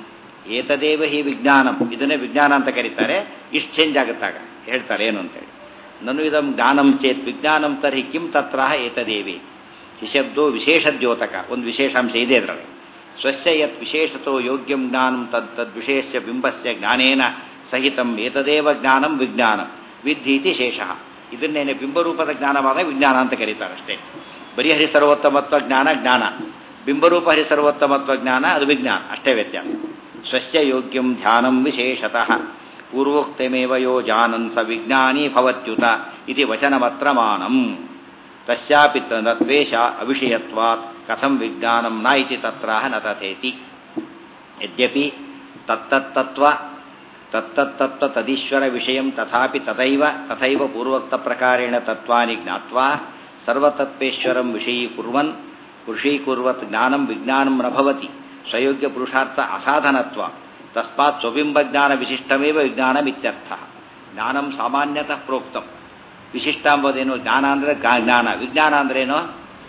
ಏತದೇವ ಹಿ ವಿಜ್ಞಾನಂ ಇದನ್ನೇ ವಿಜ್ಞಾನ ಅಂತ ಕರೀತಾರೆ ಇಷ್ಟು ಚೇಂಜ್ ಆಗುತ್ತಾಗ ಹೇಳ್ತಾರೆ ಏನು ಅಂತೇಳಿ ನನು ಇದಂ ಜ್ಞಾನಂ ಚೇತ್ ವಿಜ್ಞಾನಂ ತರ್ಹಿ ಕಿಂ ತತ್ರ ಏತದೇವಿ ಈ ಶಬ್ದೋ ವಿಶೇಷ ದ್ಯೋತಕ ಒಂದು ವಿಶೇಷಾಂಶ ಇದೆ ಅದರಲ್ಲಿ ಸ್ವಸ್ಯ ಯತ್ ವಿಶೇಷತೋ ಯೋಗ್ಯಂ ಜ್ಞಾನಂ ತದ್ ತದ್ವಿಶೇಷ ಬಿಂಬಸ್ಯ ಜ್ಞಾನೇನ ಸಹಿತಂ ಏತದೇವ ಜ್ಞಾನಂ ವಿಜ್ಞಾನಂ ವಿದ್ಧೀತಿ ಶೇಷಃ ಇದನ್ನೇನೆ ಬಿಂಬರೂಪದ ಜ್ಞಾನವಾದ ವಿಜ್ಞಾನ ಅಂತ ಕರೀತಾರೆ ಅಷ್ಟೇ ಬರೀ ಹರಿಸರ್ವೋತ್ತಮತ್ವ ಜ್ಞಾನ ಜ್ಞಾನ ಬಿಂಬರೂಪ ಹರಿಸರ್ವೋತ್ತಮತ್ವ ಜ್ಞಾನ ಅದು ವಿಜ್ಞಾನ ಅಷ್ಟೇ ವ್ಯತ್ಯಾಸ ಸ್ವಸ್ಯ ಯೋಗ್ಯಂ ಧ್ಯಾನಂ ವಿಶೇಷತಃ ಪೂರ್ವೋಕ್ತಮೇವ ಯೋ ಜಾನನ್ ಸ ವಿಜ್ಞಾನಿ ಭವತ್ಯುತ ಇತಿ ವಚನಮತ್ರಮಾನಂ ತಸ್ಯಾಪಿ ನ ದ್ವೇಷ ಅವಿಷಯತ್ವಾತ್ ಕಥಂ ವಿಜ್ಞಾನಂ ನ ಇತಿ ತತ್ರ ನ ತಥೇತಿ ಯದ್ಯಪಿ ತತ್ತತ್ತತ್ವ ತತ್ತತ್ತತ್ವ ತದೀಶ್ವರ ವಿಷಯಂ ತಥಾಪಿ ತಥೈವ ತಥೈವ ಪೂರ್ವೋಕ್ತ ಪ್ರಕಾರೇಣ ತತ್ವಾನಿ ಜ್ಞಾತ್ವಾ ಸರ್ವತತ್ವೇಶ್ವರಂ ವಿಷಯೀಕುರ್ವನ್ ಪುರುಷೀಕುರ್ವತ್ ಜ್ಞಾನಂ ವಿಜ್ಞಾನಂ ನ ಭವತಿ ಸ್ವಯೋಗ್ಯ ಪುರುಷಾರ್ಥ ಅಸಾಧನತ್ವ ತಸ್ಮಾತ್ ಸ್ವಬಿಂಬಜ್ಞಾನ ವಿಶಿಷ್ಟಮೇವ ವಿಜ್ಞಾನಮಿತ್ಯರ್ಥ ಜ್ಞಾನಂ ಸಾಮಾನ್ಯತಃ ಪ್ರೋಕ್ತಂ ವಿಶಿಷ್ಟ ಎಂಬುದೇನು ಜ್ಞಾನ ಅಂದರೆ ಜ್ಞಾನ ವಿಜ್ಞಾನ ಅಂದ್ರೇನು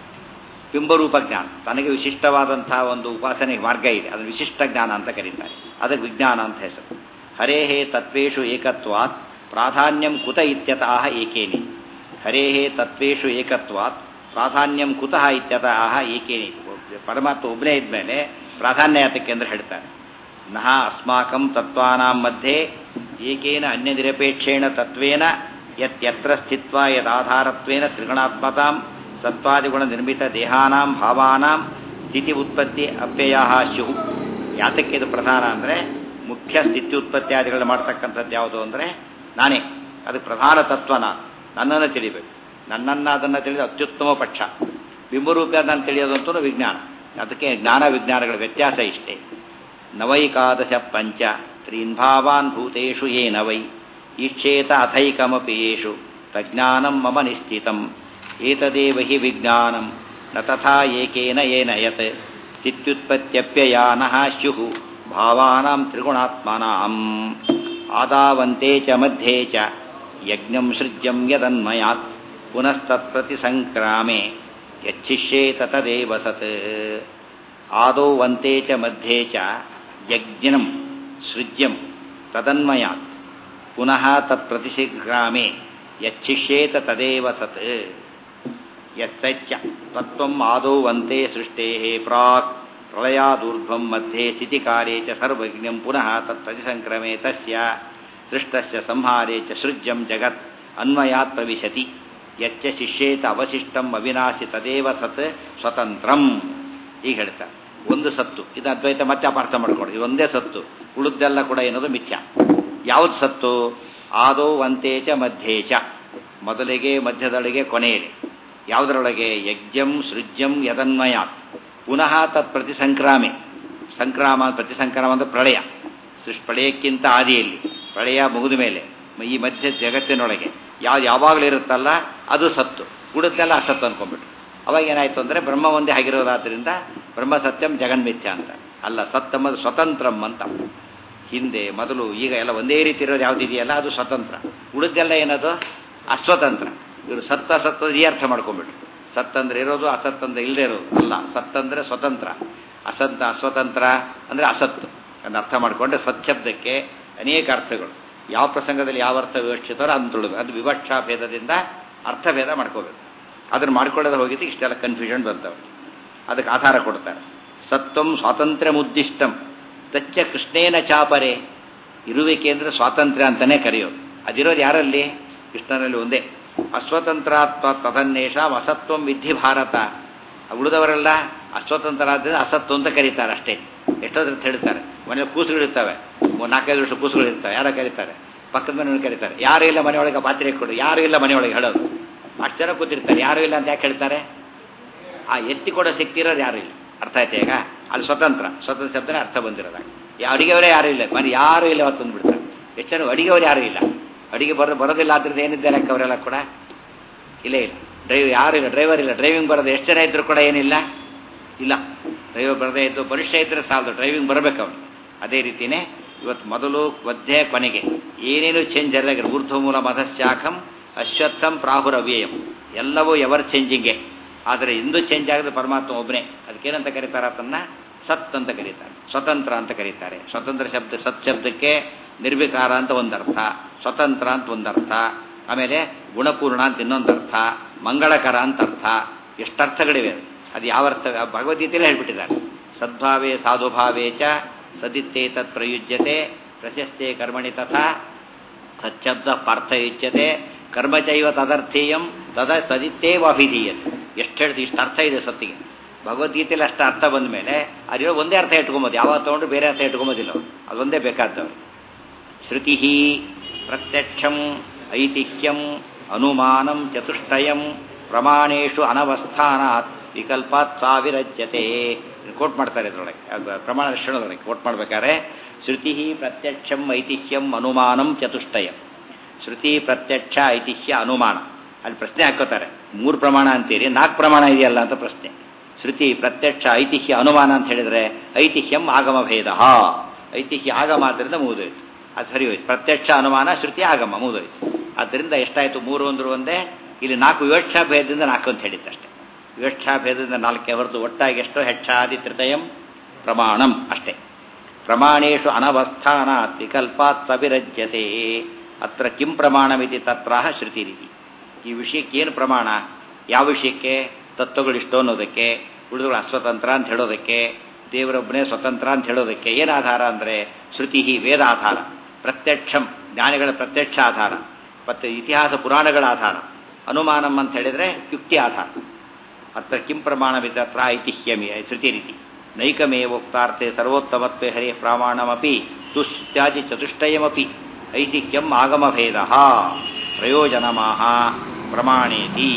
ಬಿಂಬರೂಪ ಜ್ಞಾನ ತನಗೆ ವಿಶಿಷ್ಟವಾದಂತಹ ಒಂದು ಉಪಾಸನೆ ಮಾರ್ಗ ಇದೆ ಅದನ್ನು ವಿಶಿಷ್ಟ ಜ್ಞಾನ ಅಂತ ಕರೀತಾರೆ ಅದಕ್ಕೆ ವಿಜ್ಞಾನ ಅಂತ ಹೆಸರು ಹರೇಹೇ ತತ್ವೇಷು ಏಕತ್ವಾತ್ ಪ್ರಾಧಾನ್ಯಂ ಕುತ ಇತ್ಯತಃ ಏಕೇನಿ ಹರೇಹೇ ತತ್ವೇಷು ಏಕತ್ವಾತ್ ಪ್ರಾಧಾನ್ಯಂ ಕುತಃ ಇತ್ಯತಃ ಏಕೇನಿ ಪರಮಾತ್ಮ ಒಬ್ಬನೇ ಇದ್ಮೇಲೆ ಪ್ರಾಧಾನ್ಯ ಯಾತಕ್ಕೆ ಅಂದ್ರೆ ಹೇಳ್ತಾರೆ ನಹ ಅಸ್ಮಾಕಂ ತತ್ವಾನಾಂ ಮಧ್ಯೆ ಏಕೇನ ಅನ್ಯನಿರಪೇಕ್ಷೇಣ ತತ್ವೇನ ಯತ್ ಯತ್ರ ಸ್ಥಿತ್ವಾ ಯದಾಧಾರತ್ವೇನ ತ್ರಿಗುಣಾತ್ಮತಾಂ ಸತ್ವಾದಿಗುಣ ನಿರ್ಮಿತ ದೇಹಾನಾಂ ಭಾವಾನಾಂ ಸ್ಥಿತಿ ಉತ್ಪತ್ತಿ ಅಪ್ಯಯ ಸ್ಯುಹು ಯಾತಕ್ಕೆ ಇದು ಪ್ರಧಾನ ಅಂದರೆ ಮುಖ್ಯ ಸ್ಥಿತಿ ಉತ್ಪತ್ತಿಯಾದಿಗಳನ್ನ ಮಾಡ್ತಕ್ಕಂಥದ್ದು ಯಾವುದು ಅಂದರೆ ನಾನೇ ಅದು ಪ್ರಧಾನ ತತ್ವ ನಾನು ನನ್ನನ್ನು ತಿಳಿಬೇಕು ನನ್ನನ್ನು ಅದನ್ನು ತಿಳಿದ ಅತ್ಯುತ್ತಮ ಪಕ್ಷ ಬಿಂಬರೂಪ ಅದನ್ನು ತಿಳಿಯೋದಂತೂ ವಿಜ್ಞಾನ ಅದಕ್ಕೆ ಜ್ಞಾನ ವಿಜ್ಞಾನಗಳ ವ್ಯತ್ಯಾಸ ಇಷ್ಟೇ ನವೈಕಾದಶ ಪಂಚ ತ್ರೀನ್ಭಾವಾನ್ ಭೂತೇಷು ಯೇ ನವೈ ಈಕ್ಷೇತ ಅಥೈಕಮಪಿ ಯೇಷು ತಜ್ಞಾನಂ ಮಮ ನಿಶ್ಚಿತಂ ಏತದೇವ ಹಿ ವಿಜ್ಞಾನಂ ನ ತಥಾ ಏಕೇನ ಏನ ಯತ್ ಚಿತ್ಯುತ್ಪತ್ತ್ಯಪ್ಯಯಾನಃ ಸ್ಯುಃ ಭಾವಾನಾಂ ತ್ರಿಗುಣಾತ್ಮನಾಂ ಆದಾವಂತೆ ಚ ಮಧ್ಯೆ ಚ ಯಜ್ಞಂ ಸೃಜ್ಯಂ ಯದನ್ಮಯಾತ್ ಪುನಸ್ತತ್ಪ್ರತಿಸಂಕ್ರಾಮೆ ಯಚ್ಛಿಷ್ಯೇತ ತದೇವ ಸತ್ ಆದೌ ವಂತೆ ಚ ಮಧ್ಯೆ ಚ ಯಜ್ಞಂ ಸೃಜ್ಯಂ ತದನ್ಮಯಾತ್ ಪುನಃ ತತ್ಪ್ರತಿಸಂಕ್ರಾಮೆ ಯಚ್ಛಿಷ್ಯೇತ ತದೇವ ಸತ್ ಯಚ್ಚ ತತ್ವಂ ಆದೌ ವಂತೆ ಸೃಷ್ಟೇ ಪ್ರಾಕ್ ಪ್ರಳಯಾದೂರ್ಧ್ವಂ ಮಧ್ಯೆ ಸ್ಥಿತಿಕಾಲೇ ಚ ಸರ್ವಜ್ಞಂ ಪುನಃ ತತ್ಪ್ರತಿಸಂಕ್ರಮೆ ತಸ್ಯ ಸೃಷ್ಟಸ್ಯ ಸಂಹಾರೇ ಚ ಸೃಜ್ಯಂ ಜಗತ್ ಅನ್ವಯಾತ್ ಪ್ರವಿಶತಿ ಯಚ್ಚ ಶಿಷ್ಯೇತ ಅವಶಿಷ್ಟಂ ಅವಿನಾಶಿ ತದೇವ ಸತ್ ಸ್ವತಂತ್ರಂ ಈಗ ಹೇಳ್ತಾರೆ ಒಂದು ಸತ್ತು ಇದು ಅದ್ವೈತ ಮತ್ತೆ ಅಪಾರ್ಥ ಮಾಡ್ಕೊಂಡು ಇದು ಒಂದೇ ಸತ್ತು ಉಳಿದೆಲ್ಲ ಕೂಡ ಏನದು ಮಿಥ್ಯ ಯಾವ್ದು ಸತ್ತು ಆದೋ ಒಂತೇಚ ಮಧ್ಯೇಚ ಮೊದಲಿಗೆ ಮಧ್ಯದೊಳಗೆ ಕೊನೆಯಲ್ಲಿ ಯಾವುದರೊಳಗೆ ಯಜ್ಞಂ ಸೃಜ್ಯಂ ಯದನ್ಮಯಾತ್ ಪುನಃ ತತ್ ಪ್ರತಿ ಸಂಕ್ರಾಮೆ ಸಂಕ್ರಾಮ ಪ್ರತಿ ಸಂಕ್ರಾಮ ಅಂದ್ರೆ ಪ್ರಳಯ ಸೃಷ್ಟಿ ಪ್ರಳಯಕ್ಕಿಂತ ಆದಿಯಲ್ಲಿ ಪ್ರಳಯ ಮುಗಿದ ಮೇಲೆ ಈ ಮಧ್ಯ ಜಗತ್ತಿನೊಳಗೆ ಯಾವ ಯಾವಾಗಲೂ ಇರುತ್ತಲ್ಲ ಅದು ಸತ್ತು ಉಳಿದೆಲ್ಲ ಅಸತ್ತು ಅನ್ಕೊಂಡ್ಬಿಟ್ಟು ಅವಾಗ ಏನಾಯ್ತು ಅಂದರೆ ಬ್ರಹ್ಮ ಒಂದೇ ಆಗಿರೋದಾದ್ರಿಂದ ಬ್ರಹ್ಮ ಸತ್ಯಂ ಜಗನ್ಮಿಥ್ಯ ಅಂತ ಅಲ್ಲ ಸತ್ತಮ್ಮದು ಸ್ವತಂತ್ರಂ ಅಂತ ಹಿಂದೆ ಮೊದಲು ಈಗ ಎಲ್ಲ ಒಂದೇ ರೀತಿ ಇರೋದು ಯಾವುದಿದೆಯಲ್ಲ ಅದು ಸ್ವತಂತ್ರ ಉಳಿದೆಲ್ಲ ಏನದು ಅಸ್ವತಂತ್ರ ಇವರು ಸತ್ತ ಸತ್ತ ಈ ಅರ್ಥ ಮಾಡ್ಕೊಂಡ್ಬಿಟ್ರು ಸತ್ತಂದ್ರೆ ಇರೋದು ಅಸತ್ತಂದ್ರೆ ಇಲ್ಲದೆ ಇರೋದು ಅಲ್ಲ ಸತ್ತಂದ್ರೆ ಸ್ವತಂತ್ರ ಅಸಂತ ಅಸ್ವತಂತ್ರ ಅಂದರೆ ಅಸತ್ತು ಅಂತ ಅರ್ಥ ಮಾಡಿಕೊಂಡ್ರೆ ಸತ್ಶಬ್ದಕ್ಕೆ ಅನೇಕ ಅರ್ಥಗಳು ಯಾವ ಪ್ರಸಂಗದಲ್ಲಿ ಯಾವ ಅರ್ಥ ವಿವಕ್ಷಿತಾರೋ ಅದನ್ನು ತುಳಿದು ಅದು ವಿವಕ್ಷಾ ಭೇದದಿಂದ ಅರ್ಥಭೇದ ಮಾಡ್ಕೋಬೇಕು ಅದನ್ನು ಮಾಡ್ಕೊಳ್ಳೋದು ಹೋಗಿದ್ದು ಇಷ್ಟೆಲ್ಲ ಕನ್ಫ್ಯೂಷನ್ ಬರ್ತವೆ ಅದಕ್ಕೆ ಆಧಾರ ಕೊಡ್ತಾರೆ ಸತ್ವಂ ಸ್ವಾತಂತ್ರ್ಯ ಮುದ್ದಿಷ್ಟಂ ತಚ್ಚ ಕೃಷ್ಣೇನ ಚಾಪರೆ ಇರುವಿಕೆ ಅಂದರೆ ಸ್ವಾತಂತ್ರ್ಯ ಅಂತಲೇ ಕರೆಯೋದು ಅದಿರೋದು ಯಾರಲ್ಲಿ ಕೃಷ್ಣನಲ್ಲಿ ಒಂದೇ ಅಸ್ವತಂತ್ರಾತ್ಮ ತದನ್ನೇಷ ಅಸತ್ವಂ ವಿಧಿ ಭಾರತ ಉಳಿದವರೆಲ್ಲ ಅಸ್ವತಂತ್ರ ಆದ್ದರಿಂದ ಅಸತ್ತು ಅಂತ ಕರೀತಾರೆ ಅಷ್ಟೇ ಎಷ್ಟೋದ್ರ ಹೇಳ್ತಾರೆ ಮನೇಲಿ ಕೂಸುಗಳಿರ್ತವೆ ನಾಲ್ಕೈದು ವರ್ಷ ಕೂಸುಗಳಿರ್ತವೆ ಯಾರೋ ಕರೀತಾರೆ ಪಕ್ಕದ ಮನೆಯೊಳಗೆ ಕರೀತಾರೆ ಯಾರು ಇಲ್ಲ ಮನೆಯೊಳಗೆ ಪಾತ್ರೆ ಕೊಡು ಯಾರು ಇಲ್ಲ ಮನೆಯೊಳಗೆ ಹೇಳೋದು ಅಷ್ಟು ಜನ ಕೂತಿರ್ತಾರೆ ಯಾರು ಇಲ್ಲ ಅಂತ ಯಾಕೆ ಹೇಳ್ತಾರೆ ಆ ಎತ್ತಿ ಕೊಡೋ ಶಕ್ತಿ ಇರೋರು ಯಾರು ಇಲ್ಲ ಅರ್ಥ ಆಯ್ತು ಈಗ ಅದು ಸ್ವತಂತ್ರ ಸ್ವತಂತ್ರ ಶಬ್ದನೇ ಅರ್ಥ ಬಂದಿರೋದಾಗ ಅಡಿಗೆಯವರೇ ಯಾರು ಇಲ್ಲ ಮನೆ ಯಾರು ಇಲ್ಲ ಅವತ್ತೊಂದು ಬಿಡ್ತಾರೆ ಎಷ್ಟು ಜನ ಅಡಿಗೆಯವರು ಯಾರು ಇಲ್ಲ ಅಡಿಗೆ ಬರೋ ಬರೋದಿಲ್ಲ ಆದ್ರಿಂದ ಏನಿದ್ದಾರೆ ಅಕ್ಕ ಅವರೆಲ್ಲ ಕೂಡ ಇಲ್ಲೇ ಇಲ್ಲ ಡ್ರೈವ್ ಯಾರು ಇಲ್ಲ ಡ್ರೈವರ್ ಇಲ್ಲ ಡ್ರೈವಿಂಗ್ ಬರೋದು ಎಷ್ಟು ಜನ ಇದ್ರು ಕೂಡ ಏನಿಲ್ಲ ಇಲ್ಲ ಡ್ರೈವರ್ ಬರದೇ ಇದ್ದು ಪರೀಕ್ಷೆ ಇದ್ರೆ ಸಾಲದು ಡ್ರೈವಿಂಗ್ ಬರಬೇಕು ಅವನು ಅದೇ ರೀತಿಯೇ ಇವತ್ತು ಮೊದಲು ಮಧ್ಯೆ ಕೊನೆಗೆ ಏನೇನು ಚೇಂಜ್ ಅಲ್ಲ ಊರ್ಧ್ವ ಮೂಲ ಮಧಶಾಖಂ ಅಶ್ವತ್ಥಂ ಪ್ರಾಹುರವ್ಯಯಂ ಎಲ್ಲವೂ ಎವರ್ ಚೇಂಜಿಂಗೆ ಆದರೆ ಇಂದು ಚೇಂಜ್ ಆಗದ ಪರಮಾತ್ಮ ಒಬ್ಬನೇ ಅದಕ್ಕೇನಂತ ಕರೀತಾರೆ ಅದನ್ನ ಸತ್ ಅಂತ ಕರೀತಾರೆ ಸ್ವತಂತ್ರ ಅಂತ ಕರೀತಾರೆ ಸ್ವತಂತ್ರ ಶಬ್ದ ಸತ್ ಶಬ್ದಕ್ಕೆ ನಿರ್ವಿಕಾರ ಅಂತ ಒಂದರ್ಥ ಸ್ವತಂತ್ರ ಅಂತ ಒಂದರ್ಥ ಆಮೇಲೆ ಗುಣಪೂರ್ಣ ಅಂತ ಇನ್ನೊಂದರ್ಥ ಮಂಗಳಕರ ಅಂತ ಅರ್ಥ ಎಷ್ಟರ್ಥಗಳಿವೆ ಅದು ಯಾವ ಅರ್ಥ ಭಗವದ್ಗೀತೆಯಲ್ಲೇ ಹೇಳ್ಬಿಟ್ಟಿದ್ದಾರೆ ಸದ್ಭಾವೇ ಸಾಧುಭಾವೇ ಚ ಸದಿತ್ತೇ ತತ್ ಪ್ರಯುಜ್ಯತೆ ಪ್ರಶಸ್ತೆ ಕರ್ಮಣಿ ತಥಾ ಸಚ್ಛಬ್ದ ಪಾರ್ಥಯುಜ್ಯತೆ ಕರ್ಮಚೈವ ತದರ್ಥೀಯಂ ತದ ತದಿತ್ತೇವಾಭಿಧೀಯತೆ ಎಷ್ಟು ಹೇಳಿದ್ರು ಇಷ್ಟು ಅರ್ಥ ಇದೆ ಸತ್ತಿಗೆ ಭಗವದ್ಗೀತೆಯಲ್ಲಿ ಅಷ್ಟು ಅರ್ಥ ಬಂದ ಮೇಲೆ ಅದಿರೋ ಒಂದೇ ಅರ್ಥ ಇಟ್ಕೊಬೋದು ಯಾವಾಗ ತೊಗೊಂಡು ಬೇರೆ ಅರ್ಥ ಇಟ್ಕೊಂಬೋದಿಲ್ಲ ಅವ್ರು ಅದೊಂದೇ ಬೇಕಾದವರು ಶ್ರುತಿ ಪ್ರತ್ಯಕ್ಷಂ ಐತಿಹ್ಯಂ ಅನುಮಾನಂ ಚತುಷ್ಟಯಂ ಪ್ರಮಾಣೇಶು ಅನವಸ್ಥಾನಾತ್ ವಿಕಲ್ಪಾತ್ ಸಾವಿರಜ್ಯತೆ ಕೋಟ್ ಮಾಡ್ತಾರೆ ಇದರೊಳಗೆ ಪ್ರಮಾಣ ಲಕ್ಷಣದೊಳಗೆ ಕೋಟ್ ಮಾಡ್ಬೇಕಾದ್ರೆ ಶ್ರುತಿ ಪ್ರತ್ಯಕ್ಷಂ ಐತಿಹ್ಯಂ ಅನುಮಾನಂ ಚತುಷ್ಟಯಂ ಶ್ರುತಿ ಪ್ರತ್ಯಕ್ಷ ಐತಿಹ್ಯ ಅನುಮಾನ ಅಲ್ಲಿ ಪ್ರಶ್ನೆ ಹಾಕೋತಾರೆ ಮೂರು ಪ್ರಮಾಣ ಅಂತೀರಿ ನಾಲ್ಕು ಪ್ರಮಾಣ ಇದೆಯಲ್ಲ ಅಂತ ಪ್ರಶ್ನೆ ಶ್ರುತಿ ಪ್ರತ್ಯಕ್ಷ ಐತಿಹ್ಯ ಅನುಮಾನ ಅಂತ ಹೇಳಿದ್ರೆ ಐತಿಹ್ಯಂ ಆಗಮ ಭೇದ ಐತಿಹ್ಯ ಆಗಮ ಆದ್ದರಿಂದ ಮುಗಿದೋಯ್ತು ಅದು ಸರಿ ಹೋಯ್ತು ಪ್ರತ್ಯಕ್ಷ ಅನುಮಾನ ಶ್ರುತಿ ಆಗಮ ಮುಗಿದೋಯ್ತು ಆದ್ದರಿಂದ ಎಷ್ಟಾಯ್ತು ಮೂರು ಅಂದ್ರು ಒಂದೇ ಇಲ್ಲಿ ನಾಲ್ಕು ವಿವಕ್ಷಾ ಭೇದದಿಂದ ನಾಲ್ಕು ಅಂತ ಹೇಳಿದ್ದಷ್ಟೇ ವಿವಕ್ಷಾ ಭೇದದಿಂದ ನಾಲ್ಕೇ ಹೊರತು ಒಟ್ಟಾಗಿ ಎಷ್ಟೋ ಹೆಚ್ಚಾದಿ ತೃತಯಂ ಪ್ರಮಾಣಂ ಅಷ್ಟೇ ಪ್ರಮಾಣೇಶು ಅನವಸ್ಥಾನಾತ್ ವಿಕಲ್ಪಾತ್ ಸವಿರಜ್ಯತೆ ಅತ್ರ ಕಿಂ ಪ್ರಮಾಣವಿತಿ ತತ್ರಾಹ ಶ್ರುತಿ ರೀತಿ ಈ ವಿಷಯಕ್ಕೆ ಏನು ಪ್ರಮಾಣ ಯಾವ ವಿಷಯಕ್ಕೆ ತತ್ವಗಳಿಷ್ಟು ಅನ್ನೋದಕ್ಕೆ ಉಳಿದವರು ಅಸ್ವತಂತ್ರ ಅಂತ ಹೇಳೋದಕ್ಕೆ ದೇವರೊಬ್ಬನೇ ಸ್ವತಂತ್ರ ಅಂತ ಹೇಳೋದಕ್ಕೆ ಏನು ಆಧಾರ ಅಂದರೆ ಶ್ರುತಿ ವೇದ ಆಧಾರ ಪ್ರತ್ಯಕ್ಷಂ ಜ್ಞಾನಿಗಳ ಪ್ರತ್ಯಕ್ಷ ಆಧಾರ ಮತ್ತು ಇತಿಹಾಸ ಪುರಾಣಗಳ ಆಧಾರ ಅನುಮಾನಂ ಅಂತ ಹೇಳಿದರೆ ಯುಕ್ತಿ ಆಧಾರ ಅತ್ರ ಕಿಂ ಪ್ರಮಾಣವಿದತ್ರ ಐತಿಹ್ಯಮಿ ಶ್ರುತಿ ರೀತಿ ನೈಕಮೇವೋಕ್ತಾರ್ಥೆ ಸರ್ವೋತ್ತಮತ್ವೇ ಹರಿ ಪ್ರಮಾಣಮಪಿ ತುಸ್ತ್ಯಾಜಿ ಚತುಷ್ಟಯಮಪಿ ಐತಿಹ್ಯಂ ಆಗಮಭೇದ ಪ್ರಯೋಜನಮಾಹ ಪ್ರಮಾಣೇತಿ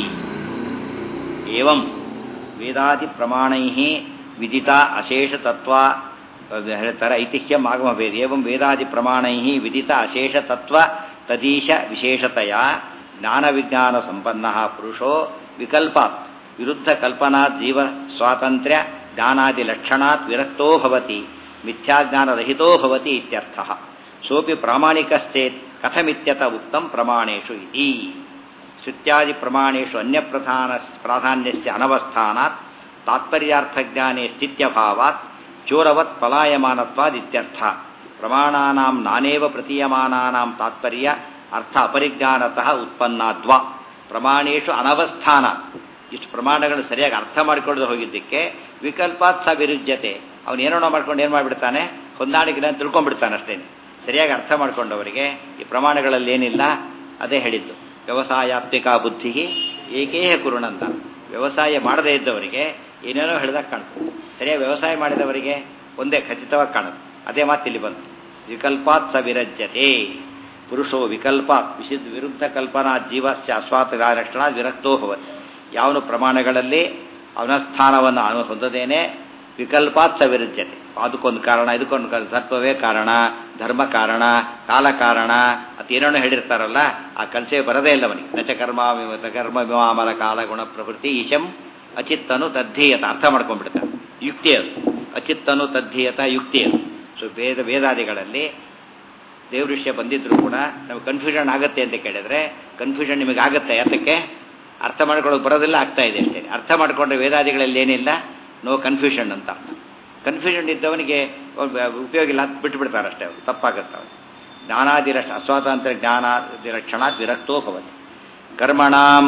ಏವಂ ವೇದಾದಿ ಪ್ರಮಾಣೈ ವಿದಿತ ಅಶೇಷ ತತ್ವ ಹೇಳ್ತಾರೆ ಐತಿಹ್ಯಂ ಆಗಮಭೇದ ಏವಂ ವೇದಾದಿ ಪ್ರಮಾಣೈ ವಿದಿತ ಅಶೇಷ ತತ್ವ ತದೀಶ ವಿಶೇಷತೆಯ ಜ್ಞಾನ ವಿಜ್ಞಾನ ಸಂಪನ್ನ ಪುರುಷೋ ವಿಕಲ್ಪಾತ್ ವಿರುದ್ಧ ಕಲ್ಪನಾ ಜೀವ ಸ್ವಾತಂತ್ರ್ಯ ಜ್ಞಾನಾದಿ ಲಕ್ಷಣಾತ್ ವಿರಕ್ತೋ ಭವತಿ ಮಿಥ್ಯಾಜ್ಞಾನರಹಿತೋ ಭವತಿ ಇತ್ಯರ್ಥ ಸೋಪಿ ಪ್ರಾಮಾಣಿಕಶ್ಚೇತ್ ಕಥಮಿತ್ಯತ ಉಕ್ತಂ ಪ್ರಮಾಣೇಶು ಇತಿ ಶ್ರುತ್ಯಾದಿ ಪ್ರಮಾಣೇಶು ಅನ್ಯಪ್ರಧಾನ ಪ್ರಾಧಾನ್ಯಸ್ಯ ಅನವಸ್ಥಾನಾತ್ ತಾತ್ಪರ್ಯಾರ್ಥಜ್ಞಾನೇ ಸ್ಥಿತ್ಯಭಾವಾತ್ ಚೋರವತ್ ಪಲಾಯಮಾನತ್ವಾದಿತ್ಯರ್ಥ ಪ್ರಮಾಣಾನಾಂ ನಾನೇವ ಪ್ರತೀಯಮಾನಾನಾಂ ತಾತ್ಪರ್ಯ ಅರ್ಥ ಅಪರಿಜ್ಞಾನತಃ ಉತ್ಪನ್ನಾದ್ವಾ ಪ್ರಮಾಣೇಶು ಅನವಸ್ಥಾನ ಇಷ್ಟು ಪ್ರಮಾಣಗಳನ್ನು ಸರಿಯಾಗಿ ಅರ್ಥ ಮಾಡಿಕೊಳ್ಳದೆ ಹೋಗಿದ್ದಕ್ಕೆ ವಿಕಲ್ಪಾತ್ ಸ ವಿರುಜ್ಯತೆ ಅವನು ಏನೋ ಮಾಡ್ಕೊಂಡು ಏನು ಮಾಡಿಬಿಡ್ತಾನೆ ಹೊಂದಾಣಿಕೆ ತಿಳ್ಕೊಂಡ್ಬಿಡ್ತಾನೆ ಅಷ್ಟೇ ಸರಿಯಾಗಿ ಅರ್ಥ ಮಾಡ್ಕೊಂಡವರಿಗೆ ಈ ಪ್ರಮಾಣಗಳಲ್ಲಿ ಏನಿಲ್ಲ ಅದೇ ಹೇಳಿದ್ದು ವ್ಯವಸಾಯಾತ್ಮಿಕ ಬುದ್ಧಿ ಏಕೇಹ ಕುರುಣಂತ ವ್ಯವಸಾಯ ಮಾಡದೇ ಇದ್ದವರಿಗೆ ಏನೇನೋ ಹೇಳಿದಾಗ ಕಾಣಿಸುತ್ತೆ ಸರಿಯಾಗಿ ವ್ಯವಸಾಯ ಮಾಡಿದವರಿಗೆ ಒಂದೇ ಖಚಿತವಾಗಿ ಕಾಣುತ್ತೆ ಅದೇ ಮಾತು ಇಲ್ಲಿ ಬಂತು ವಿಕಲ್ಪಾತ್ ಸ ವಿರಜ್ಯತೆ ಪುರುಷೋ ವಿಕಲ್ಪಾತ್ ವಿಶುದ್ಧ ವಿರುದ್ಧ ಕಲ್ಪನಾ ಜೀವಸ್ಯ ಅಸ್ವಾತ ಲಕ್ಷಣ ವಿರಕ್ತೋ ಭವತಿ ಯಾವನು ಪ್ರಮಾಣಗಳಲ್ಲಿ ಅವನ ಸ್ಥಾನವನ್ನು ಅನು ಹೊಂದದೇನೆ ವಿಕಲ್ಪಾತ್ ಸ ವಿರಜ್ಯತೆ ಅದಕ್ಕೊಂದು ಕಾರಣ ಇದಕ್ಕೊಂದು ಕಾರಣ ಸತ್ವವೇ ಕಾರಣ ಧರ್ಮ ಕಾರಣ ಕಾಲ ಕಾರಣ ಅದೇನೋ ಹೇಳಿರ್ತಾರಲ್ಲ ಆ ಕಲ್ಸೇ ಬರದೇ ಇಲ್ಲ ಅವನಿಗೆ ನಚ ಕರ್ಮ ವಿಮತ ಕರ್ಮ ವಿಮಾಮಲ ಕಾಲ ಗುಣ ಪ್ರವೃತ್ತಿ ಈಶಂ ಅಚಿತ್ತನು ತದ್ಧೀಯತ ಅರ್ಥ ಮಾಡ್ಕೊಂಡ್ಬಿಡ್ತಾರೆ ಯುಕ್ತಿ ಅದು ಅಚಿತ್ತನು ತದ್ಧೀಯತ ಯುಕ್ತಿ ಅದು ಸೊ ವೇದ ವೇದಾದಿಗಳಲ್ಲಿ ದೇವ್ರ ವಿಷಯ ಬಂದಿದ್ರು ಕೂಡ ನಮಗೆ ಕನ್ಫ್ಯೂಷನ್ ಆಗುತ್ತೆ ಅಂತ ಕೇಳಿದ್ರೆ ಕನ್ಫ್ಯೂಷನ್ ನಿಮಗೆ ಆಗುತ್ತೆ ಯಾತಕ್ಕೆ ಅರ್ಥ ಮಾಡ್ಕೊಳ್ಳೋಕೆ ಬರೋದಿಲ್ಲ ಆಗ್ತಾ ಇದೆ ಅಷ್ಟೇ ಅರ್ಥ ಮಾಡಿಕೊಂಡ್ರೆ ವೇದಾದಿಗಳಲ್ಲಿ ಏನಿಲ್ಲ ನೋ ಕನ್ಫ್ಯೂಷನ್ ಅಂತ ಕನ್ಫ್ಯೂಷನ್ ಇದ್ದವನಿಗೆ ಉಪಯೋಗ ಇಲ್ಲ ಅಂತ ಬಿಟ್ಟುಬಿಡ್ತಾರೆ ಅಷ್ಟೇ ಅವರು ತಪ್ಪಾಗುತ್ತೆ ಅವನು ಜ್ಞಾನಾದಿರಕ್ಷ ಅಸ್ವಾತಂತ್ರ್ಯ ಜ್ಞಾನಾದಿ ರಕ್ಷಣಾತ್ ವಿರಕ್ತೋ ಭವತಿ ಕರ್ಮಣಾಂ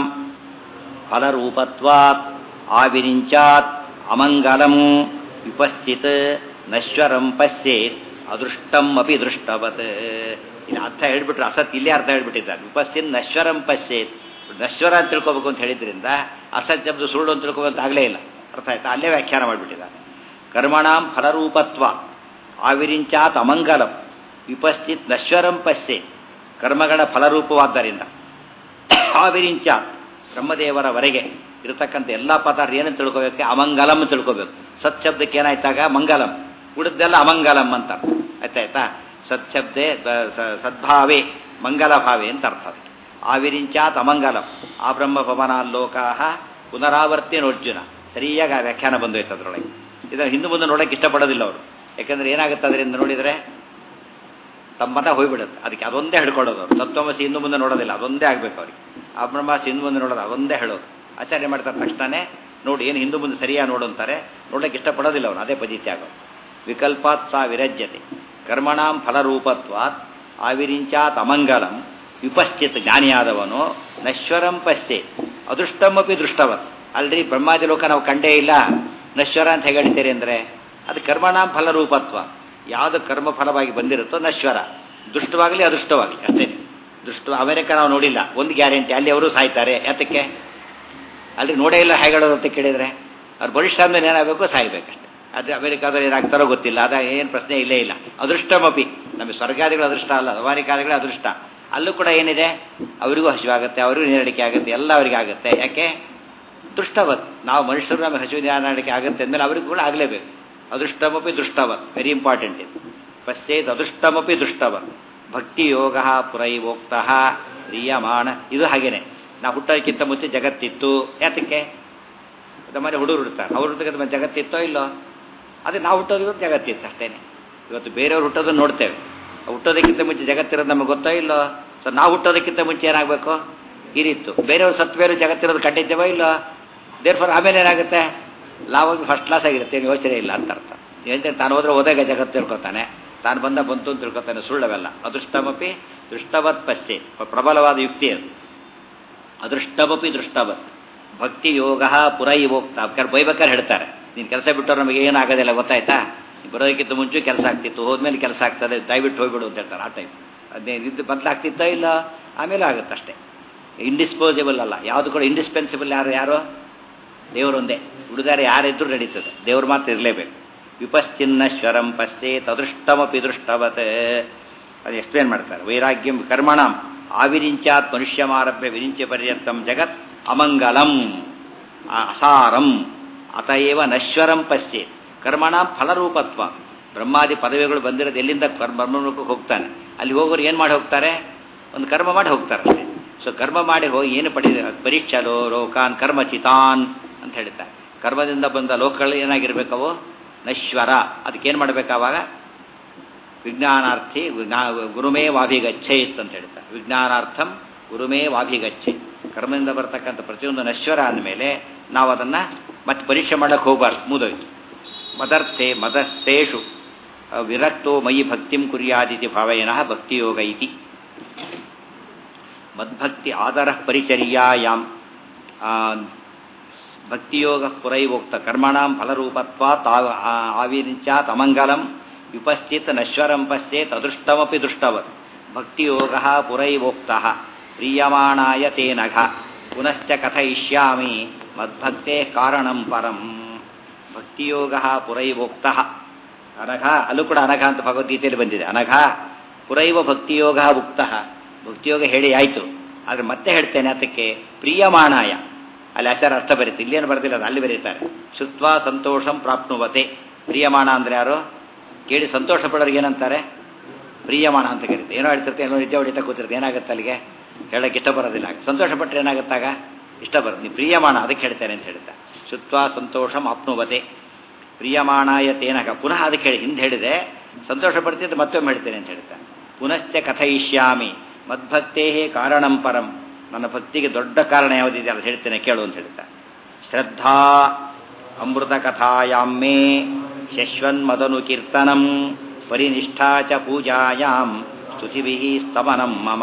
ಫಲರೂಪತ್ವಾತ್ ಆವಿರಿಂಚಾತ್ ಅಮಂಗಲಂ ವಿಪಸ್ಥಿತ್ ನಶ್ವರಂ ಪಶ್ಯೇತ್ ಅದೃಷ್ಟಂ ಅಪಿ ದೃಷ್ಟವತ್ ಇಲ್ಲಿ ಅರ್ಥ ಹೇಳ್ಬಿಟ್ರು ಅಸತ್ ಇಲ್ಲೇ ಅರ್ಥ ಹೇಳ್ಬಿಟ್ಟಿದ್ದಾರೆ ವಿಪಸ್ಥಿತ್ ನಶ್ವರಂ ಪಶ್ಯೇತ್ ನಶ್ವರ ಅಂತ ತಿಳ್ಕೊಬೇಕು ಅಂತ ಹೇಳಿದ್ರಿಂದ ಅಸತ್ ಶಬ್ದ ಸುಳ್ಳು ಅಂತ ತಿಳ್ಕೊಬೇಕಂತ ಆಗಲೇ ಇಲ್ಲ ಅರ್ಥ ಆಯ್ತಾ ಅಲ್ಲೇ ವ್ಯಾಖ್ಯಾನ ಮಾಡಿಬಿಟ್ಟಿದ್ದಾರೆ ಕರ್ಮಣಾಂ ಫಲರೂಪತ್ವ ಆವಿರಿಂಚಾತ್ ಅಮಂಗಲಂ ವಿಪಸ್ಥಿತ್ ನಶ್ವರಂ ಪಶ್ಯೆ ಕರ್ಮಗಳ ಫಲರೂಪವಾದ್ದರಿಂದ ಆವಿರಿಂಚಾತ್ ಬ್ರಹ್ಮದೇವರವರೆಗೆ ಇರತಕ್ಕಂಥ ಎಲ್ಲ ಪದಾರ್ಥ ಏನಂತ ತಿಳ್ಕೋಬೇಕು ಅಮಂಗಲಂ ತಿಳ್ಕೋಬೇಕು ಸತ್ ಶಬ್ದಕ್ಕೆ ಏನಾಯ್ತಾಗ ಮಂಗಲಂ ಉಳಿದೆಲ್ಲ ಅಮಂಗಲಂ ಅಂತ ಆಯ್ತಾಯ್ತಾ ಸತ್ ಶಬ್ದೆ ಸದ್ಭಾವೇ ಮಂಗಲ ಭಾವೆ ಅಂತ ಅರ್ಥ ಅದಕ್ಕೆ ಆವಿರಿಂಚಾತ್ ಅಮಂಗಲಂ ಆ ಬ್ರಹ್ಮ ಭವನಾಲ್ಲೋಕಾ ಪುನರಾವರ್ತಿನೋರ್ಜುನ ಸರಿಯಾಗಿ ಆ ವ್ಯಾಖ್ಯಾನ ಬಂದೋಯ್ತು ಅದರೊಳಗೆ ಇದನ್ನು ಹಿಂದೆ ಮುಂದೆ ನೋಡೋಕೆ ಇಷ್ಟಪಡೋದಿಲ್ಲ ಅವರು ಯಾಕಂದ್ರೆ ಏನಾಗುತ್ತೆ ಅದರಿಂದ ನೋಡಿದರೆ ತಮ್ಮನ್ನ ಹೋಗ್ಬಿಡುತ್ತೆ ಅದಕ್ಕೆ ಅದೊಂದೇ ಹಿಡ್ಕೊಳ್ಳೋದು ಅವರು ತತ್ವಮಸಿ ಹಿಂದೆ ಮುಂದೆ ನೋಡೋದಿಲ್ಲ ಅದೊಂದೇ ಆಗಬೇಕು ಅವ್ರಿಗೆ ಅಬ್ರಹ್ಮಾಸಿ ಹಿಂದೆ ಮುಂದೆ ನೋಡೋದು ಅದೊಂದೇ ಹೇಳೋದು ಆಚಾರ್ಯ ಮಾಡ್ತಾರೆ ತಕ್ಷಣನೇ ನೋಡಿ ಏನು ಹಿಂದೆ ಮುಂದೆ ಸರಿಯಾಗಿ ನೋಡು ಅಂತಾರೆ ನೋಡೋಕೆ ಇಷ್ಟಪಡೋದಿಲ್ಲ ಅವನು ಅದೇ ಪದ್ಧತಿ ಆಗೋದು ವಿಕಲ್ಪಾತ್ ಸಾ ವಿರಜ್ಯತೆ ಕರ್ಮಣಾಂ ಫಲರೂಪತ್ವಾತ್ ಆವಿರಿಂಚಾತ್ ಅಮಂಗಲಂ ವಿಪಶ್ಚಿತ್ ಜ್ಞಾನಿಯಾದವನು ನಶ್ವರಂ ಪಶ್ಚೆ ಅದೃಷ್ಟಮಪಿ ದೃಷ್ಟವತ್ ಅಲ್ರಿ ಬ್ರಹ್ಮಾದಿ ಲೋಕ ನಾವು ಕಂಡೇ ಇಲ್ಲ ನಶ್ವರ ಅಂತ ಹೇಗೆ ಹೇಳ್ತೀರಿ ಅಂದರೆ ಅದು ಕರ್ಮಣಾಂ ಫಲರೂಪತ್ವ ಯಾವುದು ಕರ್ಮ ಫಲವಾಗಿ ಬಂದಿರುತ್ತೋ ನಶ್ವರ ದುಷ್ಟವಾಗಲಿ ಅದೃಷ್ಟವಾಗಲಿ ಅಷ್ಟೇ ದುಷ್ಟ ಅಮೆರಿಕ ನಾವು ನೋಡಿಲ್ಲ ಒಂದು ಗ್ಯಾರಂಟಿ ಅಲ್ಲಿ ಅವರು ಸಾಯ್ತಾರೆ ಯಾತಕ್ಕೆ ಅಲ್ಲಿ ನೋಡೇ ಇಲ್ಲ ಹೇಳೋದು ಅಂತ ಕೇಳಿದರೆ ಅವ್ರ ಭವಿಷ್ಯ ಅಂದ್ರೆ ಏನಾಗಬೇಕು ಸಾಯ್ಬೇಕಷ್ಟೆ ಅದು ಅಮೆರಿಕಾದಲ್ಲಿ ಏನಾಗ್ತಾರೋ ಗೊತ್ತಿಲ್ಲ ಅದ ಏನು ಪ್ರಶ್ನೆ ಇಲ್ಲೇ ಇಲ್ಲ ಅದೃಷ್ಟಮಪಿ ನಮಗೆ ಸ್ವರ್ಗಾದಿಗಳು ಅದೃಷ್ಟ ಅಲ್ಲ ಅವಾರಿಕಾದಿಗಳೇ ಅದೃಷ್ಟ ಅಲ್ಲೂ ಕೂಡ ಏನಿದೆ ಅವರಿಗೂ ಹಸಿವಾಗುತ್ತೆ ಅವರಿಗೂ ನೀರಡಿಕೆ ಆಗುತ್ತೆ ಎಲ್ಲ ಅವರಿಗೆ ಆಗುತ್ತೆ ಯಾಕೆ ದೃಷ್ಟವತ್ ನಾವು ಮನುಷ್ಯರು ನಮಗೆ ಹಸಿವು ನೀರಡಿಕೆ ಆಗುತ್ತೆ ಅಂದಮೇಲೆ ಅವರಿಗೂ ಕೂಡ ಆಗಲೇಬೇಕು ಅದೃಷ್ಟಮಪಿ ದೃಷ್ಟವತ್ ವೆರಿ ಇಂಪಾರ್ಟೆಂಟ್ ಇದು ಪಶ್ಚೇತ್ ಅದೃಷ್ಟಮಪಿ ದೃಷ್ಟವತ್ ಭಕ್ತಿ ಯೋಗ ಪುರೈವೋಕ್ತಃ ರೀಯಮಾಣ ಇದು ಹಾಗೇನೆ ನಾವು ಹುಟ್ಟೋದಕ್ಕಿಂತ ಮುಂಚೆ ಜಗತ್ತಿತ್ತು ಯಾತಕ್ಕೆ ನಮ್ಮನೆ ಹುಡುಗರು ಹುಡ್ತಾರೆ ಅವ್ರು ಹುಟ್ಟೋದಕ್ಕಿಂತ ಜಗತ್ತಿತ್ತೋ ಇಲ್ಲೋ ಅದೇ ನಾವು ಹುಟ್ಟೋದು ಜಗತ್ತಿತ್ತು ಅಷ್ಟೇನೆ ಇವತ್ತು ಬೇರೆಯವ್ರು ಹುಟ್ಟೋದನ್ನ ನೋಡ್ತೇವೆ ಹುಟ್ಟೋದಕ್ಕಿಂತ ಮುಂಚೆ ಜಗತ್ತಿರೋದು ನಮಗೆ ಗೊತ್ತೋ ಇಲ್ಲೋ ಸೊ ನಾವು ಹುಟ್ಟೋದಕ್ಕಿಂತ ಮುಂಚೆ ಏನಾಗಬೇಕು ಇರಿತ್ತು ಬೇರೆಯವ್ರು ಸತ್ ಬೇರೆ ಜಗತ್ತಿರೋದು ಕಂಡಿದ್ದೇವೋ ಇಲ್ಲೋ ದೇರ್ ಫಾರ್ ಆಮೇಲೆ ಏನಾಗುತ್ತೆ ಲಾವಾಗಿ ಫಸ್ಟ್ ಕ್ಲಾಸ್ ಆಗಿರುತ್ತೆ ಏನು ಯೋಚನೆ ಇಲ್ಲ ಅಂತ ಅರ್ಥ ಹೇಳ್ತೇನೆ ತಾನು ಹೋದ್ರೆ ಹೋದಾಗ ಜಗತ್ತು ತಿಳ್ಕೊತಾನೆ ತಾನು ಬಂದ ಬಂತು ಅಂತ ತಿಳ್ಕೊತಾನೆ ಸುಳ್ಳವೆಲ್ಲ ಅದೃಷ್ಟಮಪಿ ದೃಷ್ಟವತ್ ಪಶ್ಚೆ ಪ್ರಬಲವಾದ ಯುಕ್ತಿ ಅದು ಅದೃಷ್ಟಮಪಿ ದೃಷ್ಟವತ್ ಭಕ್ತಿ ಯೋಗ ಪುರೈವೋಕ್ತ ಅವ್ರು ಬೈಬೇಕಾದ್ರೆ ಹೇಳ್ತಾರೆ ನೀನು ಕೆಲಸ ಬಿಟ್ಟವ್ರು ನಮಗೆ ಏನಾಗೋದಿಲ್ಲ ಗೊತ್ತಾಯ್ತಾ ಬರೋದಕ್ಕಿಂತ ಮುಂಚೆ ಕೆಲಸ ಆಗ್ತಿತ್ತು ಹೋದ್ಮೇಲೆ ಕೆಲಸ ಆಗ್ತದೆ ದಯವಿಟ್ಟು ಹೋಗ್ಬಿಡು ಅಂತ ಹೇಳ್ತಾರೆ ಆ ಟೈಮ್ ಅದೇ ಇದು ಬದಲಾಗ್ತಿತ್ತೋ ಇಲ್ಲ ಆಮೇಲೆ ಆಗುತ್ತಷ್ಟೇ ಇಂಡಿಸ್ಪೋಸಿಬಲ್ ಅಲ್ಲ ಯಾವುದು ಕೂಡ ಇಂಡಿಸ್ಪೆನ್ಸಿಬಲ್ ಯಾರು ಯಾರು ದೇವರೊಂದೇ ಉಳಿದಾರೆ ಯಾರಿದ್ರು ನಡೀತದೆ ದೇವ್ರ ಮಾತ್ರ ಇರಲೇಬೇಕು ವಿಪಶ್ಚಿನ್ನಶ್ವರಂ ಪಶ್ಚೇ ತದೃಷ್ಟಮಪಿ ದೃಷ್ಟವತ್ ಅದು ಎಕ್ಸ್ಪ್ಲೇನ್ ಮಾಡ್ತಾರೆ ವೈರಾಗ್ಯಂ ಕರ್ಮಣಂ ಆವಿರಿಂಚಾತ್ ಮನುಷ್ಯಮಾರಭ್ಯ ವಿರಿಂಚ ಪರ್ಯಂತಂ ಜಗತ್ ಅಮಂಗಲಂ ಅಸಾರಂ ಅತಏವ ನಶ್ವರಂ ಪಶ್ಚೆ ಕರ್ಮಣಾಂ ಫಲರೂಪತ್ವ ಬ್ರಹ್ಮಾದಿ ಪದವಿಗಳು ಬಂದಿರೋದು ಎಲ್ಲಿಂದ ಬ್ರಹ್ಮರೂಪಕ್ಕೆ ಹೋಗ್ತಾನೆ ಅಲ್ಲಿ ಹೋಗೋರು ಏನು ಮಾಡಿ ಹೋಗ್ತಾರೆ ಒಂದು ಕರ್ಮ ಮಾಡಿ ಹೋಗ್ತಾರೆ ಅಷ್ಟೇ ಸೊ ಕರ್ಮ ಮಾಡಿ ಹೋಗಿ ಏನು ಪಡೆದ ಪರೀಕ್ಷಲೋ ಲೋಕಾನ್ ಕರ್ಮಚಿತಾನ್ ಅಂತ ಹೇಳ್ತಾರೆ ಕರ್ಮದಿಂದ ಬಂದ ಲೋಕಗಳು ಏನಾಗಿರ್ಬೇಕವು ನಶ್ವರ ಅದಕ್ಕೇನು ಮಾಡಬೇಕು ಅವಾಗ ವಿಜ್ಞಾನಾರ್ಥಿ ಗುರುಮೇ ವಾಭಿಗಚ್ಚೇತ್ ಅಂತ ಹೇಳ್ತಾರೆ ವಿಜ್ಞಾನಾರ್ಥಂ ಗುರುಮೇ ವಾಭಿಗಚ್ಚೆ ಕರ್ಮದಿಂದ ಬರ್ತಕ್ಕಂಥ ಪ್ರತಿಯೊಂದು ನಶ್ವರ ಅಂದಮೇಲೆ ನಾವು ಅದನ್ನು ಮತ್ತೆ ಪರೀಕ್ಷೆ ಮಾಡಕ್ಕೆ ಹೋಗಬಾರ್ದು ಮುದೋಯ್ತು ಮದರ್ಥೆ ಮದಸ್ಥೇಷು ವಿರಕ್ತೋ ಮಯಿ ಭಕ್ತಿಂ ಕುರ್ಯಾದಿತಿ ಭಾವಯನ ಭಕ್ತಿಯೋಗ ಇತಿ ಮದ್ಭಕ್ತಿ ಆದರ ಪರಿಚರ್ಯಾಯಾಂ ಭಕ್ತಿಯೋಗ ಪುರೈವೋಕ್ತ ಕರ್ಮಣಾಂ ಫಲರೂಪತ್ವಾತ್ ಆವಿರಿಂಚಾತ್ ಅಮಂಗಲಂ ವಿಪಶ್ಚಿತ್ ನಶ್ವರಂ ಪಶ್ಚೇತ್ ಅದೃಷ್ಟಮಪಿ ದೃಷ್ಟವತ್ ಭಕ್ತಿಯೋಗ ಪುರೈವೋಕ್ತ ಪ್ರೀಯಮಾಣಾಯ ತೇ ನಘ ಪುನಶ್ಚ ಕಥಯಿಷ್ಯಾಮಿ ಮದ್ಭಕ್ತೆ ಕಾರಣಂ ಪರಂ ಭಕ್ತಿಯೋಗ ಪುರೈವೋಕ್ತ ಅನಘ ಅಲ್ಲೂ ಕೂಡ ಅನಘ ಅಂತ ಭಗವದ್ಗೀತೆಯಲ್ಲಿ ಬಂದಿದೆ ಅನಘ ಪುರೈವ ಭಕ್ತಿಯೋಗ ಉಕ್ತ ಭಕ್ತಿಯೋಗ ಹೇಳಿ ಆಯಿತು ಆದರೆ ಮತ್ತೆ ಹೇಳ್ತೇನೆ ಅದಕ್ಕೆ ಪ್ರಿಯಮಾಣಾಯ ಅಲ್ಲಿ ಆಚಾರ ಅರ್ಥ ಬರೀತೆ ಇಲ್ಲೇನು ಬರ್ದಿಲ್ಲ ಅದು ಅಲ್ಲಿ ಬರೀತಾರೆ ಶುತ್ವ ಸಂತೋಷಂ ಪ್ರಾಪ್ನುವತೆ ಪ್ರಿಯಮಾಣ ಅಂದ್ರೆ ಯಾರು ಕೇಳಿ ಸಂತೋಷ ಪಡೋರಿಗೆ ಏನಂತಾರೆ ಪ್ರಿಯಮಾಣ ಅಂತ ಕರೀತಾರೆ ಏನೋ ಹೇಳ್ತಿರ್ತೆ ಏನೋ ನಿಜ ಹೊಡಿತಾ ಕೂತಿರ್ತೆ ಏನಾಗುತ್ತೆ ಅಲ್ಲಿಗೆ ಹೇಳಕ್ಕೆ ಇಷ್ಟ ಬರೋದಿಲ್ಲ ಸಂತೋಷ ಪಟ್ಟರೆ ಏನಾಗುತ್ತಾಗ ಇಷ್ಟ ಬರುತ್ತೆ ನೀವು ಪ್ರಿಯಮಾಣ ಅದಕ್ಕೆ ಹೇಳ್ತೇನೆ ಅಂತ ಹೇಳ್ತಾರೆ ಶುತ್ವ ಸಂತೋಷಂ ಆಪ್ನುವತೆ ಪ್ರಿಯಮಾಣಾಯ ತೇನಕ ಪುನಃ ಅದಕ್ಕೆ ಹೇಳಿ ಹಿಂದೆ ಹೇಳಿದೆ ಸಂತೋಷ ಪಡ್ತಿದ್ದು ಮತ್ತೊಮ್ಮೆ ಹೇಳ್ತೇನೆ ಅಂತ ಹೇಳ್ತಾರೆ ಪುನಶ್ಚ ಕಥಯಿಷ್ಯಾಮಿ ಮದ್ಭಕ್ತೇ ಕಾರಣಂ ಪರಂ ನನ್ನ ಭಕ್ತಿಗೆ ದೊಡ್ಡ ಕಾರಣ ಯಾವುದಿದೆ ಅದು ಹೇಳ್ತೇನೆ ಕೇಳು ಅಂತ ಹೇಳ್ತಾರೆ ಶ್ರದ್ಧಾ ಅಮೃತ ಕಥಾಯಾಮ್ಮೆ ಶಶ್ವನ್ಮದನು ಕೀರ್ತನಂ ಪರಿನಿಷ್ಠಾ ಚ ಪೂಜಾಯಾಂ ಸ್ತುತಿಭಿ ಸ್ತಮನಂ ಮಮ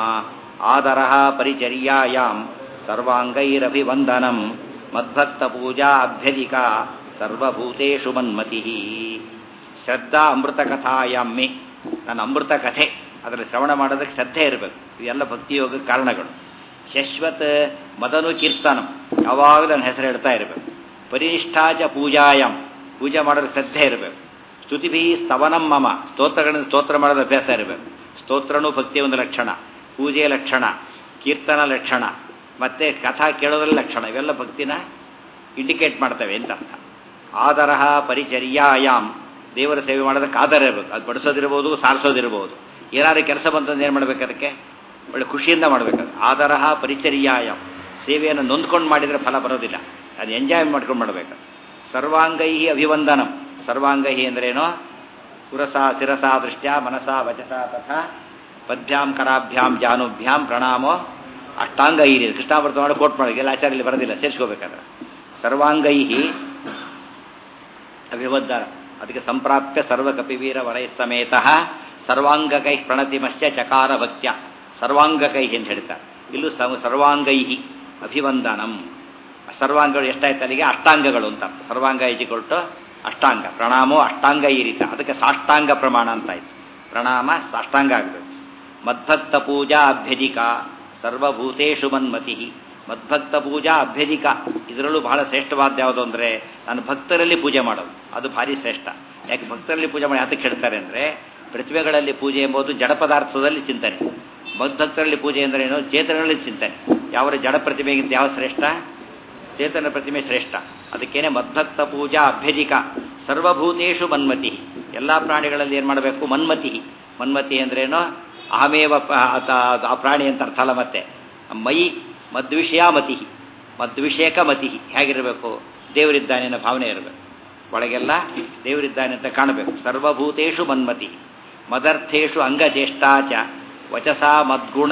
ಆದರ ಪರಿಚರ್ಯಾಯಾಂ ಸರ್ವಾಂಗೈರಭಿವಂದನಂ ಮದ್ಭಕ್ತ ಪೂಜಾ ಅಭ್ಯಧಿಕ ಸರ್ವಭೂತೇಷು ಮನ್ಮತಿ ಶ್ರದ್ಧಾ ಅಮೃತ ಕಥಾಯಾಮ್ಮೆ ನನ್ನ ಅಮೃತ ಕಥೆ ಅದರಲ್ಲಿ ಶ್ರವಣ ಮಾಡೋದಕ್ಕೆ ಶ್ರದ್ಧೆ ಇರಬೇಕು ಇವೆಲ್ಲ ಭಕ್ತಿಯೋಗ ಕಾರಣಗಳು ಶಶ್ವತ್ ಮದನು ಕೀರ್ತನಂ ಯಾವಾಗಲೂ ನನ್ನ ಹೆಸರು ಹೇಳ್ತಾ ಇರಬೇಕು ಪರಿನಿಷ್ಠಾಚ ಪೂಜಾಯಂ ಪೂಜೆ ಮಾಡೋದು ಶ್ರದ್ಧೆ ಇರಬೇಕು ಸ್ತುತಿಭಿ ಸ್ತವನಂ ಮಮ ಸ್ತೋತ್ರಗಳನ್ನು ಸ್ತೋತ್ರ ಮಾಡೋದು ಅಭ್ಯಾಸ ಇರಬೇಕು ಸ್ತೋತ್ರನೂ ಭಕ್ತಿಯ ಒಂದು ಲಕ್ಷಣ ಪೂಜೆಯ ಲಕ್ಷಣ ಕೀರ್ತನ ಲಕ್ಷಣ ಮತ್ತೆ ಕಥಾ ಕೇಳೋದ್ರಲ್ಲಿ ಲಕ್ಷಣ ಇವೆಲ್ಲ ಭಕ್ತಿನ ಇಂಡಿಕೇಟ್ ಮಾಡ್ತವೆ ಅಂತ ಅರ್ಥ ಆದರ ಪರಿಚರ್ಯಾಯಾಮ್ ದೇವರ ಸೇವೆ ಮಾಡೋದಕ್ಕೆ ಆಧಾರ ಇರಬೇಕು ಅದು ಬಡಿಸೋದಿರ್ಬೋದು ಸಾರಿಸೋದಿರ್ಬೋದು ಏನಾದ್ರು ಕೆಲಸ ಬಂತಂದ್ರೆ ಏನು ಮಾಡ್ಬೇಕು ಅದಕ್ಕೆ ಒಳ್ಳೆ ಖುಷಿಯಿಂದ ಮಾಡಬೇಕು ಆದರ ಪರಿಚರ್ಯಾಯಾಮ್ ಸೇವೆಯನ್ನು ನೊಂದ್ಕೊಂಡು ಮಾಡಿದರೆ ಫಲ ಬರೋದಿಲ್ಲ ಅದು ಎಂಜಾಯ್ ಮಾಡ್ಕೊಂಡು ಮಾಡಬೇಕು ಸರ್ವಾಂಗೈ ಅಭಿವಂದನಂ ಸರ್ವಾಂಗೈ ಅಂದ್ರೇನು ಪುರಸಾ ಶಿರಸಾ ದೃಷ್ಟ್ಯಾ ಮನಸಾ ವಚಸಾ ತಥಾ ಪದ್ಭ್ಯಾಂ ಕರಾಭ್ಯಾಂ ಜಾನುಭ್ಯಾಂ ಪ್ರಣಾಮೋ ಅಷ್ಟಾಂಗೈ ಇದೆ ಕೃಷ್ಣಾಮೃತ ಮಾಡಿ ಕೋಟ್ ಮಾಡಿ ಎಲ್ಲ ಆಚಾರ್ಯಲ್ಲಿ ಬರೋದಿಲ್ಲ ಸೇರಿಸ್ಕೋಬೇಕಾದ್ರೆ ಸರ್ವಾಂಗೈ ಅಭಿವಂದನ ಅದಕ್ಕೆ ಸಂಪ್ರಾಪ್ಯ ಸರ್ವ ಕಪಿವೀರ ವರೈ ಸಮೇತ ಸರ್ವಾಂಗಕೈ ಪ್ರಣತಿಮಶ್ಚ ಚಕಾರ ಭಕ್ತ್ಯ ಸರ್ವಾಂಗಕೈ ಅಂತ ಹೇಳ್ತಾರೆ ಇಲ್ಲೂ ಸ- ಸರ್ವಾಂಗೈ ಅಭಿವಂದನಂ ಸರ್ವಾಂಗಗಳು ಎಷ್ಟಾಯ್ತು ಅಲ್ಲಿಗೆ ಅಷ್ಟಾಂಗಗಳು ಅಂತ ಅರ್ಥ. ಸರ್ವಾಂಗ ಇಜಿಕೊಟ್ಟು ಅಷ್ಟಾಂಗ ಪ್ರಣಾಮೋ ಅಷ್ಟಾಂಗ ಈರಿತ ಅದಕ್ಕೆ ಸಾಷ್ಟಾಂಗ ಪ್ರಮಾಣ ಅಂತ ಆಯ್ತು ಪ್ರಣಾಮ ಸಾಷ್ಟಾಂಗ ಆಗಬೇಕು ಮದ್ಭಕ್ತ ಪೂಜಾ ಅಭ್ಯಧಿಕ ಸರ್ವಭೂತೇಶು ಮನ್ಮತಿ ಮದ್ಭಕ್ತ ಪೂಜಾ ಅಭ್ಯಧಿಕ ಇದರಲ್ಲೂ ಬಹಳ ಶ್ರೇಷ್ಠವಾದ ಯಾವುದು ಅಂದರೆ ನಾನು ಭಕ್ತರಲ್ಲಿ ಪೂಜೆ ಮಾಡೋದು ಅದು ಭಾರಿ ಶ್ರೇಷ್ಠ ಯಾಕೆ ಭಕ್ತರಲ್ಲಿ ಪೂಜೆ ಮಾಡಿ ಯಾತಕ್ಕೆ ಹೇಳ್ತಾರೆ ಅಂದರೆ ಪ್ರತಿಭೆಗಳಲ್ಲಿ ಪೂಜೆ ಎಂಬುದು ಜಡ ಪದಾರ್ಥದಲ್ಲಿ ಚಿಂತನೆ ಮದ್ಭಕ್ತರಲ್ಲಿ ಪೂಜೆ ಅಂದರೆ ಏನು ಚೇತನಗಳಲ್ಲಿ ಚಿಂತನೆ ಯಾವ ಜಡ ಪ್ರತಿಭೆಗಿಂತ ಯಾವ ಶ್ರೇಷ್ಠ ಚೇತನ ಪ್ರತಿಮೆ ಶ್ರೇಷ್ಠ ಅದಕ್ಕೇನೆ ಮದ್ಭಕ್ತ ಪೂಜಾ ಅಭ್ಯಧಿಕ ಸರ್ವಭೂತೇಶು ಮನ್ಮತಿ ಎಲ್ಲ ಪ್ರಾಣಿಗಳಲ್ಲಿ ಏನು ಮಾಡಬೇಕು ಮನ್ಮತಿ ಮನ್ಮತಿ ಅಂದ್ರೇನು ಅಹಮೇವ ಪ- ಆತ- ಆ ಪ್ರಾಣಿ ಅಂತ ಅರ್ಥ ಅಲ್ಲ ಮತ್ತೆ ಮಯಿ ಮದ್ವಿಷಯ ಮತಿ ಮದ್ವಿಷಯಕ ಮತಿ ಹೇಗಿರಬೇಕು ದೇವರಿದ್ದಾನೆ ಅನ್ನೋ ಭಾವನೆ ಇರಬೇಕು ಒಳಗೆಲ್ಲ ದೇವರಿದ್ದಾನೆ ಅಂತ ಕಾಣಬೇಕು ಸರ್ವಭೂತೇಶು ಮನ್ಮತಿ ಮದರ್ಥೇಶು ಅಂಗಚೇಷ್ಟಾಚ ವಚಸಾ ಮದ್ಗುಣ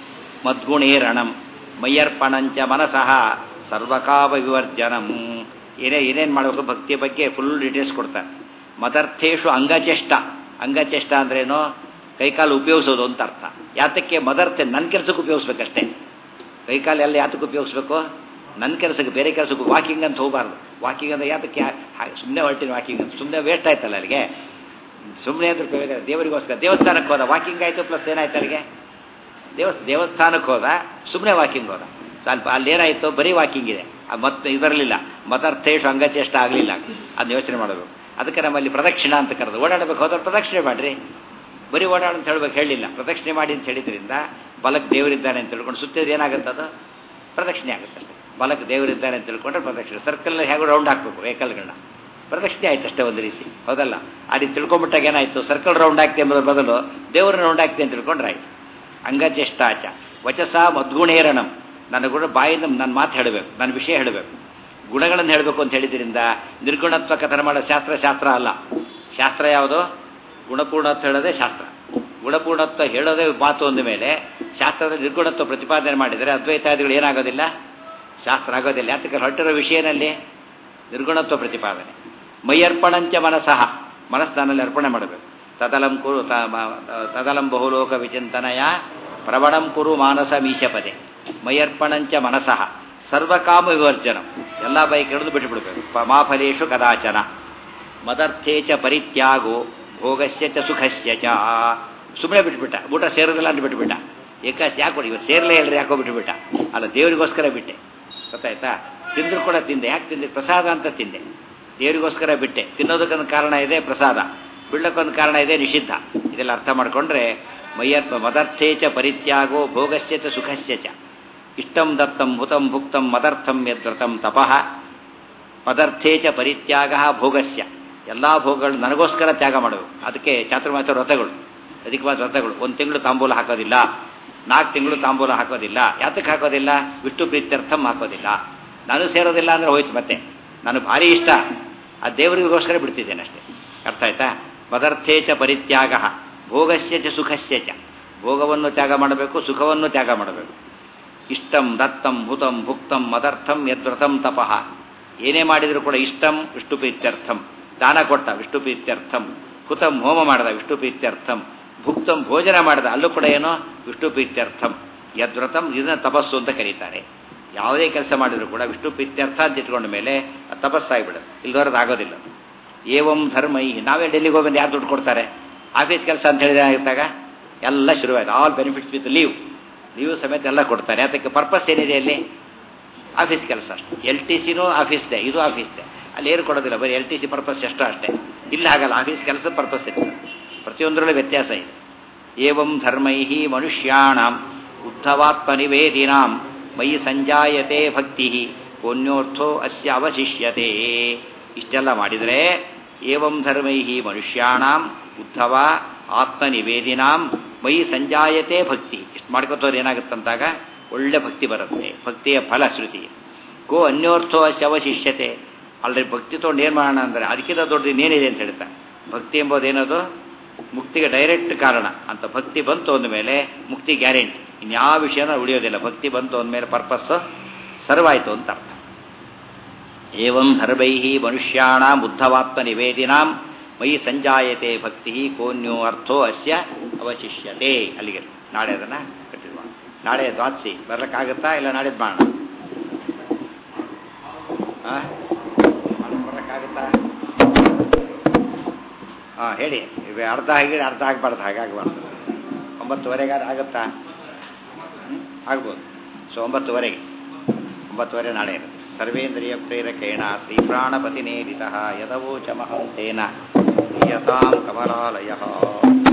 ಮದ್ಗುಣೇರಣಂ ಮಯ್ಯರ್ಪಣಂಚ ಮನಸಃ ಸರ್ವಕಾಮ ವಿವರ್ಜನಂ ಏನೇ ಏನೇನು ಮಾಡಬೇಕು ಭಕ್ತಿಯ ಬಗ್ಗೆ ಫುಲ್ ಡೀಟೇಲ್ಸ್ ಕೊಡ್ತಾರೆ ಮದರ್ಥೇಶು ಅಂಗಚೇಷ್ಟ ಅಂಗಚೇಷ್ಟ ಅಂದ್ರೇನು ಕೈಕಾಲು ಉಪಯೋಗಿಸೋದು ಅಂತ ಅರ್ಥ ಯಾತಕ್ಕೆ ಮದರ್ಥ ನನ್ನ ಕೆಲಸಕ್ಕೆ ಉಪಯೋಗಿಸ್ಬೇಕಷ್ಟೇ ಕೈಕಾಲು ಎಲ್ಲ ಯಾತಕ್ಕೆ ಉಪಯೋಗಿಸ್ಬೇಕು ನನ್ನ ಕೆಲಸಕ್ಕೆ ಬೇರೆ ಕೆಲಸಕ್ಕೆ ವಾಕಿಂಗ್ ಅಂತ ಹೋಗಬಾರ್ದು ವಾಕಿಂಗ್ ಅಂದ್ರೆ ಯಾತಕ್ಕೆ ಸುಮ್ಮನೆ ಹೊರಟಿನ ವಾಕಿಂಗ್ ಅಂತ ಸುಮ್ಮನೆ ವೇಸ್ಟ್ ಆಯ್ತಲ್ಲ ಅಲ್ಲಿಗೆ ಸುಮ್ಮನೆ ಅಂದ್ರೆ ಬೇರೆ ದೇವರಿಗೋಸ್ಕರ ದೇವಸ್ಥಾನಕ್ಕೆ ಹೋದ ವಾಕಿಂಗ್ ಆಯಿತು ಪ್ಲಸ್ ಏನಾಯ್ತು ಅಲ್ಲಿಗೆ ದೇವಸ್ ದೇವಸ್ಥಾನಕ್ಕೆ ಹೋದ ಸುಮ್ಮನೆ ವಾಕಿಂಗ್ ಹೋದ ಸ್ವಲ್ಪ ಅಲ್ಲಿ ಏನಾಯಿತು ಬರೀ ವಾಕಿಂಗ್ ಇದೆ ಆ ಮತ್ತೆ ಇದರಲಿಲ್ಲ ಮತಾರ್ಥೇಶು ಅಂಗಚೇಷ್ಟ ಆಗಲಿಲ್ಲ ಅದನ್ನ ಯೋಚನೆ ಮಾಡಬೇಕು ಅದಕ್ಕೆ ನಮ್ಮಲ್ಲಿ ಪ್ರದಕ್ಷಿಣ ಅಂತ ಕರೆದು ಓಡಾಡಬೇಕು ಹೋದ್ರೆ ಪ್ರದಕ್ಷಿಣೆ ಮಾಡ್ರಿ ಬರೀ ಓಡಾಡು ಅಂತ ಹೇಳ್ಬೇಕು ಹೇಳಿಲ್ಲ ಪ್ರದಕ್ಷಿಣೆ ಮಾಡಿ ಅಂತ ಹೇಳಿದ್ರಿಂದ ಬಲಕ್ಕೆ ದೇವರಿದ್ದಾನೆ ಅಂತ ತಿಳ್ಕೊಂಡು ಸುತ್ತಿದ್ರೆ ಏನಾಗುತ್ತೆ ಅದು ಪ್ರದಕ್ಷಿಣೆ ಆಗುತ್ತೆ ಅಷ್ಟೇ ಬಲಕ್ಕೆ ದೇವರಿದ್ದಾನೆ ಅಂತ ತಿಳ್ಕೊಂಡ್ರೆ ಪ್ರದಕ್ಷಿಣೆ ಸರ್ಕಲ್ ಹೇಗೂ ರೌಂಡ್ ಹಾಕಬೇಕು ವೆಹಿಕಲ್ಗಳನ್ನ ಪ್ರದಕ್ಷಿಣೆ ಆಯ್ತು ಅಷ್ಟೇ ಒಂದು ರೀತಿ ಹೌದಲ್ಲ ಆ ರೀತಿ ತಿಳ್ಕೊಂಬಿಟ್ಟಾಗ ಏನಾಯ್ತು ಸರ್ಕಲ್ ರೌಂಡ್ ಹಾಕ್ತಿ ಎಂಬುದ್ರ ಬದಲು ದೇವರನ್ನ ರೌಂಡ್ ಹಾಕ್ತಿ ಅಂತ ತಿಳ್ಕೊಂಡ್ರೆ ಆಯ್ತು ಅಂಗಚೇಷ್ಟಾಚ ವಚಸ ಮದ್ಗುಣೇರಣಂ ನನ್ನ ಗುಣ ಬಾಯಿಂದ ನನ್ನ ಮಾತು ಹೇಳಬೇಕು ನನ್ನ ವಿಷಯ ಹೇಳಬೇಕು ಗುಣಗಳನ್ನು ಹೇಳಬೇಕು ಅಂತ ಹೇಳಿದ್ರಿಂದ ನಿರ್ಗುಣತ್ವ ಕಥನ ಮಾಡೋ ಶಾಸ್ತ್ರ ಶಾಸ್ತ್ರ ಅಲ್ಲ ಶಾಸ್ತ್ರ ಯಾವುದು ಗುಣಪೂರ್ಣತ್ವ ಹೇಳೋದೇ ಶಾಸ್ತ್ರ ಗುಣಪೂರ್ಣತ್ವ ಹೇಳೋದೇ ಮಾತು ಅಂದ ಮೇಲೆ ಶಾಸ್ತ್ರದ ನಿರ್ಗುಣತ್ವ ಪ್ರತಿಪಾದನೆ ಮಾಡಿದರೆ ಅದ್ವೈತಾದಿಗಳು ಏನಾಗೋದಿಲ್ಲ ಶಾಸ್ತ್ರ ಆಗೋದಿಲ್ಲ ಯಾತಕ್ಕೆ ಹೊರಟಿರೋ ವಿಷಯನಲ್ಲಿ ನಿರ್ಗುಣತ್ವ ಪ್ರತಿಪಾದನೆ ಮೈಯರ್ಪಣಂಚ ಮನಸಃ ಮನಸ್ಸು ನನ್ನಲ್ಲಿ ಅರ್ಪಣೆ ಮಾಡಬೇಕು ತದಲಂ ಕುರು ತ- ಮ- ತದಲಂ ಬಹುಲೋಕ ವಿಚಿಂತನಯ ಪ್ರವಣಂ ಕುರು ಮಾನಸ ಮೀಶಪದೆ ಮೈಯರ್ಪಣಂಚ ಮನಸಃ ಸರ್ವಕಾಮ ವಿವರ್ಜನ ಎಲ್ಲ ಬೈಕ್ ಹಿಡಿದು ಬಿಟ್ಟುಬಿಡ್ಬೇಕು ಪ- ಮಾಫಲೇಶು ಕದಾಚನ ಮದರ್ಥೇ ಚ ಪರಿತ್ಯಾಗೋ ಭೋಗಸ್ಯ ಚ ಸುಖಸ್ಯ ಚ ಸುಮ್ಮನೆ ಬಿಟ್ಬಿಟ್ಟ ಊಟ ಸೇರೋದಿಲ್ಲ ಅಂತ ಬಿಟ್ಬಿಟ್ಟ ಏಕಾಶ ಯಾಕೆ ಕೊಡಿ ಇವತ್ತು ಸೇರ್ಲೇ ಹೇಳ್ರಿ ಯಾಕೋ ಬಿಟ್ಬಿಟ್ಟ ಅಲ್ಲ ದೇವರಿಗೋಸ್ಕರ ಬಿಟ್ಟೆ ಗೊತ್ತಾಯ್ತಾ ತಿಂದ್ರು ಕೂಡ ತಿಂದೆ ಯಾಕೆ ತಿಂದೆ ಪ್ರಸಾದ ಅಂತ ತಿಂದೆ ದೇವರಿಗೋಸ್ಕರ ಬಿಟ್ಟೆ ತಿನ್ನೋದಕ್ಕೊಂದು ಕಾರಣ ಇದೆ ಪ್ರಸಾದ ಬಿಡ್ಲಕ್ಕೊಂದು ಕಾರಣ ಇದೆ ನಿಷಿದ್ಧ ಇದೆಲ್ಲ ಅರ್ಥ ಮಾಡ್ಕೊಂಡ್ರೆ ಮಯ್ಯರ್ಪ ಮದರ್ಥೇ ಚ ಪರಿತ್ಯಾಗೋ ಭೋಗಸ್ಯ ಚ ಸುಖಸ್ಯ ಚ ಇಷ್ಟಂ ದತ್ತಂ ಹುತಂ ಭುಕ್ತಂ ಮದರ್ಥಂ ಯದ್ರತಂ ತಪಃ ಪದಾರ್ಥೇ ಚ ಪರಿತ್ಯಾಗ ಭೋಗಸ್ಯ ಎಲ್ಲ ಭೋಗಗಳು ನನಗೋಸ್ಕರ ತ್ಯಾಗ ಮಾಡಬೇಕು ಅದಕ್ಕೆ ಚಾತುರ್ಮಾಸ ವ್ರತಗಳು ಅಧಿಕವಾದ ವ್ರತಗಳು ಒಂದು ತಿಂಗಳು ತಾಂಬೂಲ ಹಾಕೋದಿಲ್ಲ ನಾಲ್ಕು ತಿಂಗಳು ತಾಂಬೂಲ ಹಾಕೋದಿಲ್ಲ ಯಾತಕ್ಕೆ ಹಾಕೋದಿಲ್ಲ ವಿಷ್ಣು ಪ್ರೀತ್ಯರ್ಥಂ ಹಾಕೋದಿಲ್ಲ ನಾನು ಸೇರೋದಿಲ್ಲ ಅಂದ್ರೆ ಹೋಯ್ತು ಮತ್ತೆ ನಾನು ಭಾರಿ ಇಷ್ಟ ಆ ದೇವರಿಗೋಸ್ಕರ ಬಿಡ್ತಿದ್ದೇನೆ ಅಷ್ಟೇ ಅರ್ಥ ಆಯ್ತಾ ಪದಾರ್ಥೇ ಚ ಪರಿತ್ಯಾಗ ಭೋಗಸ್ಯ ಚ ಸುಖಸ್ಯ ಚ ಭೋಗವನ್ನು ತ್ಯಾಗ ಮಾಡಬೇಕು ಸುಖವನ್ನು ತ್ಯಾಗ ಮಾಡಬೇಕು ಇಷ್ಟಂ ದತ್ತಂ ಹುತಂ ಭುಕ್ತಂ ಮದರ್ಥಂ ಯದ್ವ್ರತಂ ತಪಃ ಏನೇ ಮಾಡಿದರೂ ಕೂಡ ಇಷ್ಟಂ ವಿಷ್ಣು ಪ್ರೀತ್ಯರ್ಥಂ ದಾನ ಕೊಟ್ಟ ವಿಷ್ಣು ಪ್ರೀತ್ಯರ್ಥಂ ಹುತಂ ಹೋಮ ಮಾಡಿದ ವಿಷ್ಣು ಪ್ರೀತ್ಯರ್ಥಂ ಭುಕ್ತಂ ಭೋಜನ ಮಾಡಿದ ಅಲ್ಲೂ ಕೂಡ ಏನೋ ವಿಷ್ಣು ಪ್ರೀತ್ಯರ್ಥಂ ಯದ್ವ್ರತಂ ಇದನ್ನ ತಪಸ್ಸು ಅಂತ ಕರೀತಾರೆ ಯಾವುದೇ ಕೆಲಸ ಮಾಡಿದರೂ ಕೂಡ ವಿಷ್ಣು ಪ್ರೀತ್ಯರ್ಥ ಅಂತ ಇಟ್ಕೊಂಡ ಮೇಲೆ ಅದು ತಪಸ್ಸಾಗಿಬಿಡುತ್ತೆ ಇಲ್ದವ್ರದ್ದು ಆಗೋದಿಲ್ಲ ಏವಂ ಧರ್ಮೈ ನಾವೇ ಡೆಲ್ಲಿಗೆ ಹೋಗಿ ಯಾರು ದುಡ್ಡು ಕೊಡ್ತಾರೆ ಆಫೀಸ್ ಕೆಲಸ ಅಂತ ಹೇಳಿದ್ರೆ ಆಗಿದ್ದಾಗ ಎಲ್ಲ ಶುರುವಾಯ್ತು all benefits with leave leave ಸಮೇತ ಎಲ್ಲ ಕೊಡ್ತಾರೆ ಅದಕ್ಕೆ ಪರ್ಪಸ್ ಏನಿದೆ ಅಲ್ಲಿ ಆಫೀಸ್ ಕೆಲಸ ಅಷ್ಟೇ ಎಲ್ ಟಿ ಸಿನೂ ಆಫೀಸ್ದೆ ಇದು ಆಫೀಸ್ದೆ ಅಲ್ಲಿ ಏನು ಕೊಡೋದಿಲ್ಲ ಬರೀ ಎಲ್ ಟಿ ಸಿ ಪರ್ಪಸ್ ಎಷ್ಟೋ ಅಷ್ಟೇ ಇಲ್ಲ ಹಾಗಲ್ಲ ಆಫೀಸ್ ಕೆಲಸ ಪರ್ಪಸ್ ಇರ್ತದೆ ಪ್ರತಿಯೊಂದರಲ್ಲೂ ವ್ಯತ್ಯಾಸ ಇದೆ ಏವಂ ಧರ್ಮೈ ಮನುಷ್ಯಾಣಂ ಉದ್ಧವಾತ್ಮನಿವೇದಿನಾಂ ಮಯಿ ಸಂಜಾಯತೆ ಭಕ್ತಿ ಪುಣ್ಯೋರ್ಥೋ ಅಸ್ಯ ಅವಶಿಷ್ಯತೆ ಇಷ್ಟೆಲ್ಲ ಮಾಡಿದರೆ ಏವಂ ಧರ್ಮೈ ಮನುಷ್ಯಾಣಂ ಉದ್ಧವ ಆತ್ಮನಿವೇದಿನಾಂ ಮಯಿ ಸಂಜಾಯತೆ ಭಕ್ತಿ ಇಷ್ಟು ಮಾಡ್ಕೊತವ್ರು ಏನಾಗುತ್ತಂತಾಗ ಒಳ್ಳೆ ಭಕ್ತಿ ಬರುತ್ತೆ ಭಕ್ತಿಯ ಫಲ ಶ್ರುತಿ ಕೋ ಅನ್ಯೋರ್ಥೋ ಅಸ್ಯ ಅವಶಿಷ್ಯತೆ ಅಲ್ಲದೆ ಭಕ್ತಿ ತೊಗೊಂಡು ಏನು ಮಾಡೋಣ ಅಂದರೆ ಅದಕ್ಕಿಂತ ದೊಡ್ಡದು ಇನ್ನೇನಿದೆ ಅಂತ ಹೇಳ್ತಾರೆ ಭಕ್ತಿ ಎಂಬುದೇನದು ಮುಕ್ತಿಗೆ ಡೈರೆಕ್ಟ್ ಕಾರಣ ಅಂತ ಭಕ್ತಿ ಬಂತು ಅಂದಮೇಲೆ ಮುಕ್ತಿ ಗ್ಯಾರಂಟಿ ಇನ್ಯಾವ ವಿಷಯನ ಉಳಿಯೋದಿಲ್ಲ ಭಕ್ತಿ ಬಂತು ಅಂದಮೇಲೆ ಪರ್ಪಸ್ ಸರ್ವಾಯಿತು ಅಂತ ಅರ್ಥ ಏವಂ ಸರ್ವೈ ಮನುಷ್ಯಾಣ ಬುದ್ಧವಾತ್ಮ ನಿವೇದಿನಾಂ ಮೈ ಸಂಜಾಯತೆ ಭಕ್ತಿ ಕೋನ್ಯೋ ಅರ್ಥೋ ಅಸ್ಯ ಅವಶಿಷ್ಯತೆ ಅಲ್ಲಿಗೆ ನಾಳೆ ಅದನ್ನು ಕಂಟಿನ್ಯೂ ಮಾಡೋಣ ನಾಳೆ ದ್ವಾದಶಿ ಬರ್ಲಿಕ್ಕಾಗತ್ತಾ ಇಲ್ಲ ನಾಳೆದು ಮಾಡೋಣ ಹಾಂ ಬರ್ಲಿಕ್ಕಾಗತ್ತಾ ಹಾಂ ಹೇಳಿ ಇವೆ ಅರ್ಧ ಆಗಿ ಅರ್ಧ ಆಗಬಾರ್ದು ಹಾಗಾಗಬಾರ್ದು ಒಂಬತ್ತುವರೆಗಾದ್ರೆ ಆಗುತ್ತಾ ಹ್ಮ್? ಆಗ್ಬೋದು ಸೊ ಒಂಬತ್ತುವರೆಗೆ ಒಂಬತ್ತುವರೆ ನಾಳೆ ಇರುತ್ತೆ ಸರ್ವೇಂದ್ರಿಯ ಪ್ರೇರಕೇಣ ಶ್ರೀಪ್ರಾಣಪತಿನೇರಿತ ಯದವೋಚಮಹಂತೇನ ಯತಾಂ ಕಮಲಾಲಯ